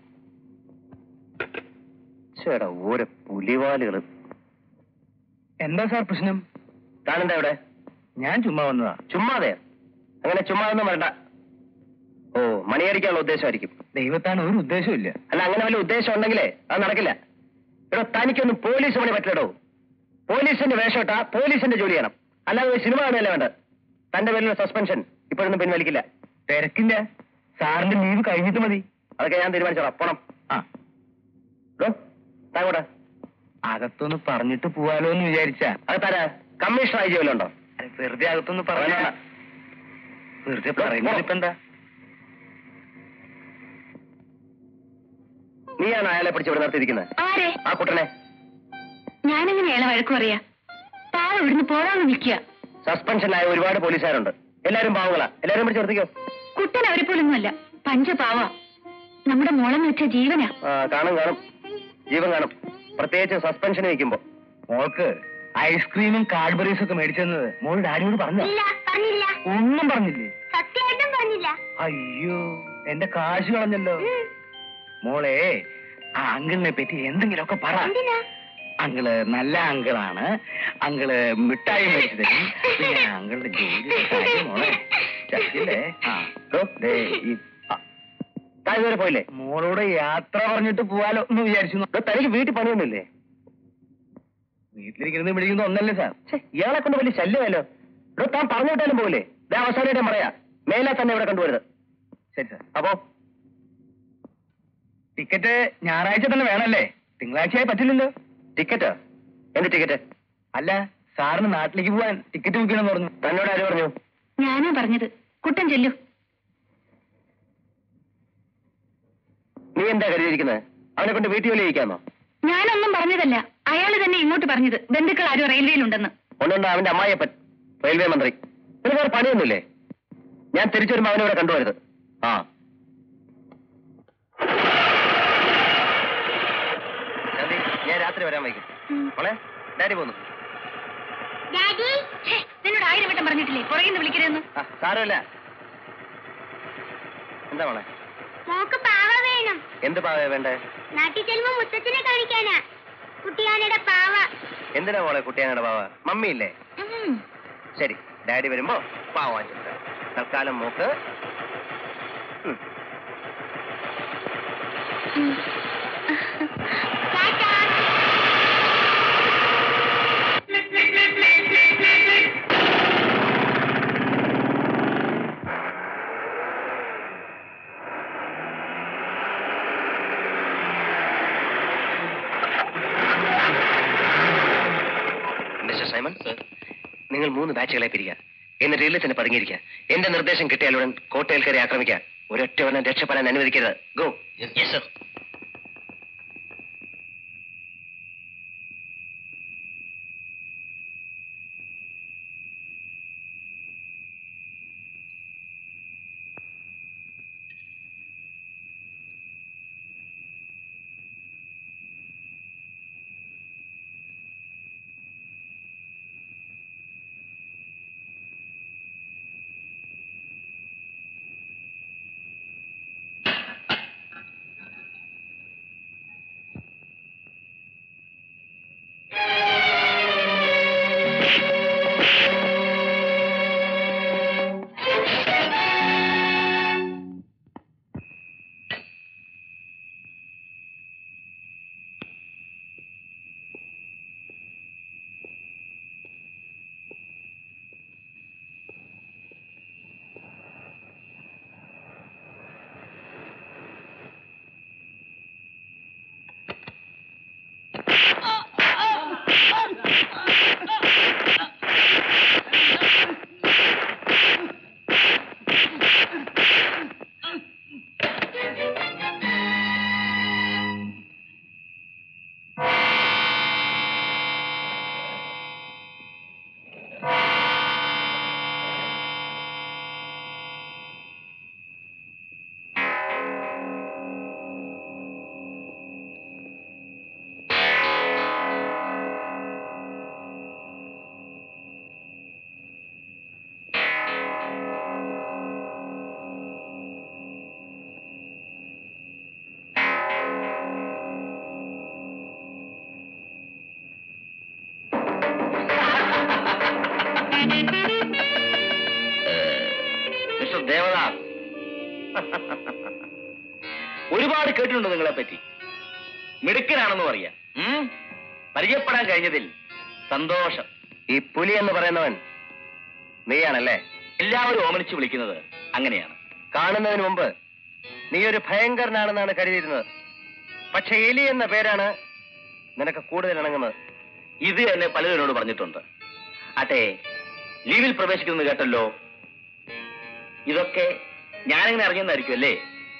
Speaker 9: ചേടാ ഓരോ പുലിവാലുകള്
Speaker 5: എന്താ സാർ പ്രശ്നം
Speaker 9: താനെന്താ ഇവിടെ
Speaker 5: ഞാൻ ചുമ്മാ വന്നതാ
Speaker 9: ചുമ്മാതെ അങ്ങനെ ചുമ്മാ ഒന്നും വരണ്ട ഓ മണിയടിക്കാനുള്ള ഉദ്ദേശമായിരിക്കും
Speaker 5: ദൈവത്താണ് ഒരു ഉദ്ദേശമില്ല
Speaker 9: അല്ല അങ്ങനെ വല്ല ഉദ്ദേശം ഉണ്ടെങ്കിലേ അത് നടക്കില്ല എടോ തനിക്കൊന്നും പോലീസ് പണി പറ്റില്ലടോ പോലീസിന്റെ വേഷം ഇട്ടാ പോലീസിന്റെ ജോലി ചെയ്യണം അല്ലാതെ ഒരു സിനിമ കാണുകയല്ല വേണ്ട തന്റെ പേരിലുള്ള സസ്പെൻഷൻ ഇപ്പോഴൊന്നും പിൻവലിക്കില്ല
Speaker 5: തിരക്കില്ല സാറിന്റെ ലീവ് കഴിഞ്ഞിട്ട് മതി
Speaker 9: അതൊക്കെ ഞാൻ തീരുമാനിച്ചോളാം പോണം
Speaker 5: ആ
Speaker 9: എടോ, താ ഇങ്ങോട്ട്.
Speaker 5: അകത്തൊന്ന് പറഞ്ഞിട്ട് പോവാലോ എന്ന് വിചാരിച്ചാ
Speaker 9: അത് തരാ കമ്മീഷണർ ആയി ജോലിയുണ്ടോ
Speaker 5: അല്ല, വെറുതെ അകത്തൊന്ന് പറഞ്ഞ
Speaker 9: വേണ്ട.
Speaker 5: വെറുതെ പറയുന്നത് ഇപ്പൊ എന്താ
Speaker 9: നീയാണ് അയാളെ പിടിച്ച് ഇവിടെ നിർത്തിയിരിക്കുന്നത്
Speaker 2: ആരെ
Speaker 9: ആ കുട്ടനെ
Speaker 2: ഞാനെങ്ങനെ അയാളെ വഴക്കു പറയാ പാവ ഇവിടുന്ന് പോകാന്ന് വിളിക്കുക
Speaker 9: സസ്പെൻഷനിലായ ഒരുപാട് പോലീസുകാരുണ്ട് എല്ലാരും പാവങ്ങളാ എല്ലാരും പിടിച്ച് നിർത്തിക്കോ
Speaker 2: കുട്ടൻ അവരെ പോലൊന്നുമല്ല പഞ്ചപാവ നമ്മുടെ മോളെന്ന് വെച്ച ജീവനാ
Speaker 9: ആ, കാണും കാണും ജീവൻ കാണും പ്രത്യേകിച്ച് സസ്പെൻഷൻ വയ്ക്കുമ്പോ
Speaker 5: മോൾക്ക് ഐസ്ക്രീമും കാഡ്ബറീസും ഒക്കെ മേടിച്ചെന്നത് മോൾ ഡാഡിയോട് പറഞ്ഞോ
Speaker 2: ഇല്ല പറഞ്ഞില്ല
Speaker 5: ഒന്നും പറഞ്ഞില്ലേ
Speaker 2: സത്യമായിട്ടും പറഞ്ഞില്ല
Speaker 5: അയ്യോ എന്റെ കാശ് കളഞ്ഞല്ലോ മോളെ ആ അങ്കിളിനെ പറ്റി എന്തെങ്കിലുമൊക്കെ പറ
Speaker 2: എന്തിനാ
Speaker 5: അങ്കിള് നല്ല അങ്കിളാണ് അങ്കിള് മിഠായി മേടിച്ചു തരും പിന്നെ അങ്കിളുടെ ജോലി കാര്യം മോളെ ചതില്ലേ ആ ദോ, ദേ ഈ ആ,
Speaker 9: താൻ ഇതുവരെ പോയില്ലേ
Speaker 5: മോളോട് യാത്ര പറഞ്ഞിട്ട് പോവാലോ എന്ന് വിചാരിച്ചു
Speaker 9: ദോ, തനിക്ക് വീട്ടിൽ പണിയൊന്നുമില്ലേ
Speaker 5: വീട്ടിലിരിക്കുന്നത് വിളിക്കുന്നത് ഒന്നല്ലേ സാർ
Speaker 9: ഛെ, ഇയാളെ കൊണ്ട് വലിയ ശല്യമല്ലോ ഇവിടെ താൻ പറഞ്ഞു വിട്ടാലും പോകില്ലേ ദേ അവസാനമായിട്ട് ഞാൻ പറയാ മേലെ തന്നെ ഇവിടെ കണ്ടുവരുത്
Speaker 5: ശരി സാർ
Speaker 9: അപ്പോ
Speaker 5: ടിക്കറ്റ് ഞായറാഴ്ച തന്നെ വേണമല്ലേ തിങ്കളാഴ്ചയായി പറ്റില്ലല്ലോ
Speaker 9: ടിക്കറ്റ് എന്ത് ടിക്കറ്റ്
Speaker 5: അല്ല സാറിന് നാട്ടിലേക്ക് പോവാൻ ടിക്കറ്റ് ബുക്ക് പറഞ്ഞു
Speaker 9: തന്നോട് ആര് പറഞ്ഞു
Speaker 2: ഞാനാ പറഞ്ഞത് കുട്ടൻ ചെല്ലു
Speaker 9: നീ എന്താ കരുതിയിരിക്കുന്നത് അവനെ കൊണ്ട് വീട്ടിൽ ജോലി ചെയ്യിക്കാന്നോ
Speaker 2: ഞാനൊന്നും പറഞ്ഞതല്ല അയാൾ തന്നെ ഇങ്ങോട്ട് പറഞ്ഞത് ബന്ധുക്കൾ ആരും റെയിൽവേയിലുണ്ടെന്ന്
Speaker 9: ഒന്നുണ്ട് അവന്റെ അമ്മായിയപ്പൻ റെയിൽവേ മന്ത്രി പിന്നെ വേറെ പണിയൊന്നുമില്ലേ ഞാൻ തിരിച്ചു വരുമ്പോ അവനെ ഇവിടെ കണ്ടുവരുത് ആ ശാന്തി, ഞാൻ രാത്രി വരാൻ വൈകും മോളെ ഡാഡി പോന്നു
Speaker 2: ഡാഡി നിന്നോട് ആയിരം വട്ടം പറഞ്ഞിട്ടില്ലേ പുറകിൽ നിന്ന് വിളിക്കരുതെന്ന്
Speaker 9: ആ സാരമില്ല എന്താ മോളെ
Speaker 2: മോക്ക് പാവ വേണം
Speaker 9: എന്ത് പാവേ വേണ്ടേ
Speaker 2: നാട്ടിൽ ചെല്ലുമ്പോ മുത്തച്ഛനെ കാണിക്കാനാ കുട്ടിയാനയുടെ പാവ
Speaker 9: എന്തിനാ മോളെ കുട്ടിയാനയുടെ പാവ മമ്മിയില്ലേ ശരി ഡാഡി വരുമ്പോ പാവ വാങ്ങിച്ചു തരാം. തൽക്കാലം മോക്ക് ഉം. മിസ്റ്റർ സൈമൺ നിങ്ങൾ മൂന്ന് ബാച്ചുകളായി പിരിക്കുക എന്നിട്ട് ഇതിൽ തന്നെ പതുങ്ങിയിരിക്കുക എന്റെ നിർദ്ദേശം കിട്ടിയാലുടൻ കോട്ടയിൽ കയറി ആക്രമിക്കുക ഒരൊറ്റവനെ രക്ഷപ്പെടാൻ അനുവദിക്കരുത് go yes sir mister Devadas ഒരുപാട് കേട്ടിട്ടുണ്ട് നിങ്ങളെ പറ്റി മിടുക്കനാണെന്ന് പറയാം ഉം? പരിചയപ്പെടാൻ കഴിഞ്ഞതിൽ സന്തോഷം ഈ പുലി എന്ന് പറയുന്നവൻ നീയാണല്ലേ എല്ലാവരും ഓമനിച്ച് വിളിക്കുന്നത് അങ്ങനെയാണ് കാണുന്നതിന് മുമ്പ് നീ ഒരു ഭയങ്കരനാണെന്നാണ് കരുതിയിരുന്നത് പക്ഷെ എലി എന്ന പേരാണ് നിനക്ക് കൂടുതൽ ഇണങ്ങുന്നത് ഇത് എന്നെ പലരും എന്നോട് പറഞ്ഞിട്ടുണ്ട് അട്ടെ ലീവിൽ പ്രവേശിക്കുന്നത് കേട്ടല്ലോ ഇതൊക്കെ ഞാനെങ്ങനെ അറിഞ്ഞെന്നായിരിക്കും അല്ലേ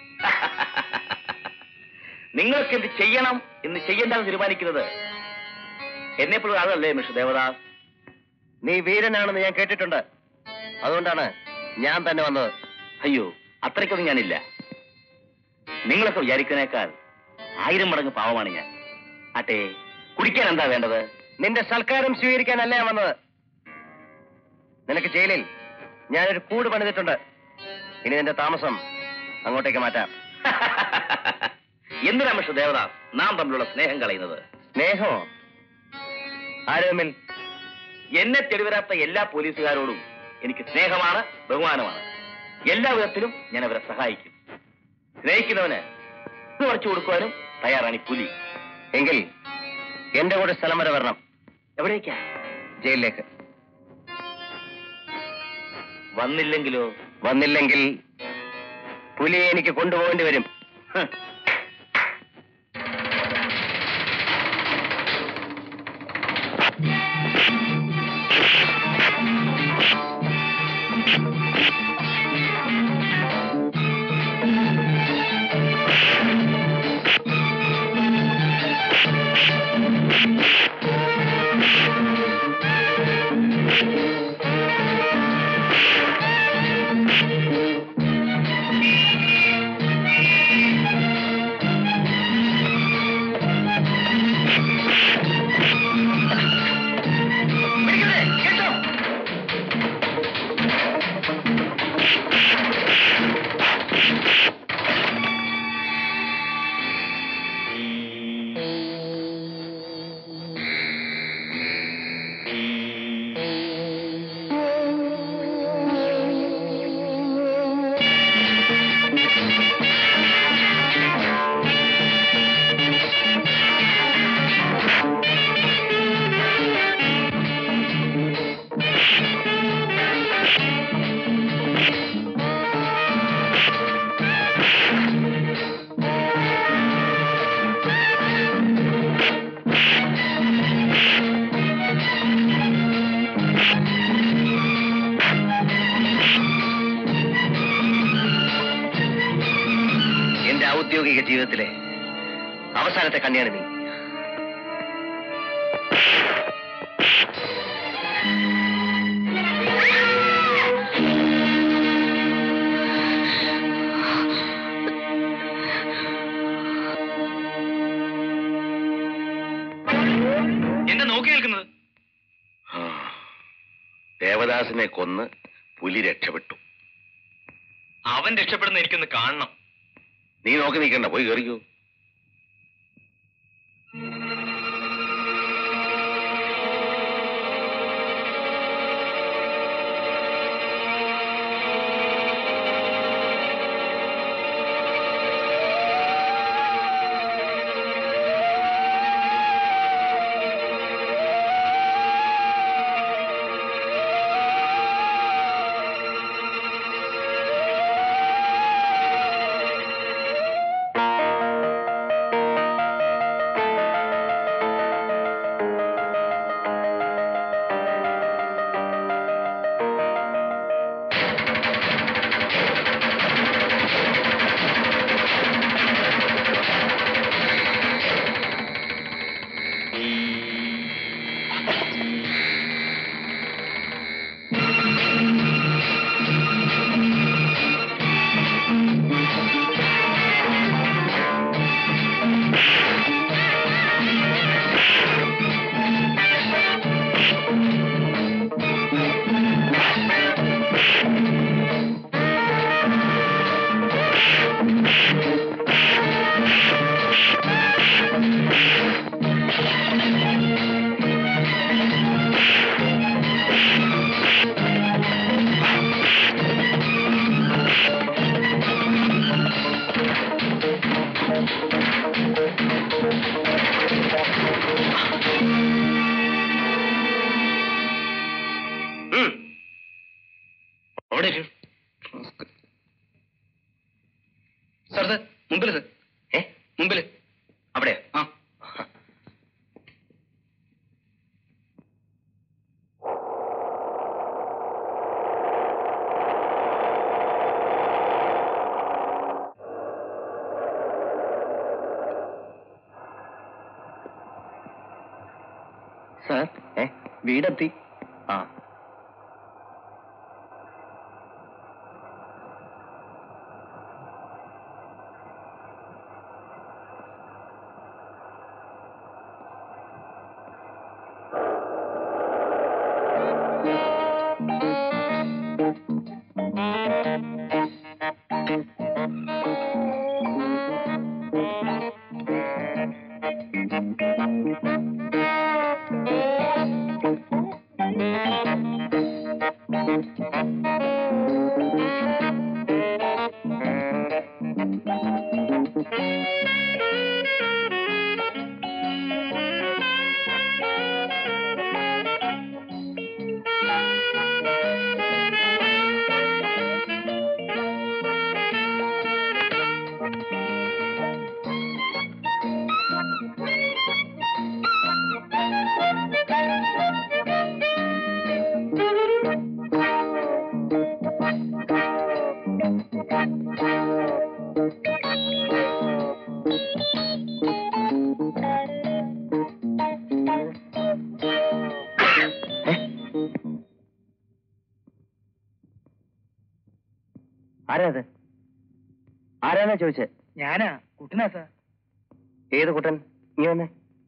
Speaker 9: നിങ്ങൾക്ക് എന്ത് ചെയ്യണം എന്ന് ചെയ്യണ്ടെന്ന് തീരുമാനിക്കുന്നത് എന്നെപ്പോഴും അതല്ലേ മിസ്റ്റർ ദേവദാസ് നീ വീരനാണെന്ന് ഞാൻ കേട്ടിട്ടുണ്ട് അതുകൊണ്ടാണ് ഞാൻ തന്നെ വന്നത് അയ്യോ അത്രയ്ക്കൊന്നും ഞാനില്ല നിങ്ങളൊക്കെ വിചാരിക്കുന്നേക്കാൾ ആയിരം മടങ്ങ് പാവമാണ് ഞാൻ ആട്ടെ കുടിക്കാൻ എന്താ വേണ്ടത്
Speaker 1: നിന്റെ സൽക്കാരം സ്വീകരിക്കാനല്ല ഞാൻ വന്നത് നിനക്ക് ജയിലിൽ ഞാനൊരു കൂട് പണിതിട്ടുണ്ട് ഇനി നിന്റെ താമസം അങ്ങോട്ടേക്ക് മാറ്റാം
Speaker 9: എന്തിനാ മിസ്റ്റർ ദേവദാസ് നാം തമ്മിലുള്ള സ്നേഹം കളയുന്നത്
Speaker 1: സ്നേഹമോ ആര് തമ്മിൽ
Speaker 9: എന്നെ തെളിവരാത്ത എല്ലാ പോലീസുകാരോടും എനിക്ക് സ്നേഹമാണ് ബഹുമാനമാണ് എല്ലാ വിധത്തിലും ഞാൻ അവരെ സഹായിക്കും സ്നേഹിക്കുന്നവന് ഇത് പറിച്ചു കൊടുക്കുവാനും തയ്യാറാണ് ഈ പുലി
Speaker 1: എങ്കിൽ എന്റെ കൂടെ സ്ഥലം വരെ വരണം
Speaker 9: എവിടേക്കാ
Speaker 1: ജയിലിലേക്ക്
Speaker 9: വന്നില്ലെങ്കിലോ
Speaker 1: വന്നില്ലെങ്കിൽ പുലിയെ എനിക്ക് കൊണ്ടുപോകേണ്ടി വരും
Speaker 9: ഹ്.
Speaker 1: എന്റെ ഔദ്യോഗിക ജീവിതത്തിലെ അവസാനത്തെ കണ്ണിയാണ് നീ
Speaker 4: എന്താ നോക്കി നിൽക്കുന്നത്
Speaker 9: ദേവദാസിനെ കൊന്ന് പുലി രക്ഷപ്പെട്ടു
Speaker 4: അവൻ രക്ഷപ്പെടുന്ന എനിക്കൊന്ന് കാണണം
Speaker 9: നീ നോക്കി നിൽക്കണ്ട പോയി കയറിക്കൂ അവിടെ ഇരു.
Speaker 4: സാർ സാർ മുമ്പിൽ സാർ
Speaker 1: ഏ
Speaker 4: മുമ്പിൽ
Speaker 1: അവിടെ
Speaker 4: ആ
Speaker 1: സാർ ഏ വീടെത്തി ആ
Speaker 9: ആരാ അത് ആരാന്നാ ചോദിച്ചേ
Speaker 5: ഞാനാ കുട്ടനാ സാർ
Speaker 9: ഏത് കുട്ടൻ നീ വന്നേ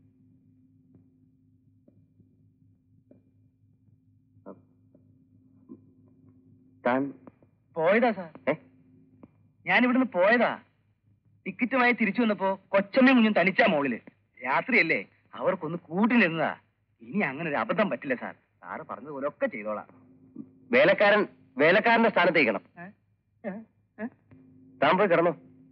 Speaker 9: താൻ
Speaker 5: പോയതാ സാർ
Speaker 9: ഏ
Speaker 5: ഞാൻ ഇവിടുന്ന് പോയതാ ടിക്കറ്റുമായി തിരിച്ചു വന്നപ്പോ കൊച്ചമ്മയും കുഞ്ഞും തനിച്ചാ മോളില് രാത്രിയല്ലേ അവർക്കൊന്ന് കൂട്ടിനിരുന്നതാ ഇനി അങ്ങനെ ഒരു അബദ്ധം പറ്റില്ല സാർ സാറ് പറഞ്ഞതുപോലെ ഒക്കെ ചെയ്തോളാം
Speaker 9: വേലക്കാരൻ വേലക്കാരന്റെ സ്ഥാനത്തേക്കണം
Speaker 5: ഏ? ഏ? ഏ?
Speaker 9: താൻ പോയി കിടന്നു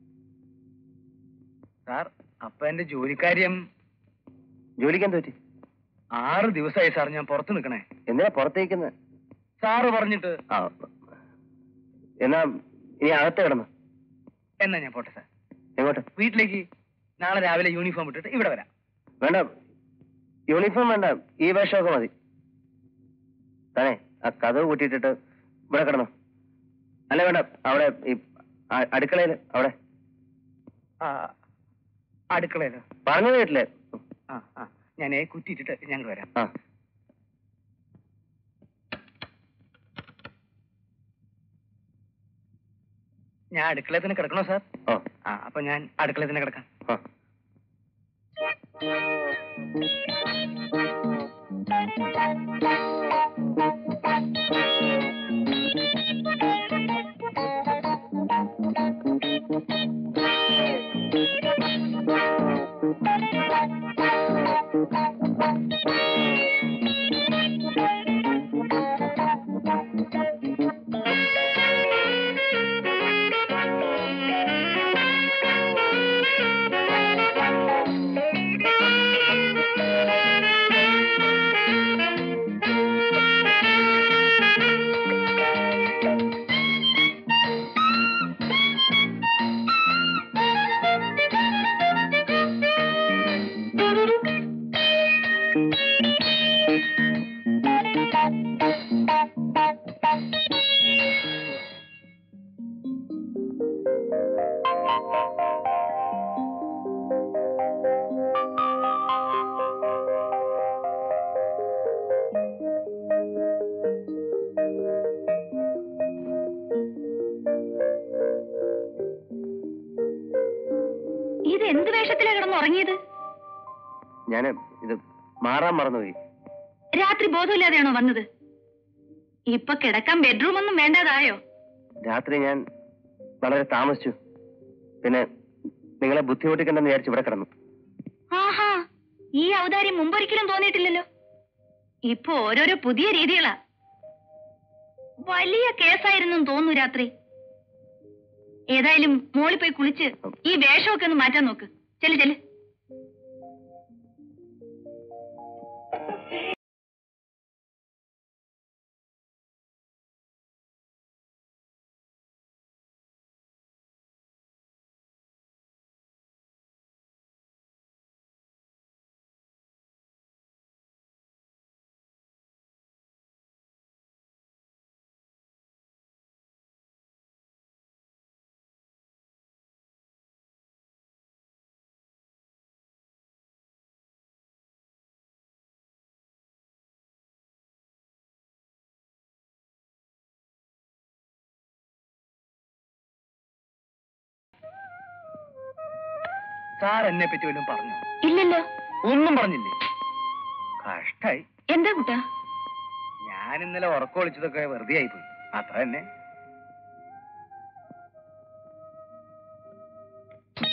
Speaker 5: സാർ അപ്പൊ എന്റെ ജോലിക്കാര്യം
Speaker 9: ജോലിക്കാൻ പറ്റി
Speaker 5: ആറ് ദിവസമായി സാർ ഞാൻ പുറത്ത് നിൽക്കണേ
Speaker 9: എന്തിനാ പുറത്തേക്കുന്നത്
Speaker 5: സാറ് പറഞ്ഞിട്ട്
Speaker 9: ആ എന്നാ ഇനി അകത്ത് കിടന്നു
Speaker 5: എന്നാ ഞാൻ പോട്ടെ സാർ
Speaker 9: എങ്ങോട്ട്
Speaker 5: വീട്ടിലേക്ക് നാളെ രാവിലെ യൂണിഫോം ഇട്ടിട്ട് ഇവിടെ വരാം
Speaker 9: വേണ്ട യൂണിഫോം വേണ്ട ഈ വേഷമൊക്കെ മതി താനേ ആ കഥവ് കൂട്ടിയിട്ടിട്ട് ഇവിടെ കിടന്നു അല്ല വേണ്ട അവിടെ ഈ അ- അടുക്കളയിൽ അവിടെ
Speaker 5: ആ, അടുക്കളയില്
Speaker 9: പറഞ്ഞത് കേട്ടില്ലേ
Speaker 5: ആ ആ ഞാൻ കുറ്റിയിട്ടിട്ട് ഞങ്ങൾ വരാം
Speaker 9: ആ
Speaker 5: ഞാൻ അടുക്കളയിൽ തന്നെ കിടക്കണോ സാർ
Speaker 9: ഓ
Speaker 5: ആ അപ്പൊ ഞാൻ അടുക്കളയിൽ തന്നെ കിടക്കാം
Speaker 9: ആ
Speaker 2: ഇത് എന്ത് വേഷത്തിലാ കിടന്നുറങ്ങിയത്
Speaker 9: ഞാൻ ഇത് മാറാൻ മറന്നുപോയി
Speaker 2: രാത്രി ബോധമില്ലാതെയാണോ വന്നത് ഇപ്പൊ കിടക്കാൻ ബെഡ്റൂം ഒന്നും വേണ്ടതായോ
Speaker 9: രാത്രി ഞാൻ വളരെ താമസിച്ചു പിന്നെ നിങ്ങളെ ബുദ്ധിമുട്ടിക്കണ്ടെന്ന് വിചാരിച്ച് ഇവിടെ കിടന്നു
Speaker 2: ആഹാ ഈ ഔദാര്യം മുമ്പൊരിക്കലും തോന്നിയിട്ടില്ലല്ലോ ഇപ്പൊ ഓരോരോ പുതിയ രീതികളാ വലിയ കേസായിരുന്നു തോന്നുന്നു രാത്രി ഏതായാലും മോളിൽ പോയി കുളിച്ച് ഈ വേഷമൊക്കെ ഒന്ന് മാറ്റാൻ നോക്ക് ചെല് ചെല്
Speaker 5: സാർ എന്നെ പറ്റി വല്ലതും പറഞ്ഞു
Speaker 2: ഇല്ലല്ലോ
Speaker 5: ഒന്നും പറഞ്ഞില്ലേ കഷ്ടായി
Speaker 2: എന്താ കുട്ടാ
Speaker 5: ഞാൻ ഇന്നലെ ഉറക്കം ഒളിച്ചതൊക്കെ വെറുതെ ആയിപ്പോയി അത്ര തന്നെ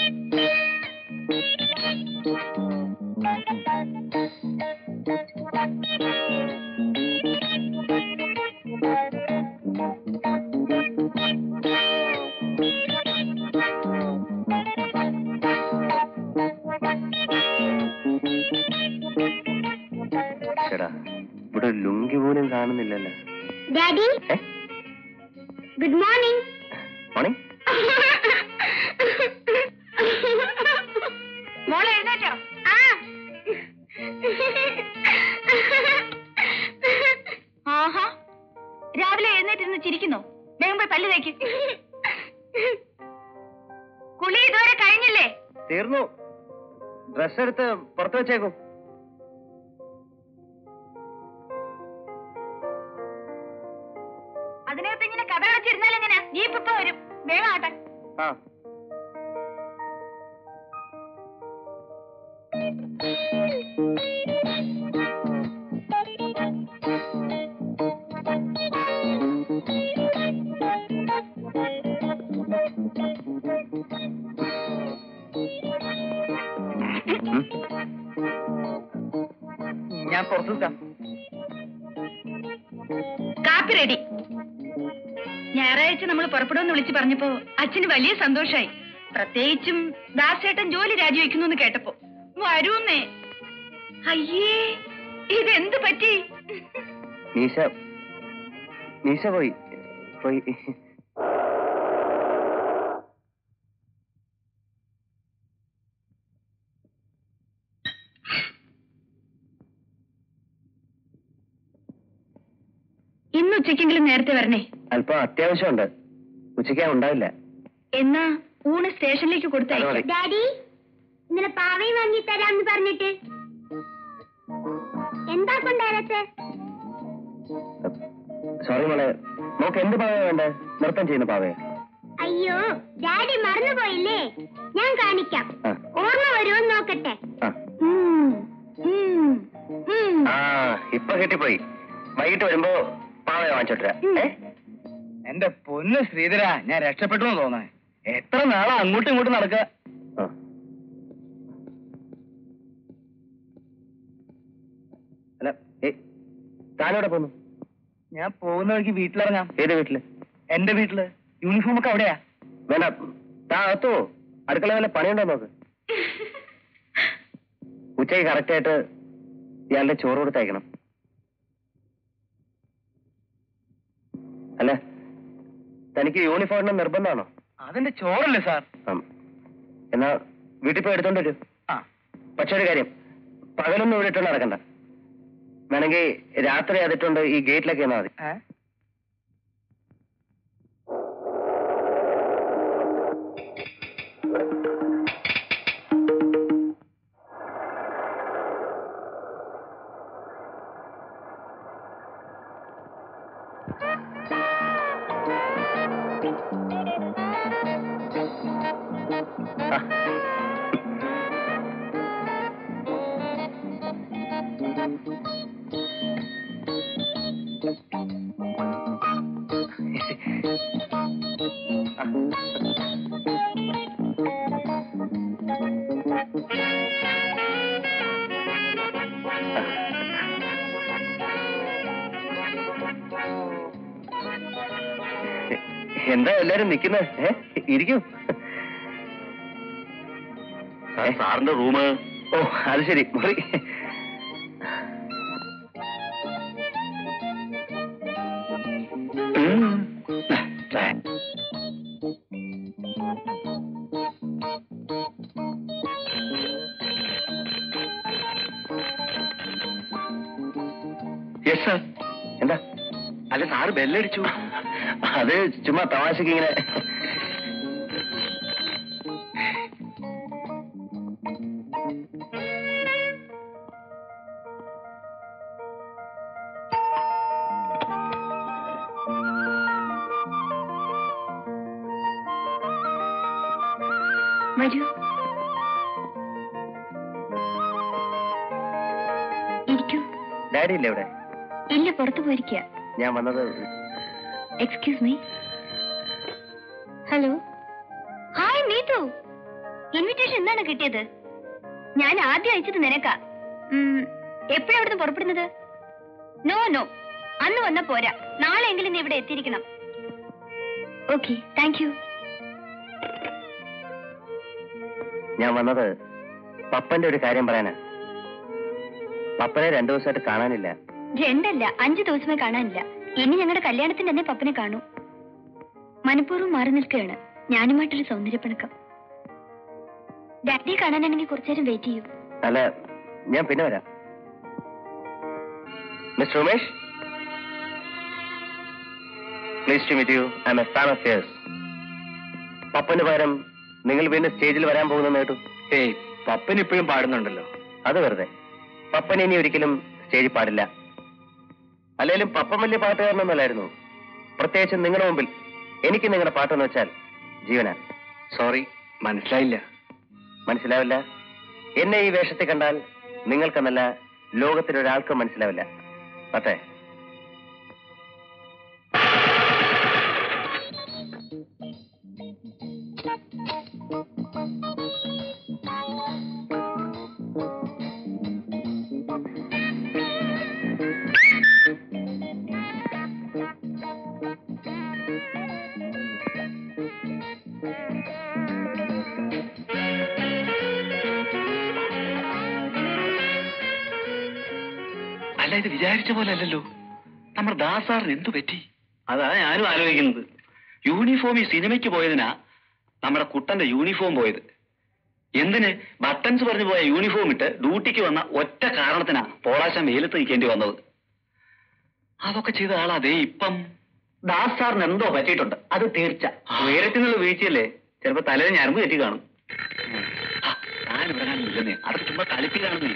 Speaker 9: ചേടാ ഇവിടെ ഒരു ലുങ്കി പോലും കാണുന്നില്ലല്ലോ
Speaker 2: ഡാഡി
Speaker 9: ഏ
Speaker 2: ഗുഡ് മോർണിംഗ്
Speaker 9: മോർണിംഗ്
Speaker 2: മോളെ എഴുന്നേറ്റോ ആ ആഹാ രാവിലെ എഴുന്നേറ്റിരുന്ന് ചിരിക്കുന്നോ വേഗം പോയി പല്ല് തേക്ക് കുളി ഇതുവരെ കഴിഞ്ഞില്ലേ
Speaker 9: തീർന്നു ഡ്രസ് എടുത്ത് പുറത്ത് വെച്ചേക്കും
Speaker 2: അതിനകത്ത് ഇങ്ങനെ കഥ അടച്ചിരുന്നാൽ എങ്ങനെയാ ജീപ്പ് ഇപ്പൊ വരും വേഗം ആട്ടെ
Speaker 9: ആ
Speaker 5: ഞാൻ പുറത്തു നിൽക്കാം
Speaker 2: കാപ്പി റെഡി ഞായറാഴ്ച നമ്മൾ പുറപ്പെടുമെന്ന് വിളിച്ചു പറഞ്ഞപ്പോ അച്ഛന് വലിയ സന്തോഷായി പ്രത്യേകിച്ചും ദാസേട്ടൻ ജോലി രാജിവെക്കുന്നു എന്ന് കേട്ടപ്പോ വരൂന്നേ അയ്യേ ഇതെന്ത് പറ്റി
Speaker 9: നീശ നീശ പോയി പോയി
Speaker 2: ഇന്ന് ഉച്ചയ്ക്കെങ്കിലും നേരത്തെ വരണേ
Speaker 9: അല്പം അത്യാവശ്യമുണ്ട് ഉച്ചയ്ക്ക് ഞാൻ ഉണ്ടാവില്ല
Speaker 2: എന്നാ ഊണ് സ്റ്റേഷനിലേക്ക്
Speaker 9: അത്
Speaker 2: കൊടുത്തയക്കാം
Speaker 9: മതി.
Speaker 2: ഡാഡി ഇന്നലെ പാവയും വാങ്ങി തരാന്ന് പറഞ്ഞിട്ട് എന്താ കൊണ്ടുവരത്തെ
Speaker 9: സോറി മോളെ നോക്ക് എന്ത് പാവ വേണ്ടേ നൃത്തം ചെയ്യുന്ന പാവയെ
Speaker 2: അയ്യോ ഡാഡി മറന്നുപോയില്ലേ ഞാൻ കാണിക്കാം
Speaker 9: ആ.
Speaker 2: ഓർമ്മ വരുമോ നോക്കട്ടെ
Speaker 9: ആ.
Speaker 2: ഉം, ഉം, ഉം.
Speaker 9: ആ ഇപ്പൊ കിട്ടിപ്പോയി വൈകിട്ട് വരുമ്പോ പാവയെ വാങ്ങിച്ചോട്ടരാ ഏ
Speaker 5: എന്റെ പൊന്ന് ശ്രീധര ഞാൻ രക്ഷപ്പെട്ടു എന്ന് തോന്നേ എത്ര നാളാ അങ്ങോട്ടും ഇങ്ങോട്ടും നടക്കുക
Speaker 9: ആ. അല്ല ഏ താനെവിടെ പോന്നു
Speaker 5: ഞാൻ പോകുന്ന വഴിക്ക് വീട്ടിലിറങ്ങാം
Speaker 9: ഏത് വീട്ടില്
Speaker 5: എന്റെ വീട്ടില് യൂണിഫോം ഒക്കെ അവിടെയാ
Speaker 9: വേണ്ട താ അകത്തോ അടുക്കള വല്ല പണിയുണ്ടോ നോക്ക് ഉച്ചയ്ക്ക് കറക്റ്റ് ആയിട്ട് ഇയാളുടെ ചോറ് കൊടുത്തയക്കണം അല്ല തനിക്ക് യൂണിഫോമിന് നിർബന്ധമാണോ
Speaker 5: അതെന്റെ ചോറല്ലേ സാർ
Speaker 9: ആം. എന്നാ വീട്ടിൽ പോയി എടുത്തോണ്ട് വരൂ
Speaker 5: ആ
Speaker 9: പക്ഷെ ഒരു കാര്യം പകലൊന്നും ഇവിടെ ഇട്ടുകൊണ്ട് നടക്കണ്ട വേണമെങ്കിൽ രാത്രി അതിട്ടുണ്ട് ഈ ഗേറ്റിലൊക്കെ എന്നാൽ മതി
Speaker 5: ഏ?
Speaker 9: എന്താ എല്ലാരും നിക്കുന്നത് ഏ ഇരിക്കൂ
Speaker 3: സാറിന്റെ റൂം
Speaker 9: ഓ അത് ശരി മുറി ഉം. യെസ് സാർ എന്താ
Speaker 3: അല്ല സാറ് ബെല്ലടിച്ചു
Speaker 9: അത് ചുമ്മാ തമാശക്ക് ഇങ്ങനെ
Speaker 2: വരൂ ഇരിക്കൂ
Speaker 9: ഡാഡി ഇല്ലേ ഇവിടെ
Speaker 2: ഇല്ല പുറത്തു പോയിരിക്കുക
Speaker 9: ഞാൻ വന്നത്
Speaker 2: excuse me hello hi Neethu invitation എന്നാണ് കിട്ടിയത് ഞാൻ ആദ്യം അയച്ചത് നിനക്കാ ഉം, എപ്പോഴാ അവിടുന്ന് പുറപ്പെടുന്നത് നോ നോ അന്ന് വന്ന പോരാ നാളെ എങ്കിലും നീ ഇവിടെ എത്തിയിരിക്കണം ഓക്കെ താങ്ക് യു
Speaker 9: ഞാൻ വന്നത് പപ്പന്റെ ഒരു കാര്യം പറയാനാ പപ്പനെ രണ്ടു ദിവസമായിട്ട് കാണാനില്ല
Speaker 2: രണ്ടല്ല അഞ്ചു ദിവസമേ കാണാനില്ല ഇനി ഞങ്ങളുടെ കല്യാണത്തിന് തന്നെ പപ്പനെ കാണൂ മനഃപൂർവ്വം മാറി നിൽക്കുകയാണ് ഞാനുമായിട്ടൊരു സൗന്ദര്യപ്പിണക്കം ഡാഡിയെ കാണാനാണെങ്കിൽ കുറച്ചേരം വെയിറ്റ് ചെയ്യൂ
Speaker 9: അല്ല ഞാൻ പിന്നെ വരാം mister Umesh please to meet you I am a fan of yours പപ്പന് പകരം നിങ്ങൾ വീണ്ടും സ്റ്റേജിൽ വരാൻ പോകുന്നെന്ന് കേട്ടു
Speaker 1: ഏയ് പപ്പൻ ഇപ്പോഴും പാടുന്നുണ്ടല്ലോ
Speaker 9: അത് വെറുതെ പപ്പൻ ഇനി ഒരിക്കലും സ്റ്റേജിൽ പാടില്ല അല്ലെങ്കിലും പപ്പൻ വലിയ പാട്ടുകാരനൊന്നുമല്ലായിരുന്നു പ്രത്യേകിച്ച് നിങ്ങളുടെ മുമ്പിൽ എനിക്ക് നിങ്ങളുടെ പാട്ടെന്ന് വെച്ചാൽ ജീവനാ
Speaker 1: സോറി മനസ്സിലായില്ല
Speaker 9: മനസ്സിലാവില്ല എന്നെ ഈ വേഷത്തിൽ കണ്ടാൽ നിങ്ങൾക്കെന്നല്ല ലോകത്തിലൊരാൾക്കും മനസ്സിലാവില്ല പത്തേ
Speaker 3: അല്ല ഇത് വിചാരിച്ച പോലെ അല്ലല്ലോ നമ്മുടെ ദാസാറിന് എന്തു പറ്റി
Speaker 1: അതാ ഞാനും ആലോചിക്കുന്നത്
Speaker 3: യൂണിഫോം ഈ സിനിമയ്ക്ക് പോയതിനാ നമ്മുടെ കുട്ടന്റെ യൂണിഫോം പോയത് എന്തിന് ബട്ടൺസ് പറഞ്ഞു പോയ യൂണിഫോം ഇട്ട് ഡ്യൂട്ടിക്ക് വന്ന ഒറ്റ കാരണത്തിനാ പോളാശം വെയിലത്ത് നിൽക്കേണ്ടി വന്നത് അതൊക്കെ ചെയ്ത ആളാ ദേ ഇപ്പം
Speaker 1: ദാസ് സാറിന് എന്തോ പറ്റിയിട്ടുണ്ട് അത് തീർച്ച ഉയരത്തിനുള്ള വീഴ്ചയല്ലേ ചിലപ്പോ തലയിൽ ഞരമ്പ് തെറ്റി കാണും
Speaker 3: ആ, താനിവിടെ കാണുന്നില്ലെന്നേ അതൊക്കെ ചുമ്മാ കളിപ്പി കാണുന്നേ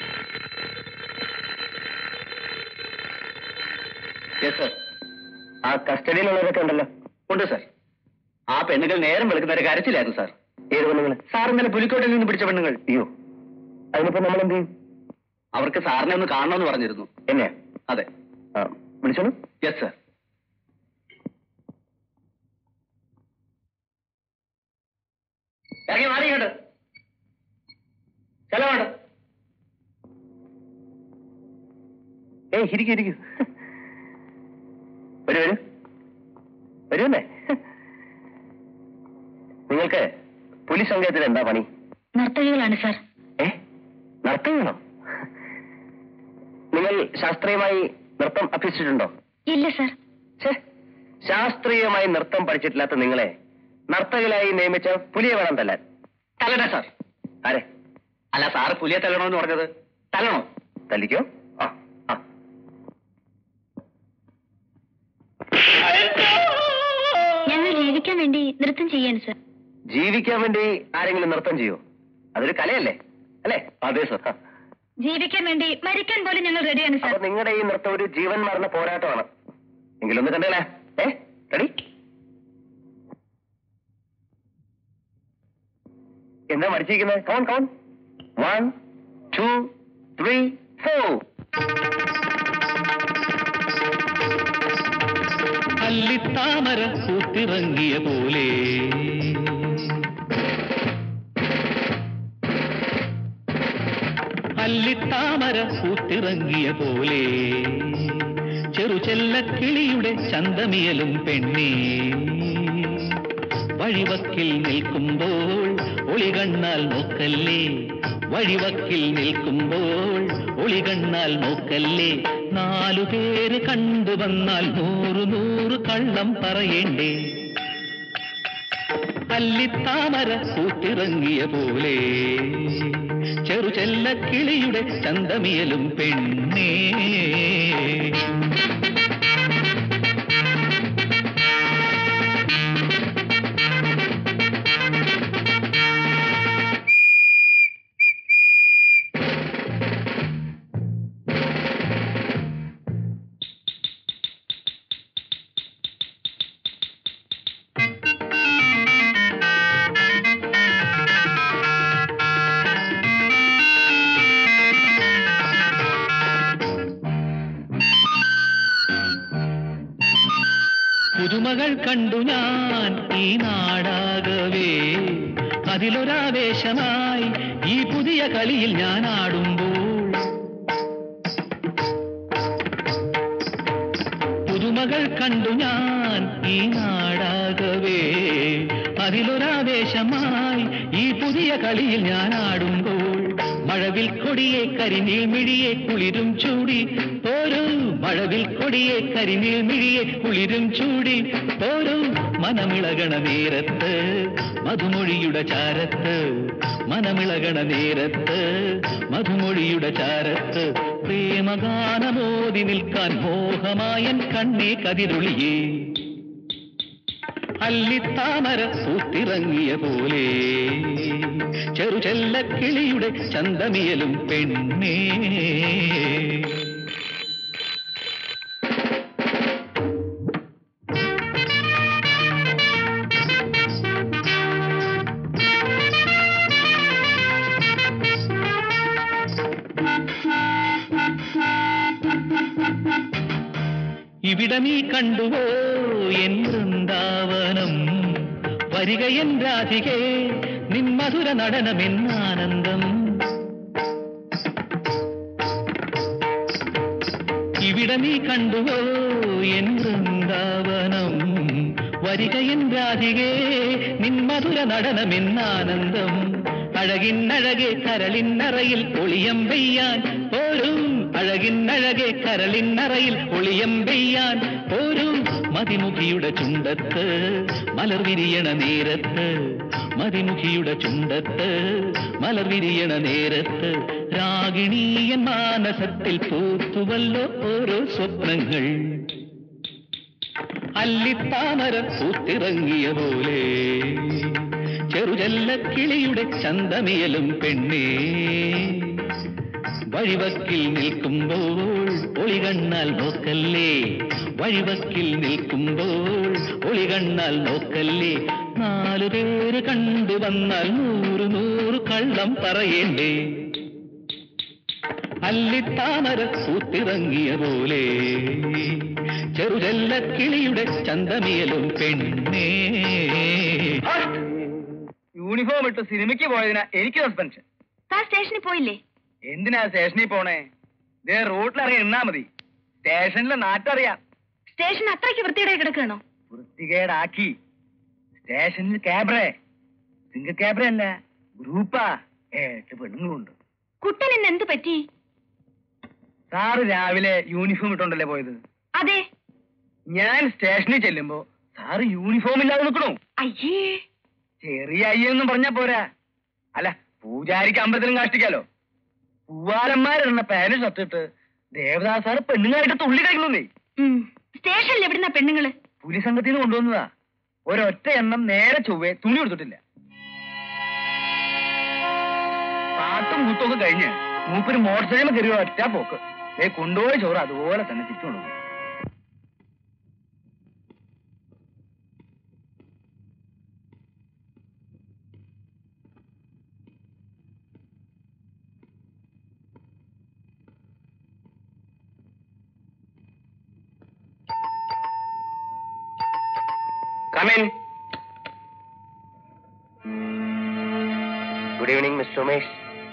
Speaker 1: യെസ് സർ
Speaker 9: ആ കസ്റ്റഡിയിലുള്ളവരൊക്കെ ഉണ്ടല്ലോ
Speaker 1: ഉണ്ട് സർ ആ പെണ്ണുകൾ നേരം വെളുക്കുന്നവരെ കരച്ചിലായിരുന്നു സാർ
Speaker 9: ഏത് പെണ്ണുങ്ങൾ
Speaker 1: സാർ ഇന്നലെ പുലിക്കോട്ടിൽ നിന്ന് പിടിച്ച പെണ്ണുങ്ങൾ
Speaker 9: അയ്യോ അതിനിപ്പോ നമ്മൾ എന്ത് ചെയ്യും
Speaker 1: അവർക്ക് സാറിനെ ഒന്ന് കാണണമെന്ന് പറഞ്ഞിരുന്നു
Speaker 9: എന്നെയാ
Speaker 1: അതെ
Speaker 9: ആ, വിളിച്ചോളൂ
Speaker 1: യെസ് സർ ഇറങ്ങി മാറിയുണ്ട് ചെലവുണ്ട്
Speaker 9: ഏയ് ഇരിക്കൂ ഇരിക്കൂ വരൂ വരൂ വരൂന്നേ നിങ്ങൾക്ക് പുലി സങ്കേതത്തിൽ എന്താ പണി
Speaker 2: നർത്തകികളാണ് സാർ
Speaker 9: ഏ നർത്തകയാണോ നിങ്ങൾ ശാസ്ത്രീയമായി നൃത്തം അഭ്യസിച്ചിട്ടുണ്ടോ
Speaker 2: ഇല്ല സാർ
Speaker 9: ഛേ ശാസ്ത്രീയമായി നൃത്തം പഠിച്ചിട്ടില്ലാത്ത നിങ്ങളെ നർത്തകരായി നിയമിച്ച പുലിയെ വേണം തല്ലാൻ
Speaker 1: തല്ലട്ടെ സാർ
Speaker 9: ആരെ
Speaker 1: അല്ല സാറ് പുലിയെ തല്ലണമെന്ന് പറഞ്ഞത് തല്ലണോ
Speaker 9: തല്ലിക്കോ ആ ആ
Speaker 2: ഞങ്ങൾ ജീവിക്കാൻ വേണ്ടി നൃത്തം ചെയ്യാണ് സാർ
Speaker 9: ജീവിക്കാൻ വേണ്ടി ആരെങ്കിലും നൃത്തം ചെയ്യോ അതൊരു കലയല്ലേ അല്ലേ അതെ സർ
Speaker 2: ജീവിക്കാൻ വേണ്ടി മരിക്കാൻ പോലും ഞങ്ങൾ റെഡിയാണ്
Speaker 9: അപ്പൊ നിങ്ങളുടെ ഈ നൃത്തം ഒരു ജീവൻ മരണ പോരാട്ടമാണ് എങ്കിലൊന്ന് കണ്ടേലേ ഏ റെഡി എന്താ മടിച്ചിരിക്കുന്നത് കൗൺ കൗൺ വൺ ടു ത്രീ ഫോർ
Speaker 11: അല്ലിത്താമര പൂത്തിറങ്ങിയ പോലെ അല്ലിത്താമര പൂത്തിറങ്ങിയ പോലെ ചെറുചെല്ലക്കിളിയുടെ ചന്തമിയലും പെണ്ണേ വഴിവക്കിൽ നിൽക്കുമ്പോൾ ഒളികണ്ണാൽ നോക്കല്ലേ വഴിവക്കിൽ നിൽക്കുമ്പോൾ ഒളികണ്ണാൽ നോക്കല്ലേ നാലു പേര് കണ്ടുവന്നാൽ നൂറ് നൂറ് കള്ളം പറയേണ്ടേ അല്ലിത്താമര കൂട്ടിറങ്ങിയ പോലെ ചെറുചെല്ലക്കിളിയുടെ ചന്തമിയലും പെണ്ണേ പുതുമകൾ കണ്ടു ഞാൻ ഈ നാടാകവേ അതിലൊരാവേശമായി ഈ പുതിയ കളിയിൽ ഞാൻ ആടുമ്പോൾ പുതുമകൾ കണ്ടു ഞാൻ ഈ നാടാകവേ അതിലൊരാവേശമായി ഈ പുതിയ കളിയിൽ ഞാൻ ആടുമ്പോൾ മഴവിൽ കൊടിയെ കരിനീൾ മിഴിയെ കുളിരും ചൂടി ഓരോ മഴവിൽ കൊടിയെ കരിനീൾ മിഴിയെ കുളിരും ചൂടി ഓരോ മനമിളകണ നേരത്ത് മധുമൊഴിയുടെ ചാരത്ത് മനമിളകണ നേരത്ത് മധുമൊഴിയുടെ ചാരത്ത് പ്രേമഗാനമോതി നിൽക്കാൻ മോഹമായൻ കണ്ണേ കതിരൊളിയേ അല്ലിത്താമര പൂത്തിറങ്ങിയ പോലെ ചെറുചെല്ല കിളിയുടെ ചന്തമിയലും പെണ്ണേ ഇവിടെ നീ കണ്ടുവോ എൻ വൃന്ദാവനം വരിക എൻ രാധികേ നിൻ മധുര നടനമെന്നാനന്ദം ഇവിടെ നീ കണ്ടുവോ എൻ വൃന്ദാവനം വരിക എൻ രാധികേ നിൻ മധുര നടനമെന്നാനന്ദം അഴകിന്നഴകെ കരളിന്നറയിൽ ഒളിയം പെയ്യാൻ പോരും അഴകിന്നഴകെ കരളിന്നറയിൽ ഒളിയം പെയ്യാൻ പോരും മതിമുഖിയുടെ ചുണ്ടത്ത് മലർ വിരിയണ നേരത്ത് മതിമുഖിയുടെ ചുണ്ടത്ത് മലർ വിരിയണ നേരത്ത് രാഗിണീയൻ മാനസത്തിൽ പൂത്തുവല്ലോ ഓരോ സ്വപ്നങ്ങൾ അല്ലിത്താമര പൂത്തിറങ്ങിയ പോലെ ചെറുചെല്ല കിളിയുടെ ചന്തമിയലും പെണ്ണേ വഴിവക്കിൽ നിൽക്കുമ്പോൾ ഒളികണ്ണാൽ നോക്കല്ലേ വഴിവക്കിൽ നിൽക്കുമ്പോൾ ഒളികണ്ണാൽ നോക്കല്ലേ നാലു പേര് കണ്ടു വന്നാൽ നൂറ് നൂറ് കള്ളം പറയേണ്ടേ അല്ലിത്താമര പൂത്തിറങ്ങിയ പോലെ ചെറുചെല്ല കിളിയുടെ ചന്തമിയലും പെണ്ണേ
Speaker 1: യൂണിഫോം ഇട്ട് സിനിമയ്ക്ക് പോയതിനാ എനിക്ക് സസ്പെൻഷൻ
Speaker 2: താൻ സ്റ്റേഷനിൽ പോയില്ലേ
Speaker 1: എന്തിനാ സ്റ്റേഷനിൽ പോണേ ദേ റോട്ടിലിറങ്ങി നിന്നാ മതി സ്റ്റേഷനിലെ നാട്ടറിയാം
Speaker 2: സ്റ്റേഷൻ അത്രയ്ക്ക് വൃത്തിയുടെ കിടക്കണോ
Speaker 1: വൃത്തികേടാക്കി സ്റ്റേഷനിൽ ക്യാബ്രേ സിംഗിൾ ക്യാബ്രേ അല്ല ഗ്രൂപ്പാ ഏട്ട് പെണ്ണുങ്ങളുണ്ട്
Speaker 2: കുട്ടൻ ഇന്ന് എന്ത് പറ്റി
Speaker 1: സാറ് രാവിലെ യൂണിഫോം ഇട്ടോണ്ടല്ലേ പോയത്
Speaker 2: അതെ
Speaker 1: ഞാൻ സ്റ്റേഷനിൽ ചെല്ലുമ്പോ സാറ് യൂണിഫോം ഇല്ലാതെ നിൽക്കണു
Speaker 2: അയ്യേ
Speaker 1: ചെറിയ അയ്യെന്നും പറഞ്ഞാ പോരാ അല്ല പൂജാരിക്ക് അമ്പലത്തിലും കാഷ്ടിക്കാലോ പൂവാലന്മാരിടുന്ന പാന്റ് ഷർട്ടിട്ട് ദേവദാസ് സാറ് പെണ്ണുങ്ങളായിട്ട് തുള്ളി കഴിക്കണമെന്നേ
Speaker 2: ഉം. സ്റ്റേഷനിൽ എവിടുന്ന പെണ്ണുങ്ങള്
Speaker 1: പുലി സംഘത്തിൽ നിന്ന് കൊണ്ടുവന്നതാ ഒരൊറ്റ എണ്ണം നേരെ ചൊവ്വേ തുണി കൊടുത്തിട്ടില്ല പാട്ടും കൂത്തും ഒക്കെ കഴിഞ്ഞ് മൂപ്പര് മോട്ടോർ സൈക്കിൾ കയറിയ ഒറ്റ പോക്ക് ദേ കൊണ്ടുപോയ ചോറ് അതുപോലെ തന്നെ തിരിച്ചു കൊണ്ടുപോകും
Speaker 9: Come in. Good evening, Mr. Umesh.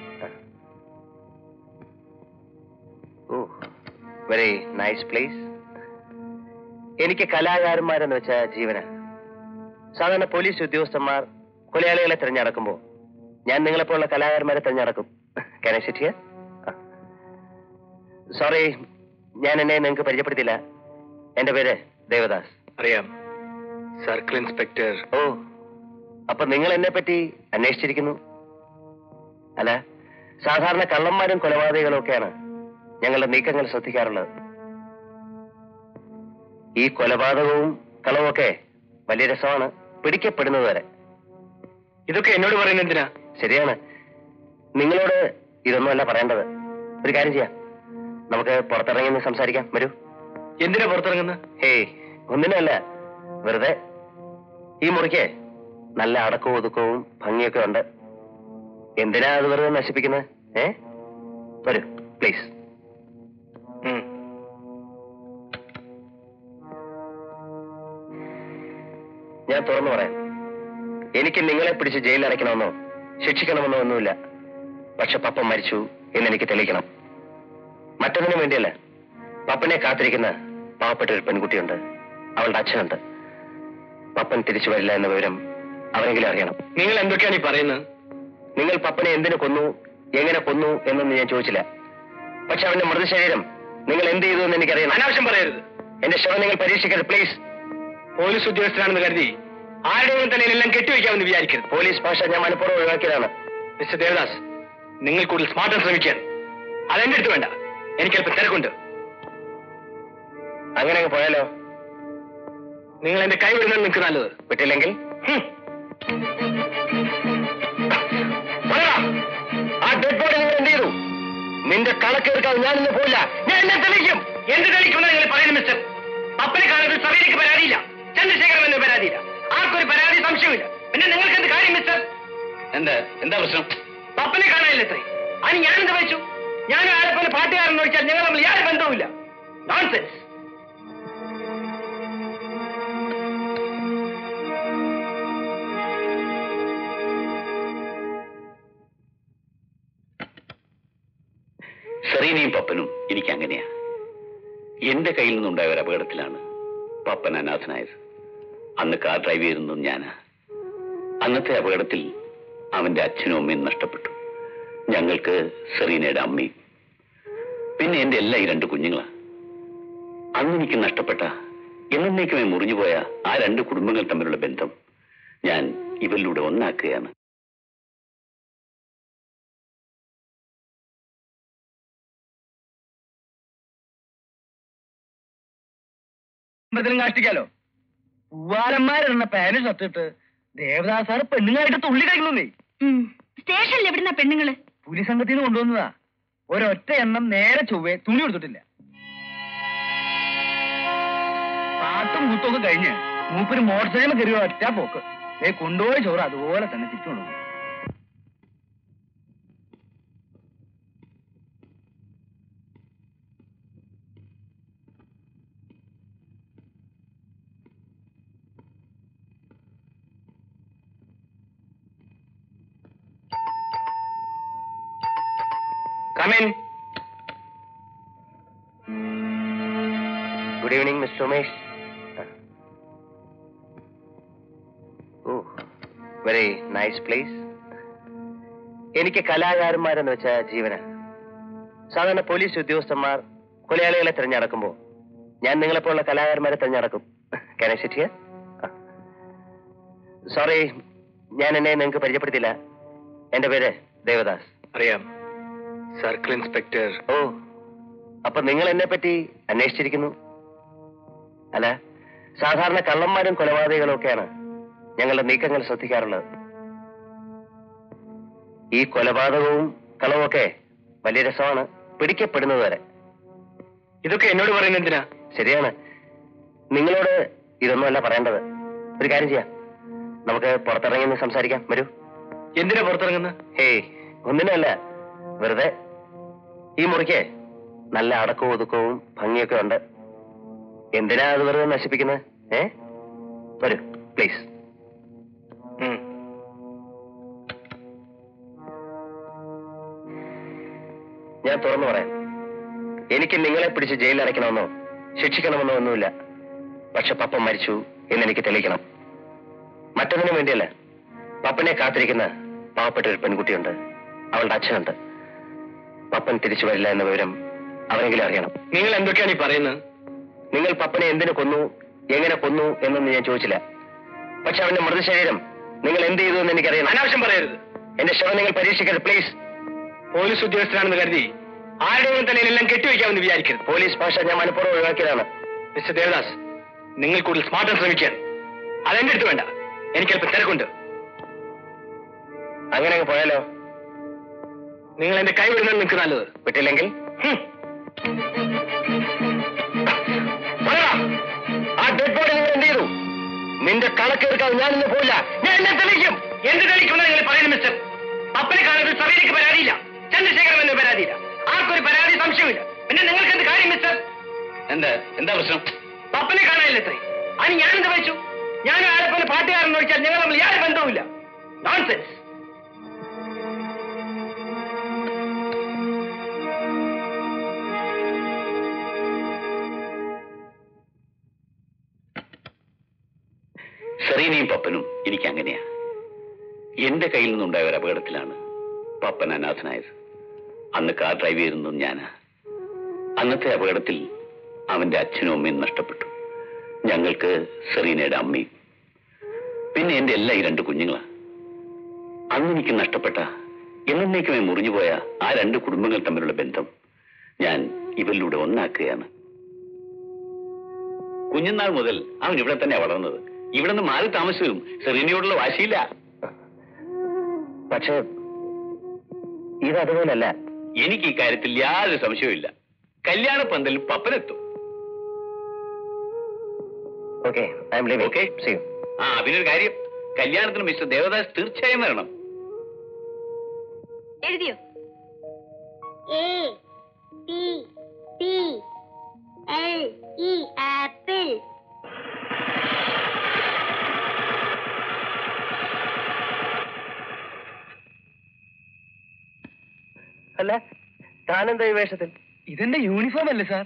Speaker 9: Oh, very nice place. എനിക്ക് കലാകാരന്മാരെന്ന് വെച്ച ജീവന സാധാരണ പോലീസ് ഉദ്യോഗസ്ഥന്മാർ കൊലയാളികളെ തിരഞ്ഞെടുക്കുമ്പോൾ ഞാൻ നിങ്ങളെപ്പോലുള്ള കലാകാരന്മാരെ തിരഞ്ഞെടുക്കും കനസിറ്റിയ സോറി ഞാൻ എന്നെ നിങ്ങൾക്ക് പരിചയപ്പെടുത്തില്ല എന്റെ പേര് ദേവദാസ്
Speaker 4: അറിയാം സർക്കിൾ ഇൻസ്പെക്ടർ
Speaker 9: ഓ അപ്പൊ നിങ്ങൾ എന്നെ പറ്റി അന്വേഷിച്ചിരിക്കുന്നു അല്ല സാധാരണ കള്ളന്മാരും കൊലപാതകങ്ങളും ഒക്കെയാണ് ഞങ്ങളുടെ നീക്കങ്ങൾ ശ്രദ്ധിക്കാറുള്ളത് ഈ കൊലപാതകവും കളവും ഒക്കെ വലിയ രസമാണ് പിടിക്കപ്പെടുന്നത് വരെ
Speaker 4: ഇതൊക്കെ എന്നോട് പറയുന്നത് എന്തിനാ
Speaker 9: ശരിയാണ് നിങ്ങളോട് ഇതൊന്നുമല്ല പറയേണ്ടത് ഒരു കാര്യം ചെയ്യാം നമുക്ക് പുറത്തിറങ്ങി നിന്ന് സംസാരിക്കാം വരൂ
Speaker 4: എന്തിനാ പുറത്തിറങ്ങുന്നത്
Speaker 9: ഹേയ് ഒന്നിനല്ല വെറുതെ ഈ മുറിക്ക് നല്ല അടക്കവും ഒതുക്കവും ഭംഗിയൊക്കെ ഉണ്ട് എന്തിനാ അത് വെറുതെ നശിപ്പിക്കുന്നത് ഏ വരൂ പ്ലീസ് ഞാൻ തുറന്നു പറയാം എനിക്ക് നിങ്ങളെ പിടിച്ച് ജയിലിൽ അടയ്ക്കണമെന്നോ ശിക്ഷിക്കണമെന്നോ ഒന്നുമില്ല പക്ഷെ പപ്പ മരിച്ചു എന്ന് എനിക്ക് തെളിയിക്കണം മറ്റൊന്നിനു വേണ്ടിയല്ല പപ്പനെ കാത്തിരിക്കുന്ന പാവപ്പെട്ട ഒരു പെൺകുട്ടിയുണ്ട് അവളുടെ അച്ഛനുണ്ട് പപ്പൻ തിരിച്ചു വരില്ല എന്ന വിവരം അവരെങ്കിലും അറിയണം
Speaker 1: നിങ്ങൾ എന്തൊക്കെയാണ് ഈ പറയുന്നത്
Speaker 9: നിങ്ങൾ പപ്പനെ എന്തിനു കൊന്നു എങ്ങനെ കൊന്നു എന്നൊന്നും ഞാൻ ചോദിച്ചില്ല പക്ഷെ അവന്റെ മൃതശരീരം നിങ്ങൾ എന്ത് ചെയ്തു എന്ന് എനിക്കറിയണം
Speaker 1: അനാവശ്യം പറയരുത്
Speaker 9: എന്റെ ശവം നിങ്ങൾ പരീക്ഷിക്കരുത് പ്ലീസ്
Speaker 1: പോലീസ് ഉദ്യോഗസ്ഥനാണെന്ന് കരുതി ആരുടെയും തലയിലെല്ലാം കെട്ടിവെക്കാമെന്ന് വിചാരിക്കരുത്
Speaker 9: പോലീസ് ഭാഷ ഞാൻ മനഃപൂർവ്വം ഒഴിവാക്കിയതാണ്
Speaker 1: മിസ്റ്റർ ദേവദാസ് നിങ്ങൾ കൂടുതൽ സ്മാർട്ട് ശ്രമിക്കാൻ അതെന്റെ അടുത്ത് വേണ്ട എനിക്ക് അല്പം തിരക്കുണ്ട്
Speaker 9: അങ്ങനെ അങ്ങ് പോയാലോ
Speaker 1: നിങ്ങൾ എന്റെ കൈ വിടുന്നത് നിങ്ങൾക്ക് നല്ലത്
Speaker 9: വിട്ടില്ലെങ്കിൽ
Speaker 1: ഹും.
Speaker 9: പറയടാ, ആ ഡെഡ് ബോഡി നിങ്ങൾ എന്ത് ചെയ്തു നിന്റെ കണക്കെടുക്കാതെ ഞാൻ ഇന്ന് പോയില്ല ഞാൻ എന്നെ തെളിയിക്കും
Speaker 1: എന്ത് തെളിയിക്കുമെന്ന് നിങ്ങൾ പറയുന്നു മിസ്റ്റർ അപ്പനെ കാണുന്നത് സഭയിലേക്ക് പരാതിയില്ല ചന്ദ്രശേഖരൻ എന്ന പരാതിയില്ല ആർക്കൊരു പരാതി സംശയമില്ല പിന്നെ നിങ്ങൾക്ക് എന്ത് കാര്യം മിസ്റ്റർ
Speaker 3: എന്താ എന്താ പ്രശ്നം
Speaker 1: പപ്പനെ കാണാനില്ല ഇത്രയും അതിന് ഞാൻ എന്ത് വെച്ചു ഞാനും ആരെപ്പോലെ പാട്ടുകാരൻ ചോദിച്ചാൽ ഞങ്ങൾ തമ്മിൽ യാതൊരു ബന്ധവുമില്ല നോൺസെൻസ്
Speaker 3: സെറീനയും പപ്പനും എനിക്ക് അങ്ങനെയാ എന്റെ കയ്യിൽ നിന്നുണ്ടായ ഒരു അപകടത്തിലാണ് പപ്പൻ അനാഥനായത് അന്ന് കാർ ഡ്രൈവ് ചെയ്തിരുന്നതും ഞാനാ അന്നത്തെ അപകടത്തിൽ അവന്റെ അച്ഛനും അമ്മയും നഷ്ടപ്പെട്ടു ഞങ്ങൾക്ക് സെറീനയുടെ അമ്മയും പിന്നെ എന്റെ എല്ലാ ഈ രണ്ട് കുഞ്ഞുങ്ങളാ അന്ന് എനിക്ക് നഷ്ടപ്പെട്ട എന്നേക്കുമായി മുറിഞ്ഞുപോയ ആ രണ്ട് കുടുംബങ്ങൾ തമ്മിലുള്ള ബന്ധം ഞാൻ ഇവരിലൂടെ ഒന്നാക്കുകയാണ്
Speaker 5: കുടുംബത്തിലും കാഷ്ടിക്കാലോ പൂവാലന്മാരെണ്ണ പാന് ഷർട്ടിട്ട് ദേവദാസ് സാറ് പെണ്ണുങ്ങളായിട്ട് തുള്ളി കഴിക്കുന്നേ
Speaker 2: സ്റ്റേഷനിൽ എവിടുന്ന പെണ്ണുങ്ങള്
Speaker 5: പുലി സംഘത്തിൽ നിന്ന് കൊണ്ടുവന്നതാ ഒരൊറ്റ എണ്ണം നേരെ ചൊവ്വേ തുണി കൊടുത്തിട്ടില്ല പാട്ടും കൂത്തൊക്കെ കഴിഞ്ഞ് മൂപ്പര് മോട്ടോർ സൈക്കിൾ കയറിയ ഒറ്റ പോക്ക് ഏ കൊണ്ടുപോയ ചോറ് അതുപോലെ തന്നെ തിരിച്ചു കൊണ്ടുപോകും
Speaker 1: Come in.
Speaker 9: Good evening mister Umesh oh very nice place എനിക്ക് കലാകാരന്മാരെന്ന് വെച്ച ജീവന സാധാരണ പോലീസ് ഉദ്യോഗസ്ഥന്മാർ കൊലയാളികളെ തിരഞ്ഞെടുക്കുമ്പോൾ ഞാൻ നിങ്ങളെപ്പോലുള്ള കലാകാരന്മാരെ തിരഞ്ഞെടുക്കും കനസിറ്റിയ സോറി ഞാൻ എന്നെ നിങ്ങൾക്ക് പരിചയപ്പെടുത്തില്ല എന്റെ പേര് ദേവദാസ്
Speaker 1: അറിയാം സർക്കിൾ ഇൻസ്പെക്ടർ
Speaker 9: ഓ അപ്പൊ നിങ്ങൾ എന്നെ പറ്റി അന്വേഷിച്ചിരിക്കുന്നു അല്ല സാധാരണ കള്ളന്മാരും കൊലപാതകങ്ങളും ഒക്കെയാണ് ഞങ്ങളുടെ നീക്കങ്ങൾ ശ്രദ്ധിക്കാറുള്ളത് ഈ കൊലപാതകവും കളവും ഒക്കെ വലിയ രസമാണ് പിടിക്കപ്പെടുന്നത് വരെ
Speaker 1: ഇതൊക്കെ എന്നോട് പറയുന്നത് എന്തിനാ
Speaker 9: ശരിയാണ് നിങ്ങളോട് ഇതൊന്നുമല്ല പറയേണ്ടത് ഒരു കാര്യം ചെയ്യാം നമുക്ക് പുറത്തിറങ്ങി ഒന്ന് സംസാരിക്കാം വരൂ
Speaker 1: എന്തിനാ പുറത്തിറങ്ങുന്നത്
Speaker 9: ഹേയ് ഒന്നിനല്ല വെറുതെ ഈ മുറിക്ക് നല്ല അടക്കവും ഒതുക്കവും ഭംഗിയൊക്കെ ഉണ്ട് എന്തിനാ അത് വെറുതെ നശിപ്പിക്കുന്നത് ഏ വരൂ പ്ലീസ്
Speaker 1: ഉം.
Speaker 9: ഞാൻ തുറന്നു പറയാം എനിക്ക് നിങ്ങളെ പിടിച്ച് ജയിലിൽ അടയ്ക്കണമെന്നോ ശിക്ഷിക്കണമെന്നോ ഒന്നുമില്ല പക്ഷെ പപ്പ മരിച്ചു എന്ന് എനിക്ക് തെളിയിക്കണം മറ്റൊന്നിനു വേണ്ടിയല്ല പപ്പനെ കാത്തിരിക്കുന്ന പാവപ്പെട്ട ഒരു പെൺകുട്ടിയുണ്ട് അവളുടെ അച്ഛനുണ്ട് പപ്പൻ തിരിച്ചു വരില്ല എന്ന വിവരം അവരെങ്കിലും അറിയണം
Speaker 1: നിങ്ങൾ എന്തൊക്കെയാണ് ഈ പറയുന്നത്
Speaker 9: നിങ്ങൾ പപ്പനെ എന്തിനു കൊന്നു എങ്ങനെ കൊന്നു എന്നൊന്നും ഞാൻ ചോദിച്ചില്ല പക്ഷെ അവന്റെ മൃതശരീരം നിങ്ങൾ എന്ത് ചെയ്തു എന്ന് എനിക്കറിയണം
Speaker 1: അനാവശ്യം പറയരുത്
Speaker 9: എന്റെ ശവം നിങ്ങൾ പരീക്ഷിക്കരുത് പ്ലീസ്
Speaker 1: പോലീസ് ഉദ്യോഗസ്ഥനാണെന്ന് കരുതി ആരുടെയും തലയിലെല്ലാം കെട്ടിവെക്കാമെന്ന് വിചാരിക്കരുത്
Speaker 9: പോലീസ് ഭാഷ ഞാൻ മനഃപൂർവ്വം ഒഴിവാക്കിയതാണ്
Speaker 1: മിസ്റ്റർ ദേവദാസ് നിങ്ങൾ കൂടുതൽ സ്മാർട്ട് ശ്രമിക്കാൻ അതെന്റെ അടുത്ത് വേണ്ട എനിക്ക് അല്പം തിരക്കുണ്ട്
Speaker 9: അങ്ങനെ അങ്ങ് പോയാലോ
Speaker 1: നിങ്ങൾ എന്റെ കൈ വിടുന്നത് നിങ്ങൾക്ക് നല്ലത്
Speaker 9: വിട്ടില്ലെങ്കിൽ
Speaker 1: ഹും.
Speaker 9: പറയടാ, ആ ഡെഡ് ബോഡി നിങ്ങൾ എന്ത് ചെയ്തു നിന്റെ കണക്കെടുക്കാതെ ഞാൻ ഇന്ന് പോയില്ല ഞാൻ എന്നെ തെളിയിക്കും
Speaker 1: എന്ത് തെളിയിക്കുമെന്ന് നിങ്ങൾ പറയുന്നു മിസ്റ്റർ പപ്പനെ കാണുന്നത് സഭയിലേക്ക് പരാതിയില്ല ചന്ദ്രശേഖരൻ എന്ന പരാതിയില്ല ആർക്കൊരു പരാതി സംശയമില്ല പിന്നെ നിങ്ങൾക്ക് എന്ത് കാര്യം മിസ്റ്റർ
Speaker 3: എന്താ എന്താ പ്രശ്നം
Speaker 1: പപ്പനെ കാണാനില്ല ഇത്രയും അതിന് ഞാൻ എന്ത് വെച്ചു ഞാൻ അയാളെ പോലെ പാട്ടുകാരൻ ചോദിച്ചാൽ ഞങ്ങൾ തമ്മിൽ യാതൊരു ബന്ധവുമില്ല നോൺസെൻസ്
Speaker 3: സെറീനയും പപ്പനും എനിക്ക് അങ്ങനെയാ എന്റെ കയ്യിൽ നിന്നുണ്ടായ ഒരു അപകടത്തിലാണ് പപ്പൻ അനാഥനായത് അന്ന് കാർ ഡ്രൈവ് ചെയ്തിരുന്നത് ഞാനാ അന്നത്തെ അപകടത്തിൽ അവന്റെ അച്ഛനും അമ്മയും നഷ്ടപ്പെട്ടു ഞങ്ങൾക്ക് സെറീനയുടെ അമ്മയും പിന്നെ എന്റെ എല്ലാ ഈ രണ്ട് കുഞ്ഞുങ്ങളാ അന്ന് എനിക്ക് നഷ്ടപ്പെട്ട എന്നേക്കുമായി മുറിഞ്ഞുപോയ ആ രണ്ട് കുടുംബങ്ങൾ തമ്മിലുള്ള ബന്ധം ഞാൻ ഇവരിലൂടെ ഒന്നാക്കുകയാണ് കുഞ്ഞുനാൾ മുതൽ അവൻ ഇവിടെ തന്നെ വളർന്നത് ഇവിടെ നിന്ന് മാറി താമസിച്ചതും സെറീനയോടുള്ള വാശിയില്ല
Speaker 9: പക്ഷേ ഇത് അതുപോലല്ല
Speaker 3: എനിക്ക് ഈ കാര്യത്തിൽ യാതൊരു സംശയവുമില്ല കല്യാണ പന്തലിൽ പപ്പനെത്തും
Speaker 9: okay I am living
Speaker 3: Okay.
Speaker 9: See you
Speaker 3: ആ പിന്നൊരു കാര്യം കല്യാണത്തിന് മിസ്റ്റർ ദേവദാസ് തീർച്ചയായും വരണം
Speaker 2: എഴുതിയോ
Speaker 12: A B B L E apple
Speaker 9: അല്ല താനെന്താ ഈ വേഷത്തിൽ
Speaker 1: ഇതെന്റെ യൂണിഫോം അല്ലേ സാർ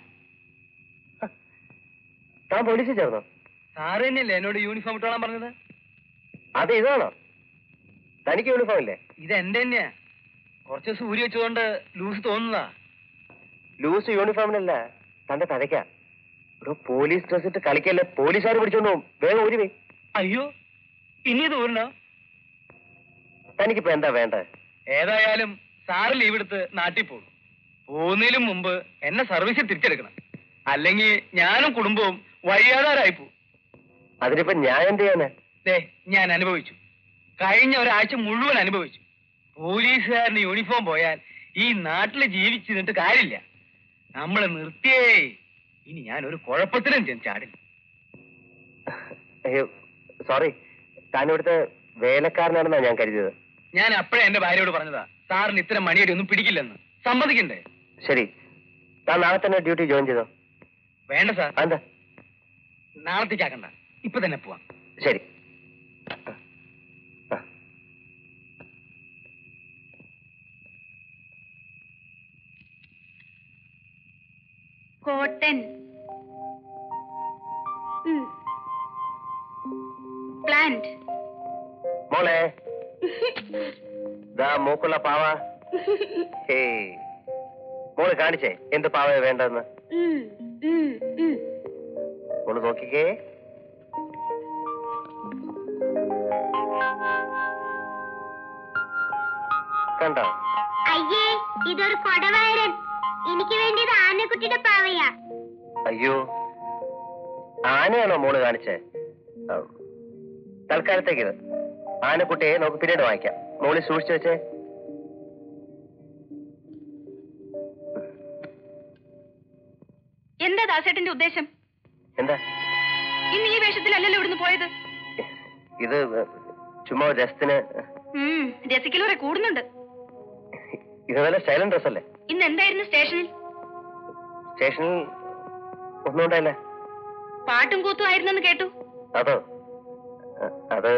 Speaker 9: താൻ പോലീസിൽ ചേർന്നോ
Speaker 1: സാറ് തന്നെയല്ലേ എന്നോട് യൂണിഫോം ഇട്ടോളാൻ പറഞ്ഞത്
Speaker 9: അത് ഇതാണോ തനിക്ക് യൂണിഫോം ഇല്ലേ
Speaker 1: ഇത് എന്റെ തന്നെയാ കുറച്ച് ദിവസം ഊരി വെച്ചതുകൊണ്ട് ലൂസ് തോന്നുന്നതാ
Speaker 9: ലൂസ് യൂണിഫോമിനല്ല തന്റെ തലയ്ക്ക ഒരു പോലീസ് ഡ്രസ് ഇട്ട് കളിക്കല്ലേ പോലീസുകാർ പിടിച്ചോണ്ട് പോകും വേഗം ഊരി വേ
Speaker 1: അയ്യോ ഇനി ഇത് ഊരണോ
Speaker 9: തനിക്കിപ്പോ എന്താ വേണ്ടത്
Speaker 1: ഏതായാലും സാറ് ലീവ് എടുത്ത് നാട്ടിൽ പോകും പോകുന്നതിലും മുമ്പ് എന്നെ സർവീസിൽ തിരിച്ചെടുക്കണം അല്ലെങ്കിൽ ഞാനും കുടുംബവും വഴിയാതാരായി പോകും
Speaker 9: അതിനിപ്പോ ഞാൻ എന്ത് ചെയ്യാനാ
Speaker 1: ദേ ഞാൻ അനുഭവിച്ചു കഴിഞ്ഞ ഒരാഴ്ച മുഴുവൻ അനുഭവിച്ചു പോലീസുകാരന് യൂണിഫോം പോയാൽ ഈ നാട്ടിൽ ജീവിച്ചിരുന്നിട്ട് കാര്യമില്ല നമ്മളെ നിർത്തിയേ ഇനി ഞാൻ ഒരു കുഴപ്പത്തിലും ചെന്ന് ചാടില്ല
Speaker 9: അയ്യോ സോറി താൻ ഇവിടുത്തെ വേലക്കാരനാണെന്നാ ഞാൻ കരുതിയത്
Speaker 1: ഞാൻ അപ്പോഴേ എന്റെ ഭാര്യയോട് പറഞ്ഞതാ സാറിന് ഇത്തരം മണിയടി ഒന്നും പിടിക്കില്ലെന്ന് സമ്മതിക്കണ്ടേ
Speaker 9: ശരി താൻ നാളെ തന്നെ ഡ്യൂട്ടി ജോയിൻ ചെയ്തോ
Speaker 1: വേണ്ട സാർ
Speaker 9: എന്താ
Speaker 1: നാളത്തേക്കാക്കണ്ട ഇപ്പൊ തന്നെ പോവാം
Speaker 9: ശരി
Speaker 2: കോട്ടൺ പ്ലാന്റ്
Speaker 9: മോളെ ദാ മൂക്കുള്ള പാവ ഹേയ് മോള് കാണിച്ചേ എന്ത് പാവ വേണ്ടെന്ന് മോള് നോക്കിക്കേ കണ്ടോ
Speaker 12: അയ്യേ ഇതൊരു കൊടവായരൻ എനിക്ക് വേണ്ടിയത് ആനക്കുട്ടിയുടെ പാവയാ
Speaker 9: അയ്യോ ആനയാണോ മോള് കാണിച്ചേ ആ, തൽക്കാലത്തേക്ക് ഇത് ആനക്കുട്ടിയെ നമുക്ക് പിന്നീട് വാങ്ങിക്കാം മോള് സൂക്ഷിച്ചു വെച്ചേ
Speaker 2: എന്താ ദാസേട്ടന്റെ ഉദ്ദേശം
Speaker 9: എന്താ
Speaker 2: ഇന്ന് ഈ വേഷത്തിലല്ലല്ലോ ഇവിടുന്ന് പോയത്
Speaker 9: ഇത് ചുമ്മാ ഒരു രസത്തിന്
Speaker 2: ഉം, രസിക്കലൂറെ കൂടുന്നുണ്ട്
Speaker 9: ഇത് നല്ല സ്റ്റൈലൻ ഡ്രസ് അല്ലേ
Speaker 2: ഇന്ന് എന്തായിരുന്നു സ്റ്റേഷനിൽ
Speaker 9: സ്റ്റേഷനിൽ ഒന്നും ഉണ്ടായില്ല
Speaker 2: പാട്ടും കൂത്തും ആയിരുന്നെന്ന് കേട്ടു
Speaker 9: അതോ അ- അത്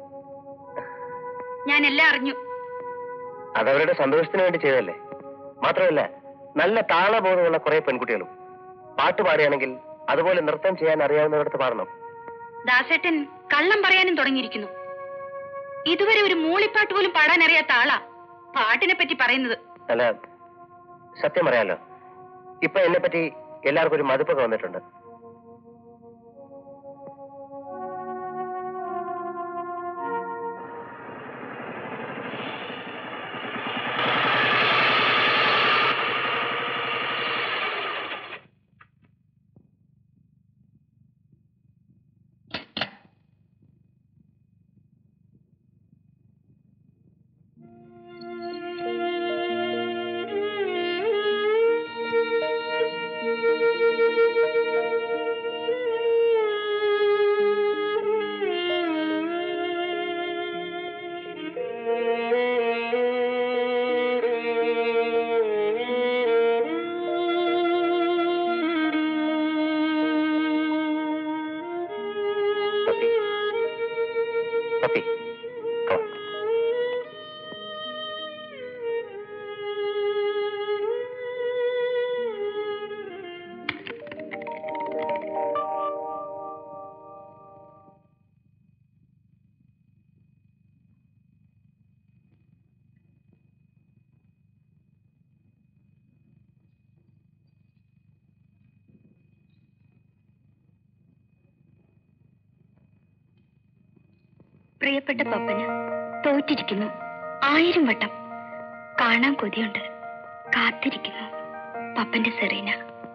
Speaker 2: ഞാൻ എല്ലാം അറിഞ്ഞു
Speaker 9: അതവരുടെ സന്തോഷത്തിന് വേണ്ടി ചെയ്തതല്ലേ മാത്രമല്ല നല്ല താളബോധമുള്ള കുറെ പെൺകുട്ടികളും പാട്ട് പാടുകയാണെങ്കിൽ അതുപോലെ നൃത്തം ചെയ്യാൻ അറിയാവുന്നവരടുത്ത് പാടണം
Speaker 2: ദാസേട്ടൻ കള്ളം പറയാനും തുടങ്ങിയിരിക്കുന്നു ഇതുവരെ ഒരു മൂളിപ്പാട്ട് പോലും പാടാൻ അറിയാത്ത ആളാ പാട്ടിനെ പറ്റി പറയുന്നത്
Speaker 9: അല്ല സത്യം പറയാലോ ഇപ്പൊ എന്നെ പറ്റി എല്ലാവർക്കും ഒരു മതിപ്പൊക്കെ വന്നിട്ടുണ്ട്
Speaker 2: പ്രിയപ്പെട്ട പപ്പന് തോറ്റിരിക്കുന്നു ആയിരം വട്ടം കാണാൻ കൊതിയുണ്ട് കാത്തിരിക്കുന്നു പപ്പന്റെ സെറീന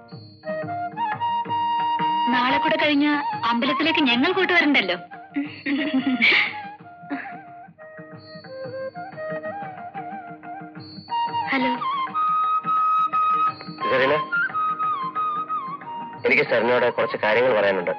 Speaker 2: നാളെ കൂടെ കഴിഞ്ഞ അമ്പലത്തിലേക്ക് ഞങ്ങൾ കൂട്ടുവരണ്ടല്ലോ ഹലോ
Speaker 9: സെറീന എനിക്ക് സാറിനോട് കുറച്ച് കാര്യങ്ങൾ പറയാനുണ്ട്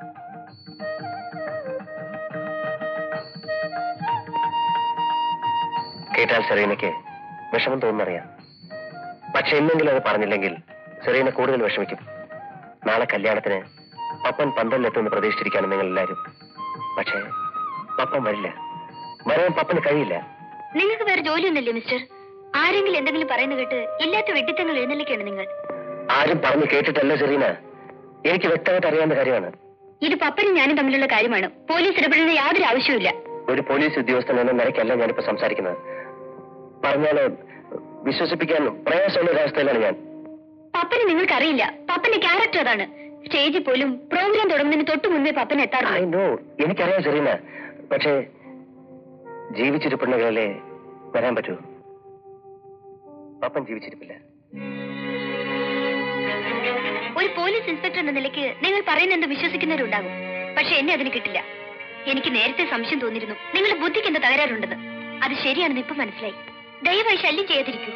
Speaker 9: കേട്ടാൽ സെറീനയ്ക്ക് വിഷമം തോന്നുന്നറിയാം പക്ഷെ ഇന്നെങ്കിലും അത് പറഞ്ഞില്ലെങ്കിൽ സെറീന കൂടുതൽ വിഷമിക്കും നാളെ കല്യാണത്തിന് പപ്പൻ പന്തലിലെത്തുമെന്ന് പ്രതീക്ഷിച്ചിരിക്കുകയാണ് നിങ്ങൾ എല്ലാവരും പക്ഷേ പപ്പൻ വരില്ല വരാൻ പപ്പന് കഴിയില്ല
Speaker 2: നിങ്ങൾക്ക് വേറെ ജോലിയൊന്നുമില്ലേ മിസ്റ്റർ ആരെങ്കിലും എന്തെങ്കിലും പറയുന്ന കേട്ട് ഇല്ലാത്ത വെട്ടിത്തങ്ങൾ എഴുന്നള്ളിക്കാണ് നിങ്ങൾ
Speaker 9: ആരും പറഞ്ഞു കേട്ടിട്ടല്ല സെറീന എനിക്ക് വ്യക്തമായിട്ട് അറിയാവുന്ന കാര്യമാണ്
Speaker 2: ഇത് പപ്പനും ഞാനും തമ്മിലുള്ള കാര്യമാണ് പോലീസ് ഇടപെടുന്ന യാതൊരു ആവശ്യവുമില്ല
Speaker 9: ഒരു പോലീസ് ഉദ്യോഗസ്ഥൻ എന്ന നിലയ്ക്കല്ല ഞാനിപ്പോ സംസാരിക്കുന്നത് പറഞ്ഞാല് വിശ്വസിപ്പിക്കാൻ പ്രയാസമുള്ള ഒരവസ്ഥയിലാണ് ഞാൻ
Speaker 2: പപ്പനെ നിങ്ങൾക്ക് അറിയില്ല പപ്പന്റെ ക്യാരക്ടർ അതാണ് സ്റ്റേജിൽ പോലും പ്രോഗ്രാം തുടങ്ങുന്നതിന് തൊട്ട് മുൻപേ പപ്പൻ
Speaker 9: ഐ
Speaker 2: എത്താറുണ്ട്
Speaker 9: നോ എനിക്കറിയാം സെറീന പക്ഷേ ജീവിച്ചിരിപ്പുണ്ടെങ്കിലല്ലേ വരാൻ പറ്റൂ പപ്പൻ ജീവിച്ചിരിപ്പില്ല
Speaker 2: ഒരു പോലീസ് ഇൻസ്പെക്ടർ എന്ന നിലയ്ക്ക് നിങ്ങൾ പറയുന്ന എന്ത് വിശ്വസിക്കുന്നവരുണ്ടാകും പക്ഷെ എന്നെ അതിന് കിട്ടില്ല എനിക്ക് നേരത്തെ സംശയം തോന്നിയിരുന്നു നിങ്ങളുടെ ബുദ്ധിക്ക് എന്താ തകരാറുണ്ടെന്ന് അത് ശരിയാണെന്ന് ഇപ്പൊ മനസ്സിലായി ദയവായി ശല്യം ചെയ്യാതിരിക്കൂ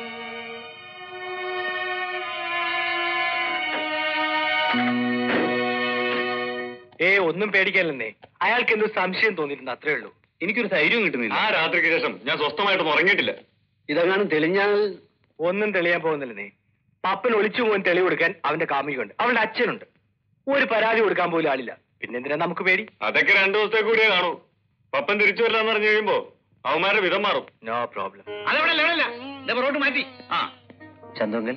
Speaker 1: ഏ ഒന്നും പേടിക്കാനില്ലെന്നേ അയാൾക്ക് എന്തോ സംശയം തോന്നിയിരുന്നു അത്രേ ഉള്ളൂ
Speaker 3: എനിക്കൊരു ധൈര്യം കിട്ടുന്നില്ല
Speaker 10: ആ രാത്രിക്ക് ശേഷം ഞാൻ സ്വസ്ഥമായിട്ടൊന്നും ഉറങ്ങിയിട്ടില്ല
Speaker 1: ഇതെങ്ങാനും തെളിഞ്ഞാൽ ഒന്നും തെളിയാൻ പോകുന്നില്ലെന്നേ പപ്പൻ ഒളിച്ചു പോകാൻ തെളിവ് കൊടുക്കാൻ അവന്റെ കാമുകയുണ്ട് അവളുടെ അച്ഛനുണ്ട് ഒരു പരാതി കൊടുക്കാൻ പോലും ആളില്ല പിന്നെന്തിനാ നമുക്ക് പേടി
Speaker 10: അതൊക്കെ രണ്ടു ദിവസത്തെ കൂടിയേ കാണൂ പപ്പൻ തിരിച്ചു വരില്ലാന്ന് പറഞ്ഞു കഴിയുമ്പോ അവന്മാരുടെ വിധം മാറും
Speaker 1: നോ പ്രോബ്ലം
Speaker 3: അതവിടെ ലെവലല്ല റോഡ് മാറ്റി ആ
Speaker 9: ചന്തുങ്കൽ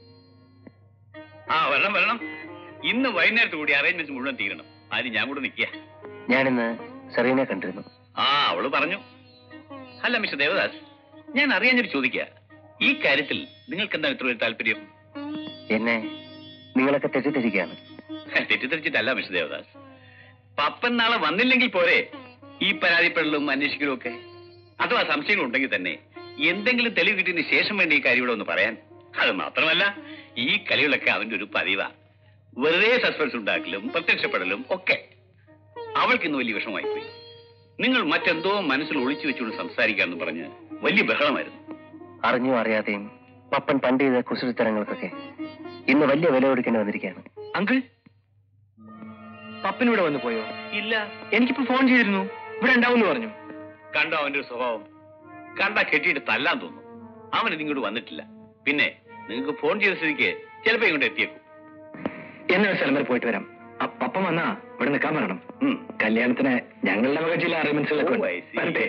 Speaker 3: ആ വരണം വരണം ഇന്ന് വൈകുന്നേരത്ത് കൂടി അറേഞ്ച്മെന്റ്സ് മുഴുവൻ തീരണം അതിന് ഞാൻ കൂടെ നിൽക്കുക
Speaker 9: ഞാനിന്ന് സെറീനെ കണ്ടിരുന്നു
Speaker 3: ആ അവള് പറഞ്ഞു അല്ല മിസ്റ്റർ ദേവദാസ് ഞാൻ അറിയാഞ്ഞൊരു ചോദിക്കുക ഈ കാര്യത്തിൽ നിങ്ങൾക്ക് എന്താണ് ഇത്ര ഒരു താല്പര്യം
Speaker 9: എന്നെ നിങ്ങളൊക്കെ തെറ്റിദ്ധരിക്കുകയാണ്
Speaker 3: തെറ്റിദ്ധരിച്ചിട്ടല്ല മിസ്റ്റർ ദേവദാസ് പപ്പൻ നാളെ വന്നില്ലെങ്കിൽ പോരെ ഈ പരാതിപ്പെടലും അന്വേഷിക്കലും ഒക്കെ അഥവാ സംശയങ്ങൾ ഉണ്ടെങ്കിൽ തന്നെ എന്തെങ്കിലും തെളിവ് കിട്ടിയതിന് ശേഷം വേണ്ടി ഈ കാര്യം ഇവിടെ ഒന്ന് പറയാൻ അത് മാത്രമല്ല ഈ കളികളൊക്കെ അവന്റെ ഒരു പതിവാ വെറുതെ സസ്പെൻസ് ഉണ്ടാക്കലും പ്രത്യക്ഷപ്പെടലും ഒക്കെ അവൾക്ക് ഇന്ന് വലിയ വിഷമമായി പോയി നിങ്ങൾ മറ്റെന്തോ മനസ്സിൽ ഒളിച്ചു വെച്ചുകൊണ്ട് സംസാരിക്കാന്ന് പറഞ്ഞ് വലിയ ബഹളമായിരുന്നു
Speaker 9: അറിഞ്ഞോ അറിയാതെയും പപ്പൻ പണ്ട് ചെയ്ത കുസൃത്തരങ്ങൾക്കൊക്കെ ഇന്ന് വലിയ വില കൊടുക്കേണ്ടി വന്നിരിക്കുകയാണ്
Speaker 1: അങ്കിൾ പപ്പൻ ഇവിടെ വന്നു പോയോ
Speaker 3: ഇല്ല
Speaker 1: എനിക്കിപ്പോ ഫോൺ ചെയ്തിരുന്നു ഇവിടെ ഉണ്ടാവും പറഞ്ഞു
Speaker 3: കണ്ടോ അവന്റെ ഒരു സ്വഭാവം കണ്ട കെട്ടിയിട്ട് തല്ലാൻ തോന്നും അവൻ ഇതിങ്ങോട്ട് വന്നിട്ടില്ല പിന്നെ നിങ്ങൾക്ക് ഫോൺ ചെയ്ത സ്ഥിതിക്ക് ചിലപ്പോ ഇങ്ങോട്ട് എത്തിയേക്കും
Speaker 1: എന്ന സ്ഥലം വരെ പോയിട്ട് വരാം ആ പപ്പൻ വന്നാ ഇവിടെ നിൽക്കാൻ പറയണം
Speaker 3: ഉം.
Speaker 1: കല്യാണത്തിന് ഞങ്ങളുടെ വക ചില അറേഞ്ച്മെന്റ്സുകളൊക്കെ
Speaker 3: ഓ,
Speaker 1: ഉണ്ട്.
Speaker 3: I see.
Speaker 1: വരട്ടെ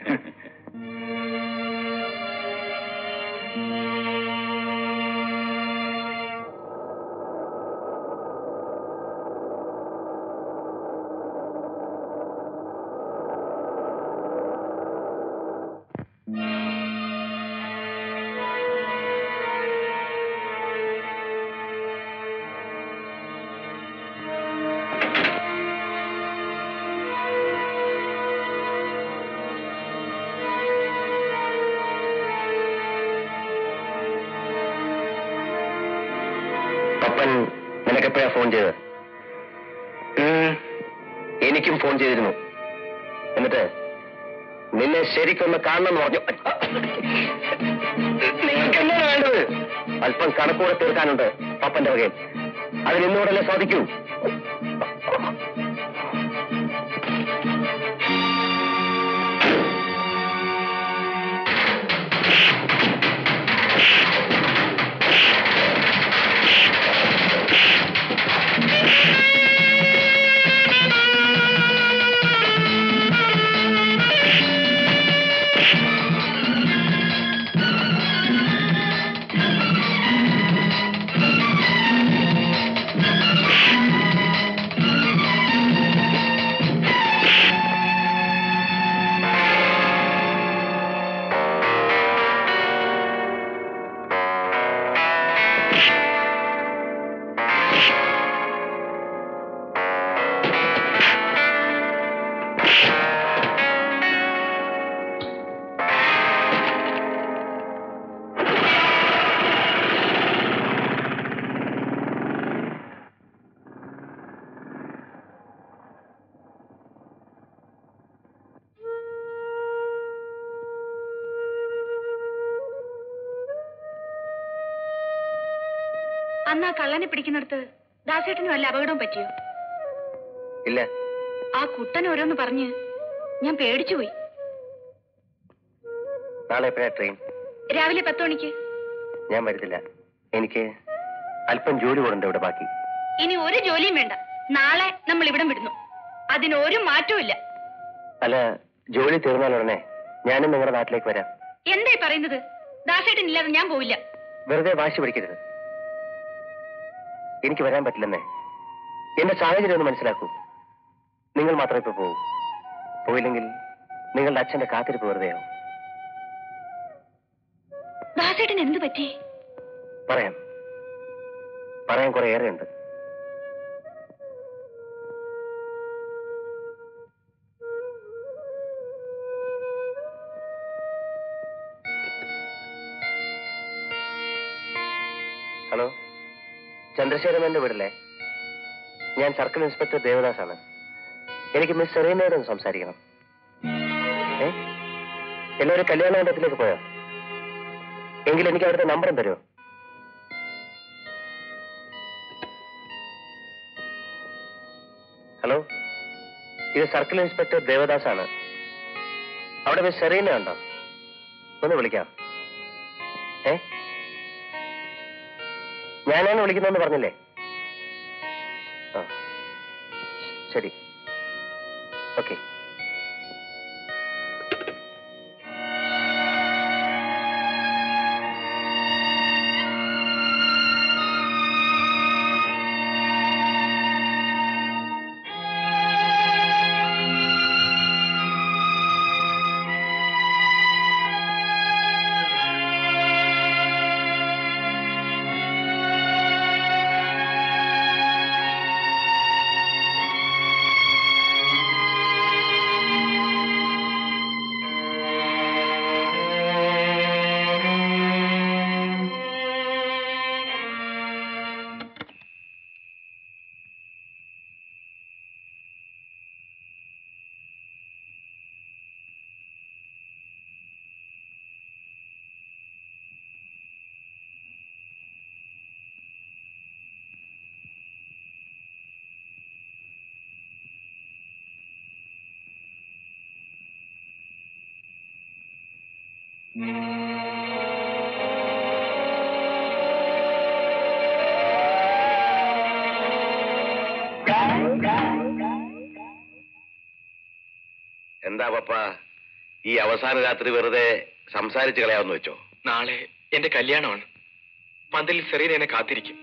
Speaker 9: പപ്പൻ നിനക്കെപ്പോഴാ ഫോൺ ചെയ്തത് ഉം, എനിക്കും ഫോൺ ചെയ്തിരുന്നു എന്നിട്ട് നിന്നെ ശരിക്കൊന്ന് കാണണമെന്ന് പറഞ്ഞു നിങ്ങൾക്ക് എന്താണ് വേണ്ടത് അല്പം കണക്കൂടെ തീർക്കാനുണ്ട് പപ്പന്റെ വകയിൽ അതിനിന്നോടല്ലേ സാധിക്കൂ
Speaker 12: ആ
Speaker 2: അന്ന് ആ കള്ളനെ പിടിക്കുന്നിടത്ത് ദാസേട്ടന് വല്ല അപകടവും പറ്റിയോ
Speaker 13: ഇല്ല
Speaker 2: ആ കുട്ടൻ ഓരോന്ന് പറഞ്ഞ് ഞാൻ പേടിച്ചുപോയി
Speaker 13: നാളെ എപ്പോഴാ ട്രെയിൻ
Speaker 2: രാവിലെ പത്ത് മണിക്ക്
Speaker 13: ഞാൻ വരുന്നില്ല എനിക്ക് അല്പം ജോലി കൂടുണ്ട് ഇവിടെ ബാക്കി
Speaker 2: ഇനി ഒരു ജോലിയും വേണ്ട നാളെ നമ്മൾ ഇവിടം വിടുന്നു അതിന് ഒരു മാറ്റവും ഇല്ല
Speaker 13: അല്ല ജോലി തീർന്നാൽ ഉടനെ ഞാനും നിങ്ങളുടെ നാട്ടിലേക്ക് വരാം
Speaker 2: എന്തായി പറയുന്നത് ദാസേട്ടൻ ഇല്ലാതെ ഞാൻ പോവില്ല
Speaker 13: വെറുതെ വാശി പിടിക്കരുത് എനിക്ക് വരാൻ പറ്റില്ലെന്നേ എന്റെ സാഹചര്യം ഒന്ന് മനസ്സിലാക്കൂ നിങ്ങൾ മാത്രം ഇപ്പൊ പോകൂ പോയില്ലെങ്കിൽ നിങ്ങളുടെ അച്ഛന്റെ കാത്തിരിപ്പ് വെറുതെയാവും
Speaker 2: ദാസേട്ടൻ എന്ത് പറ്റി
Speaker 13: പറയാം പറയാൻ കുറെ ഏറെയുണ്ട് ഹലോ ചന്ദ്രശേഖരന്റെ വീടല്ലേ ഞാൻ സർക്കിൾ ഇൻസ്പെക്ടർ ദേവദാസ് ആണ് എനിക്ക് മിസ് സെറീനയോട് ഒന്ന് സംസാരിക്കണം ഏ എല്ലാവരും കല്യാണ മണ്ഡപത്തിലേക്ക് പോയോ എങ്കിൽ എനിക്ക് അവിടുത്തെ നമ്പറും തരുമോ ഹലോ ഇത് സർക്കിൾ ഇൻസ്പെക്ടർ ദേവദാസ് ആണ് അവിടെ മിസ് സെറീന ഉണ്ടോ ഒന്ന് വിളിക്കാം ഏ ഞാനാണ് വിളിക്കുന്നതെന്ന് പറഞ്ഞില്ലേ ആ ശരി ഓക്കെ
Speaker 9: എന്താ പപ്പ ഈ അവസാന രാത്രി വെറുതെ സംസാരിച്ച് കളയാമെന്ന് വെച്ചോ
Speaker 4: നാളെ എന്റെ കല്യാണമാണ് പന്തലിൽ സെറീന എന്നെ കാത്തിരിക്കും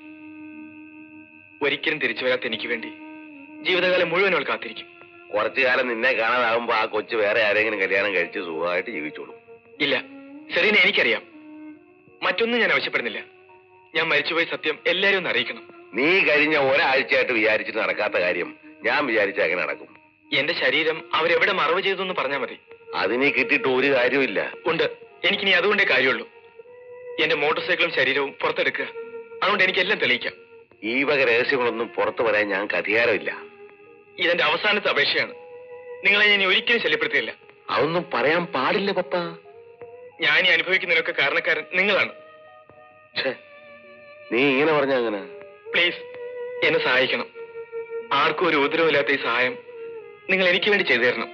Speaker 4: ഒരിക്കലും തിരിച്ചു വരാത്ത എനിക്ക് വേണ്ടി ജീവിതകാലം മുഴുവൻ അവൾ കാത്തിരിക്കും
Speaker 9: കുറച്ചു കാലം നിന്നെ കാണാതാകുമ്പോ ആ കൊച്ചു വേറെ ആരെങ്കിലും കല്യാണം കഴിച്ച് സുഖമായിട്ട് ജീവിച്ചോളും
Speaker 4: ഇല്ല സെറീന എനിക്കറിയാം മറ്റൊന്നും ഞാൻ ആവശ്യപ്പെടുന്നില്ല ഞാൻ മരിച്ചുപോയ സത്യം എല്ലാവരും ഒന്ന് അറിയിക്കണം
Speaker 9: നീ കഴിഞ്ഞ ഒരാഴ്ചയായിട്ട് വിചാരിച്ചിട്ട് നടക്കാത്ത കാര്യം ഞാൻ വിചാരിച്ച എങ്ങനെ നടക്കും
Speaker 4: എന്റെ ശരീരം അവരെവിടെ മറവ് ചെയ്തു എന്ന് പറഞ്ഞാൽ മതി
Speaker 9: അതിനെ കിട്ടിയിട്ട് ഒരു കാര്യമില്ല
Speaker 4: ഉണ്ട് എനിക്കിനി അതുകൊണ്ടേ കാര്യമുള്ളൂ എന്റെ മോട്ടോർ സൈക്കിളും ശരീരവും പുറത്തെടുക്കുക അതുകൊണ്ട് എനിക്കെല്ലാം തെളിയിക്കാം
Speaker 9: ഈ വക രഹസ്യങ്ങളൊന്നും പുറത്തു വരാൻ ഞങ്ങൾക്ക് അധികാരമില്ല
Speaker 4: ഇതെന്റെ അവസാനത്തെ അപേക്ഷയാണ് നിങ്ങളെ ഞാൻ ഇനി ഒരിക്കലും ശല്യപ്പെടുത്തിയില്ല
Speaker 9: അതൊന്നും പറയാൻ പാടില്ല പപ്പ
Speaker 4: ഞാൻ ഈ അനുഭവിക്കുന്നതിനൊക്കെ കാരണക്കാരൻ നിങ്ങളാണ്
Speaker 9: ഛേ, നീ ഇങ്ങനെ പറഞ്ഞ അങ്ങനെ
Speaker 4: പ്ലീസ് എന്നെ സഹായിക്കണം ആർക്കും ഒരു ഉപദ്രവമില്ലാത്ത ഈ സഹായം നിങ്ങൾ എനിക്ക് വേണ്ടി ചെയ്തു തരണം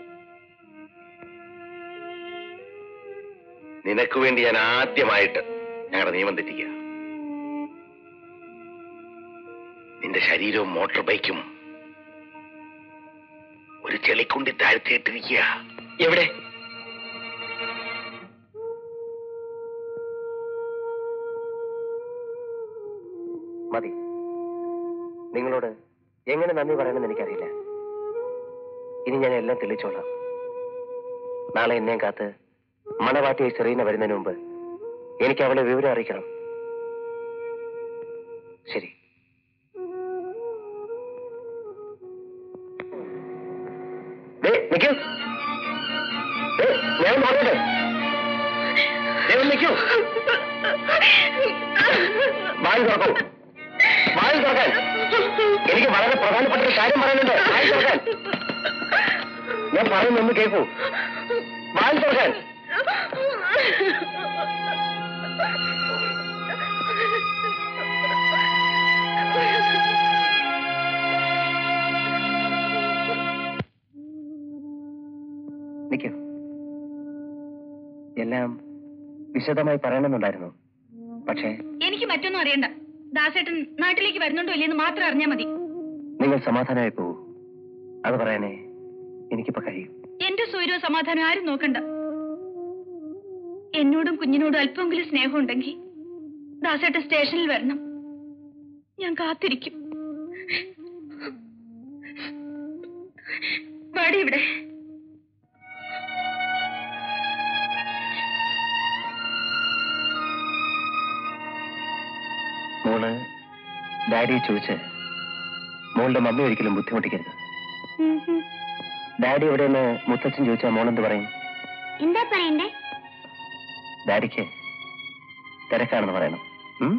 Speaker 9: നിനക്ക് വേണ്ടി ഞാൻ ആദ്യമായിട്ട് ഞങ്ങളുടെ നിയമം തെറ്റിക്കുക നിന്റെ ശരീരവും മോട്ടോർ ബൈക്കും ഒരു ചെളിക്കുണ്ടി താഴ്ത്തിയിട്ടിരിക്കുക
Speaker 4: എവിടെ
Speaker 13: മതി നിങ്ങളോട് എങ്ങനെ നന്ദി പറയണമെന്ന് എനിക്കറിയില്ല ഇനി ഞാൻ എല്ലാം തെളിച്ചോളാം നാളെ എന്നെയും കാത്ത് മണവാട്ടിയെ സെറീന വരുന്നതിന് മുമ്പ് എനിക്ക് അവളെ വിവരം അറിയിക്കണം ശരി ദേ, നിക്കൂ. ദേ, ഞാൻ പറഞ്ഞത് നിൽക്കൂ വായി തുറക്കൂ വായി തുറക്കാൻ എനിക്ക് വളരെ പ്രധാനപ്പെട്ട ഒരു കാര്യം പറയാനുണ്ട് വായി തുറക്കാൻ ഞാൻ പറയുന്നൊന്ന് കേൾക്കൂ വായി തുറക്കാൻ നിൽക്കൂ എല്ലാം വിശദമായി പറയണമെന്നുണ്ടായിരുന്നു പക്ഷേ
Speaker 2: എനിക്ക് മറ്റൊന്നും അറിയണ്ട ദാസേട്ടൻ നാട്ടിലേക്ക് വരുന്നുണ്ടോ ഇല്ലെന്ന് മാത്രം അറിഞ്ഞാൽ മതി
Speaker 13: നിങ്ങൾ സമാധാനമായി പോകൂ അത് പറയാനേ എനിക്കിപ്പോ കഴിയും
Speaker 2: എന്റെ സൗര്യവും സമാധാനം ആരും നോക്കണ്ട എന്നോടും കുഞ്ഞിനോടും അല്പമെങ്കിലും സ്നേഹം ഉണ്ടെങ്കിൽ ദാസേട്ടൻ സ്റ്റേഷനിൽ വരണം ഞാൻ കാത്തിരിക്കും വാടി ഇവിടെ
Speaker 13: മോള് ഡാഡിയെ ചോദിച്ച് മോളുടെ മമ്മി ഒരിക്കലും ബുദ്ധിമുട്ടിക്കരുത് ഡാഡി എവിടെയെന്ന് മുത്തച്ഛൻ ചോദിച്ചാൽ മോളെന്ത് പറയും
Speaker 12: എന്താ പറയണ്ടേ
Speaker 13: ഡാഡിക്ക് തിരക്കാണെന്ന് പറയണം ഉം?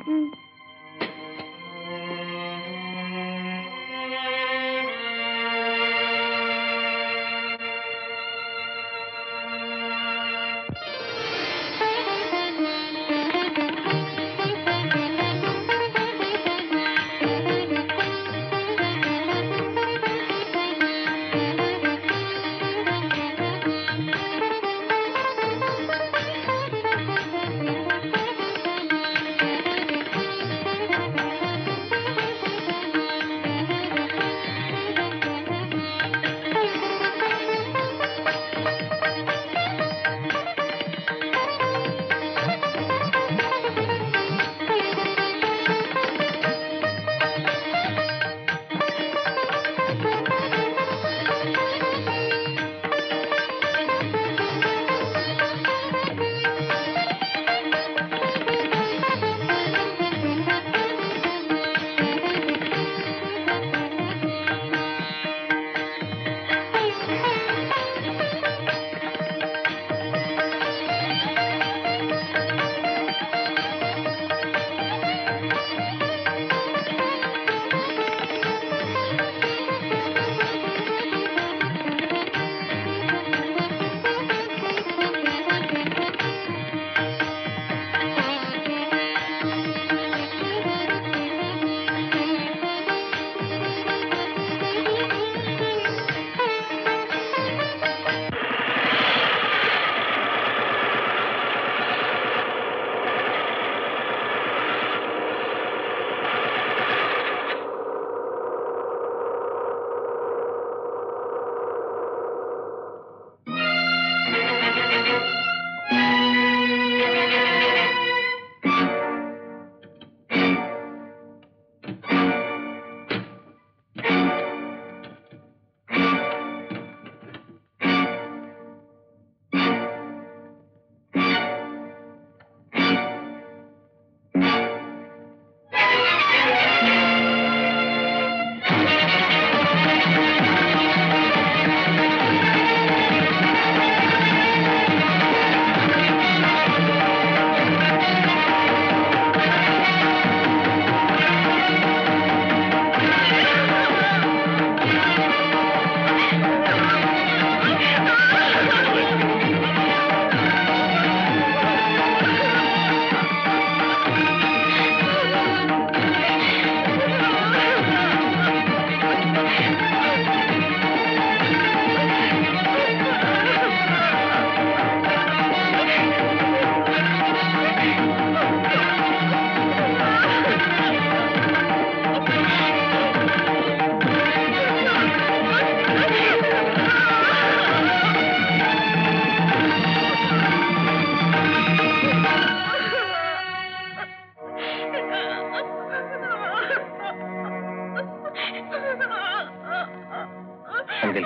Speaker 13: അങ്കിൾ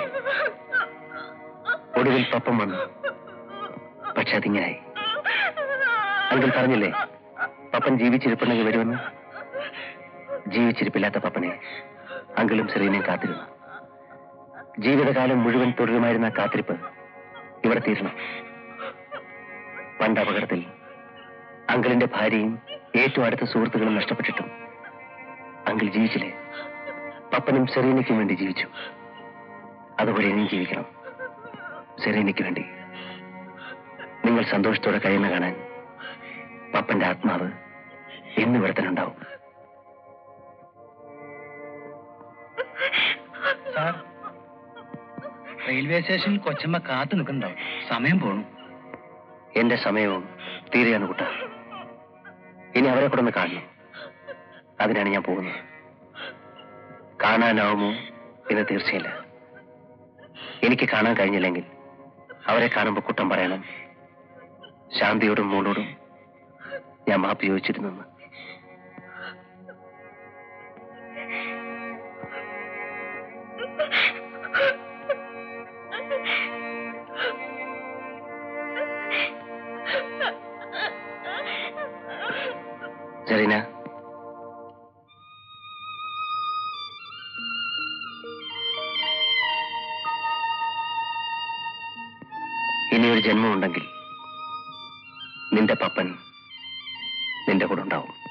Speaker 13: ഒടുവിൽ പപ്പം വന്നു പക്ഷെ അതിങ്ങനായി അങ്കിൾ പറഞ്ഞില്ലേ പപ്പൻ ജീവിച്ചിരിപ്പുണ്ടെങ്കിൽ വരുമെന്ന് ജീവിച്ചിരിപ്പില്ലാത്ത പപ്പനെ അങ്കിളും സെറീനയും കാത്തിരുന്നു ജീവിതകാലം മുഴുവൻ തുടരുമായിരുന്ന ആ കാത്തിരിപ്പ് ഇവിടെ തീരണം പണ്ട് അപകടത്തിൽ അങ്കിളിന്റെ ഭാര്യയും ഏറ്റവും അടുത്ത സുഹൃത്തുക്കളും നഷ്ടപ്പെട്ടിട്ടും അങ്കിൾ ജീവിച്ചില്ലേ പപ്പനും സെറീനയ്ക്കും വേണ്ടി ജീവിച്ചു അതുപോലെ ഇനിയും ജീവിക്കണം സെറീനയ്ക്ക് വേണ്ടി നിങ്ങൾ സന്തോഷത്തോടെ കഴിയുന്ന കാണാൻ പപ്പന്റെ ആത്മാവ് എന്നും ഇവിടെ തന്നെ ഉണ്ടാവും
Speaker 5: റെയിൽവേ സ്റ്റേഷനിൽ കൊച്ചമ്മ കാത്തു നിൽക്കുന്നുണ്ടാവും സമയം പോണു
Speaker 13: എന്റെ സമയവും തീരെയാണ് കുട്ട ഇനി അവരെ കൂടെ ഒന്ന് കാണണം അതിനാണ് ഞാൻ പോകുന്നത് കാണാനാവുമോ എന്ന് തീർച്ചയില്ല എനിക്ക് കാണാൻ കഴിഞ്ഞില്ലെങ്കിൽ അവരെ കാണുമ്പോൾ കുട്ടം പറയണം ശാന്തിയോടും മോളോടും ഞാൻ മാപ്പ് ചോദിച്ചിരുന്നെന്ന് സെറീന ഇനി ഒരു ജന്മമുണ്ടെങ്കിൽ നിന്റെ പപ്പൻ നിന്റെ കൂടെ ഉണ്ടാവും